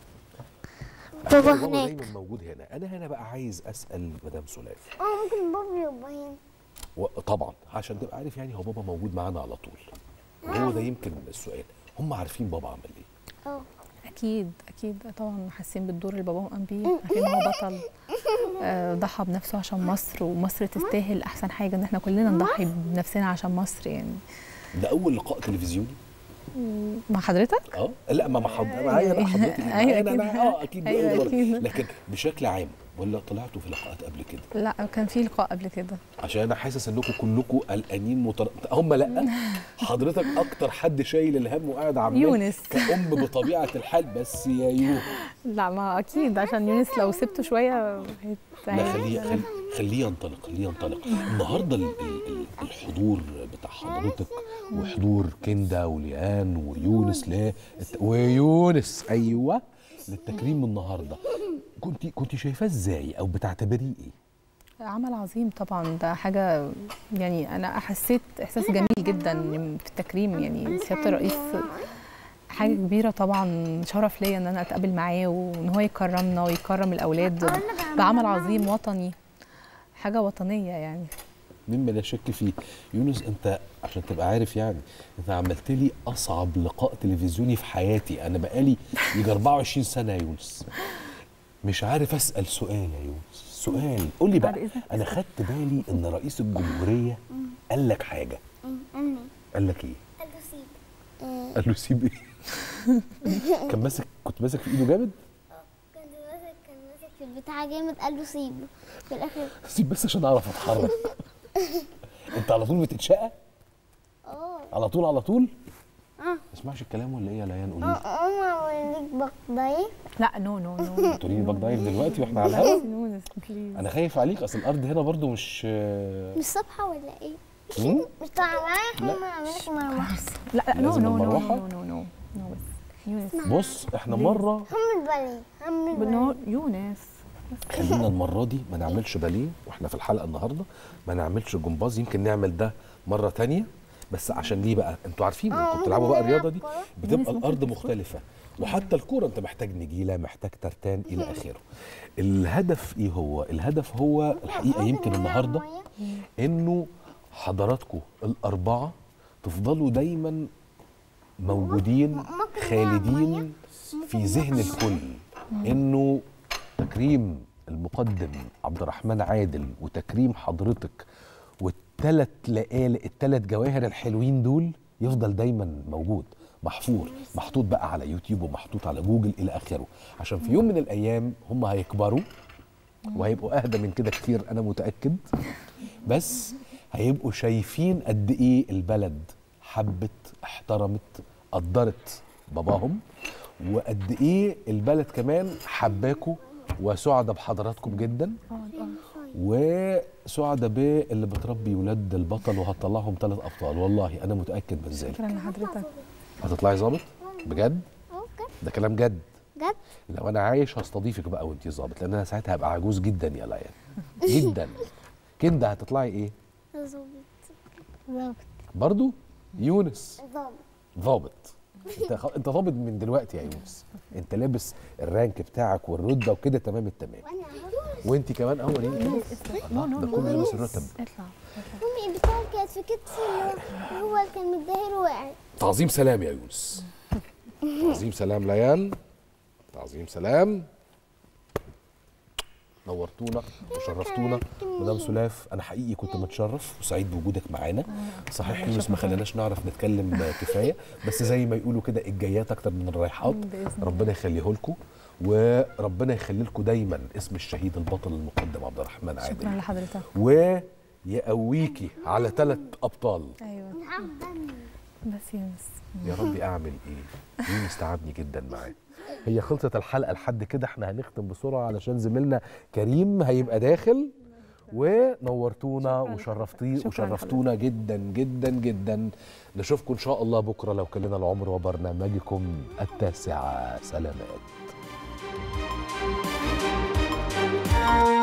Speaker 1: هتلاقي
Speaker 6: بابا
Speaker 1: بابا
Speaker 6: هناك.
Speaker 1: دايما موجود هنا انا هنا بقى عايز اسال مدام سلال
Speaker 6: اه ممكن بابا يبقى هنا
Speaker 1: وطبعا عشان تبقى عارف يعني هو بابا موجود معانا على طول وهو ده يمكن السؤال هم عارفين بابا عمل ايه
Speaker 6: اه
Speaker 12: اكيد اكيد طبعا حاسين بالدور اللي باباهم قام بيه عارفين إن هو بطل آه، ضحى بنفسه عشان مصر ومصر تستاهل احسن حاجه ان احنا كلنا نضحي بنفسنا عشان مصر يعني
Speaker 1: ده اول لقاء تلفزيوني
Speaker 12: مع حضرتك
Speaker 1: اه لا ما مع حض... معايا انا حضرتك
Speaker 12: أيوة
Speaker 1: أنا- أنا-
Speaker 12: أكيد.
Speaker 1: اه اكيد
Speaker 12: أيوة
Speaker 1: أول مرة.
Speaker 12: أكيد.
Speaker 1: لكن بشكل عام ولا طلعتوا في لقاءات قبل كده
Speaker 12: لا كان في لقاء قبل كده
Speaker 1: عشان انا حاسس انكم كلكم قلقانين متر... هم لا حضرتك اكتر حد شايل الهم وقاعد عمال
Speaker 12: يونس.
Speaker 1: كأم بطبيعه الحال بس يا يو
Speaker 12: لا ما اكيد عشان يونس لو سبته شويه هيت-
Speaker 1: لا خليه خليه خليه ينطلق خليه ينطلق النهارده ال- ال- ال- الحضور بتاع حضرتك وحضور كندا وليان ويونس لا الت- ويونس ايوه للتكريم النهارده كنت كنت شايفاه ازاي او بتعتبريه ايه؟
Speaker 12: عمل عظيم طبعا ده حاجة يعني أنا حسيت إحساس جميل جدا في التكريم يعني سيادة الرئيس حاجة كبيرة طبعا شرف ليا إن أنا أتقابل معاه وإن هو يكرمنا ويكرم الأولاد بعمل عظيم وطني حاجة وطنية يعني
Speaker 1: مما لا شك فيه يونس انت عشان تبقى عارف يعني انت عملت لي اصعب لقاء تلفزيوني في حياتي انا بقالي يجي 24 سنه يا يونس مش عارف اسال سؤال يا يونس سؤال قول لي بقى انا خدت بالي ان رئيس الجمهوريه قال لك حاجه
Speaker 6: أمي
Speaker 1: قال لك ايه
Speaker 6: قال له سيب
Speaker 1: قال له سيب ايه كان ماسك كنت ماسك في ايده جامد
Speaker 6: كان ماسك كان ماسك في البتاع جامد قال له سيب في الاخر
Speaker 1: سيب بس عشان اعرف اتحرك انت على طول بتتشقى
Speaker 6: اه
Speaker 1: على طول على طول
Speaker 6: اه
Speaker 1: ما تسمعش الكلام ولا ايه يا ليان قولي لي
Speaker 6: ماما اوريك بقضايف
Speaker 12: لا نو نو نو
Speaker 1: تقولي لي باك دايف دلوقتي واحنا على الهوا
Speaker 12: يونس بليز
Speaker 1: انا خايف عليك اصل الارض هنا برضو مش
Speaker 6: مش صبحة ولا ايه؟
Speaker 1: مم؟
Speaker 6: مش طالعة ماما اعمل لك مروحة
Speaker 12: لا لا نو
Speaker 1: لازم
Speaker 12: نو نو
Speaker 1: المروحة؟
Speaker 12: نو نو نو نو بس يونس
Speaker 1: بص احنا مره
Speaker 6: هم باليه هم باليه
Speaker 12: نو يونس
Speaker 1: خلينا المره دي ما نعملش باليه واحنا في الحلقه النهارده ما نعملش جمباز يمكن نعمل ده مره تانية بس عشان ليه بقى انتوا عارفين
Speaker 6: آه،
Speaker 1: انتوا
Speaker 6: ممكن
Speaker 1: بتلعبوا بقى
Speaker 6: نلعب
Speaker 1: الرياضه دي
Speaker 6: كورة.
Speaker 1: بتبقى
Speaker 6: الناس
Speaker 1: الارض
Speaker 6: ممكن
Speaker 1: مختلفه وحتى الكوره انت محتاج نجيله محتاج ترتان الى اخره الهدف ايه هو الهدف هو الحقيقه يمكن النهارده انه حضراتكم الاربعه تفضلوا دايما موجودين خالدين في ذهن الكل انه تكريم المقدم عبد الرحمن عادل وتكريم حضرتك والثلاث لقالق الثلاث جواهر الحلوين دول يفضل دايما موجود محفور محطوط بقى على يوتيوب ومحطوط على جوجل الى اخره عشان في يوم من الايام هم هيكبروا وهيبقوا اهدى من كده كتير انا متاكد بس هيبقوا شايفين قد ايه البلد حبت احترمت قدرت باباهم وقد ايه البلد كمان حباكوا وسعدة بحضراتكم جدا وسعدة باللي بتربي ولاد البطل وهتطلعهم ثلاث ابطال والله انا متاكد من ذلك
Speaker 12: شكرا لحضرتك
Speaker 1: هتطلعي ظابط بجد ده كلام جد
Speaker 6: جد
Speaker 1: لو انا عايش هستضيفك بقى وانتي ظابط لان انا ساعتها هبقى عجوز جدا يا ليان جدا كده هتطلعي ايه
Speaker 6: ظابط ظابط
Speaker 1: برضو يونس
Speaker 6: ظابط
Speaker 1: ضابط انت خ... انت ضابط من دلوقتي يا يونس انت لابس الرانك بتاعك والرتبه وكده تمام التمام وانت كمان اول ايه الله ده كله لابس الرتب
Speaker 12: اطلع
Speaker 6: امي بتاعي كانت في كتفي اللي هو اللي كان متدهر وقعت
Speaker 1: تعظيم سلام يا يونس تعظيم سلام ليان تعظيم سلام نورتونا وشرفتونا مدام سلاف انا حقيقي كنت متشرف وسعيد بوجودك معانا صحيح يونس ما خلاناش نعرف نتكلم كفايه بس زي ما يقولوا كده الجايات اكتر من الرايحات
Speaker 12: بإذن الله.
Speaker 1: ربنا يخليه لكم وربنا يخلي لكم دايما اسم الشهيد البطل المقدم عبد الرحمن
Speaker 12: شكرا
Speaker 1: عادل
Speaker 12: لحضرتك
Speaker 1: ويقويكي على ثلاث ابطال
Speaker 12: ايوه بس يا مس
Speaker 1: يا ربي اعمل ايه يونس تعبني جدا معاه هي خلصت الحلقه لحد كده احنا هنختم بسرعه علشان زميلنا كريم هيبقى داخل ونورتونا وشرفتي
Speaker 12: شكراً
Speaker 1: وشرفتونا جدا جدا جدا نشوفكم ان شاء الله بكره لو كان لنا العمر وبرنامجكم التاسعه سلامات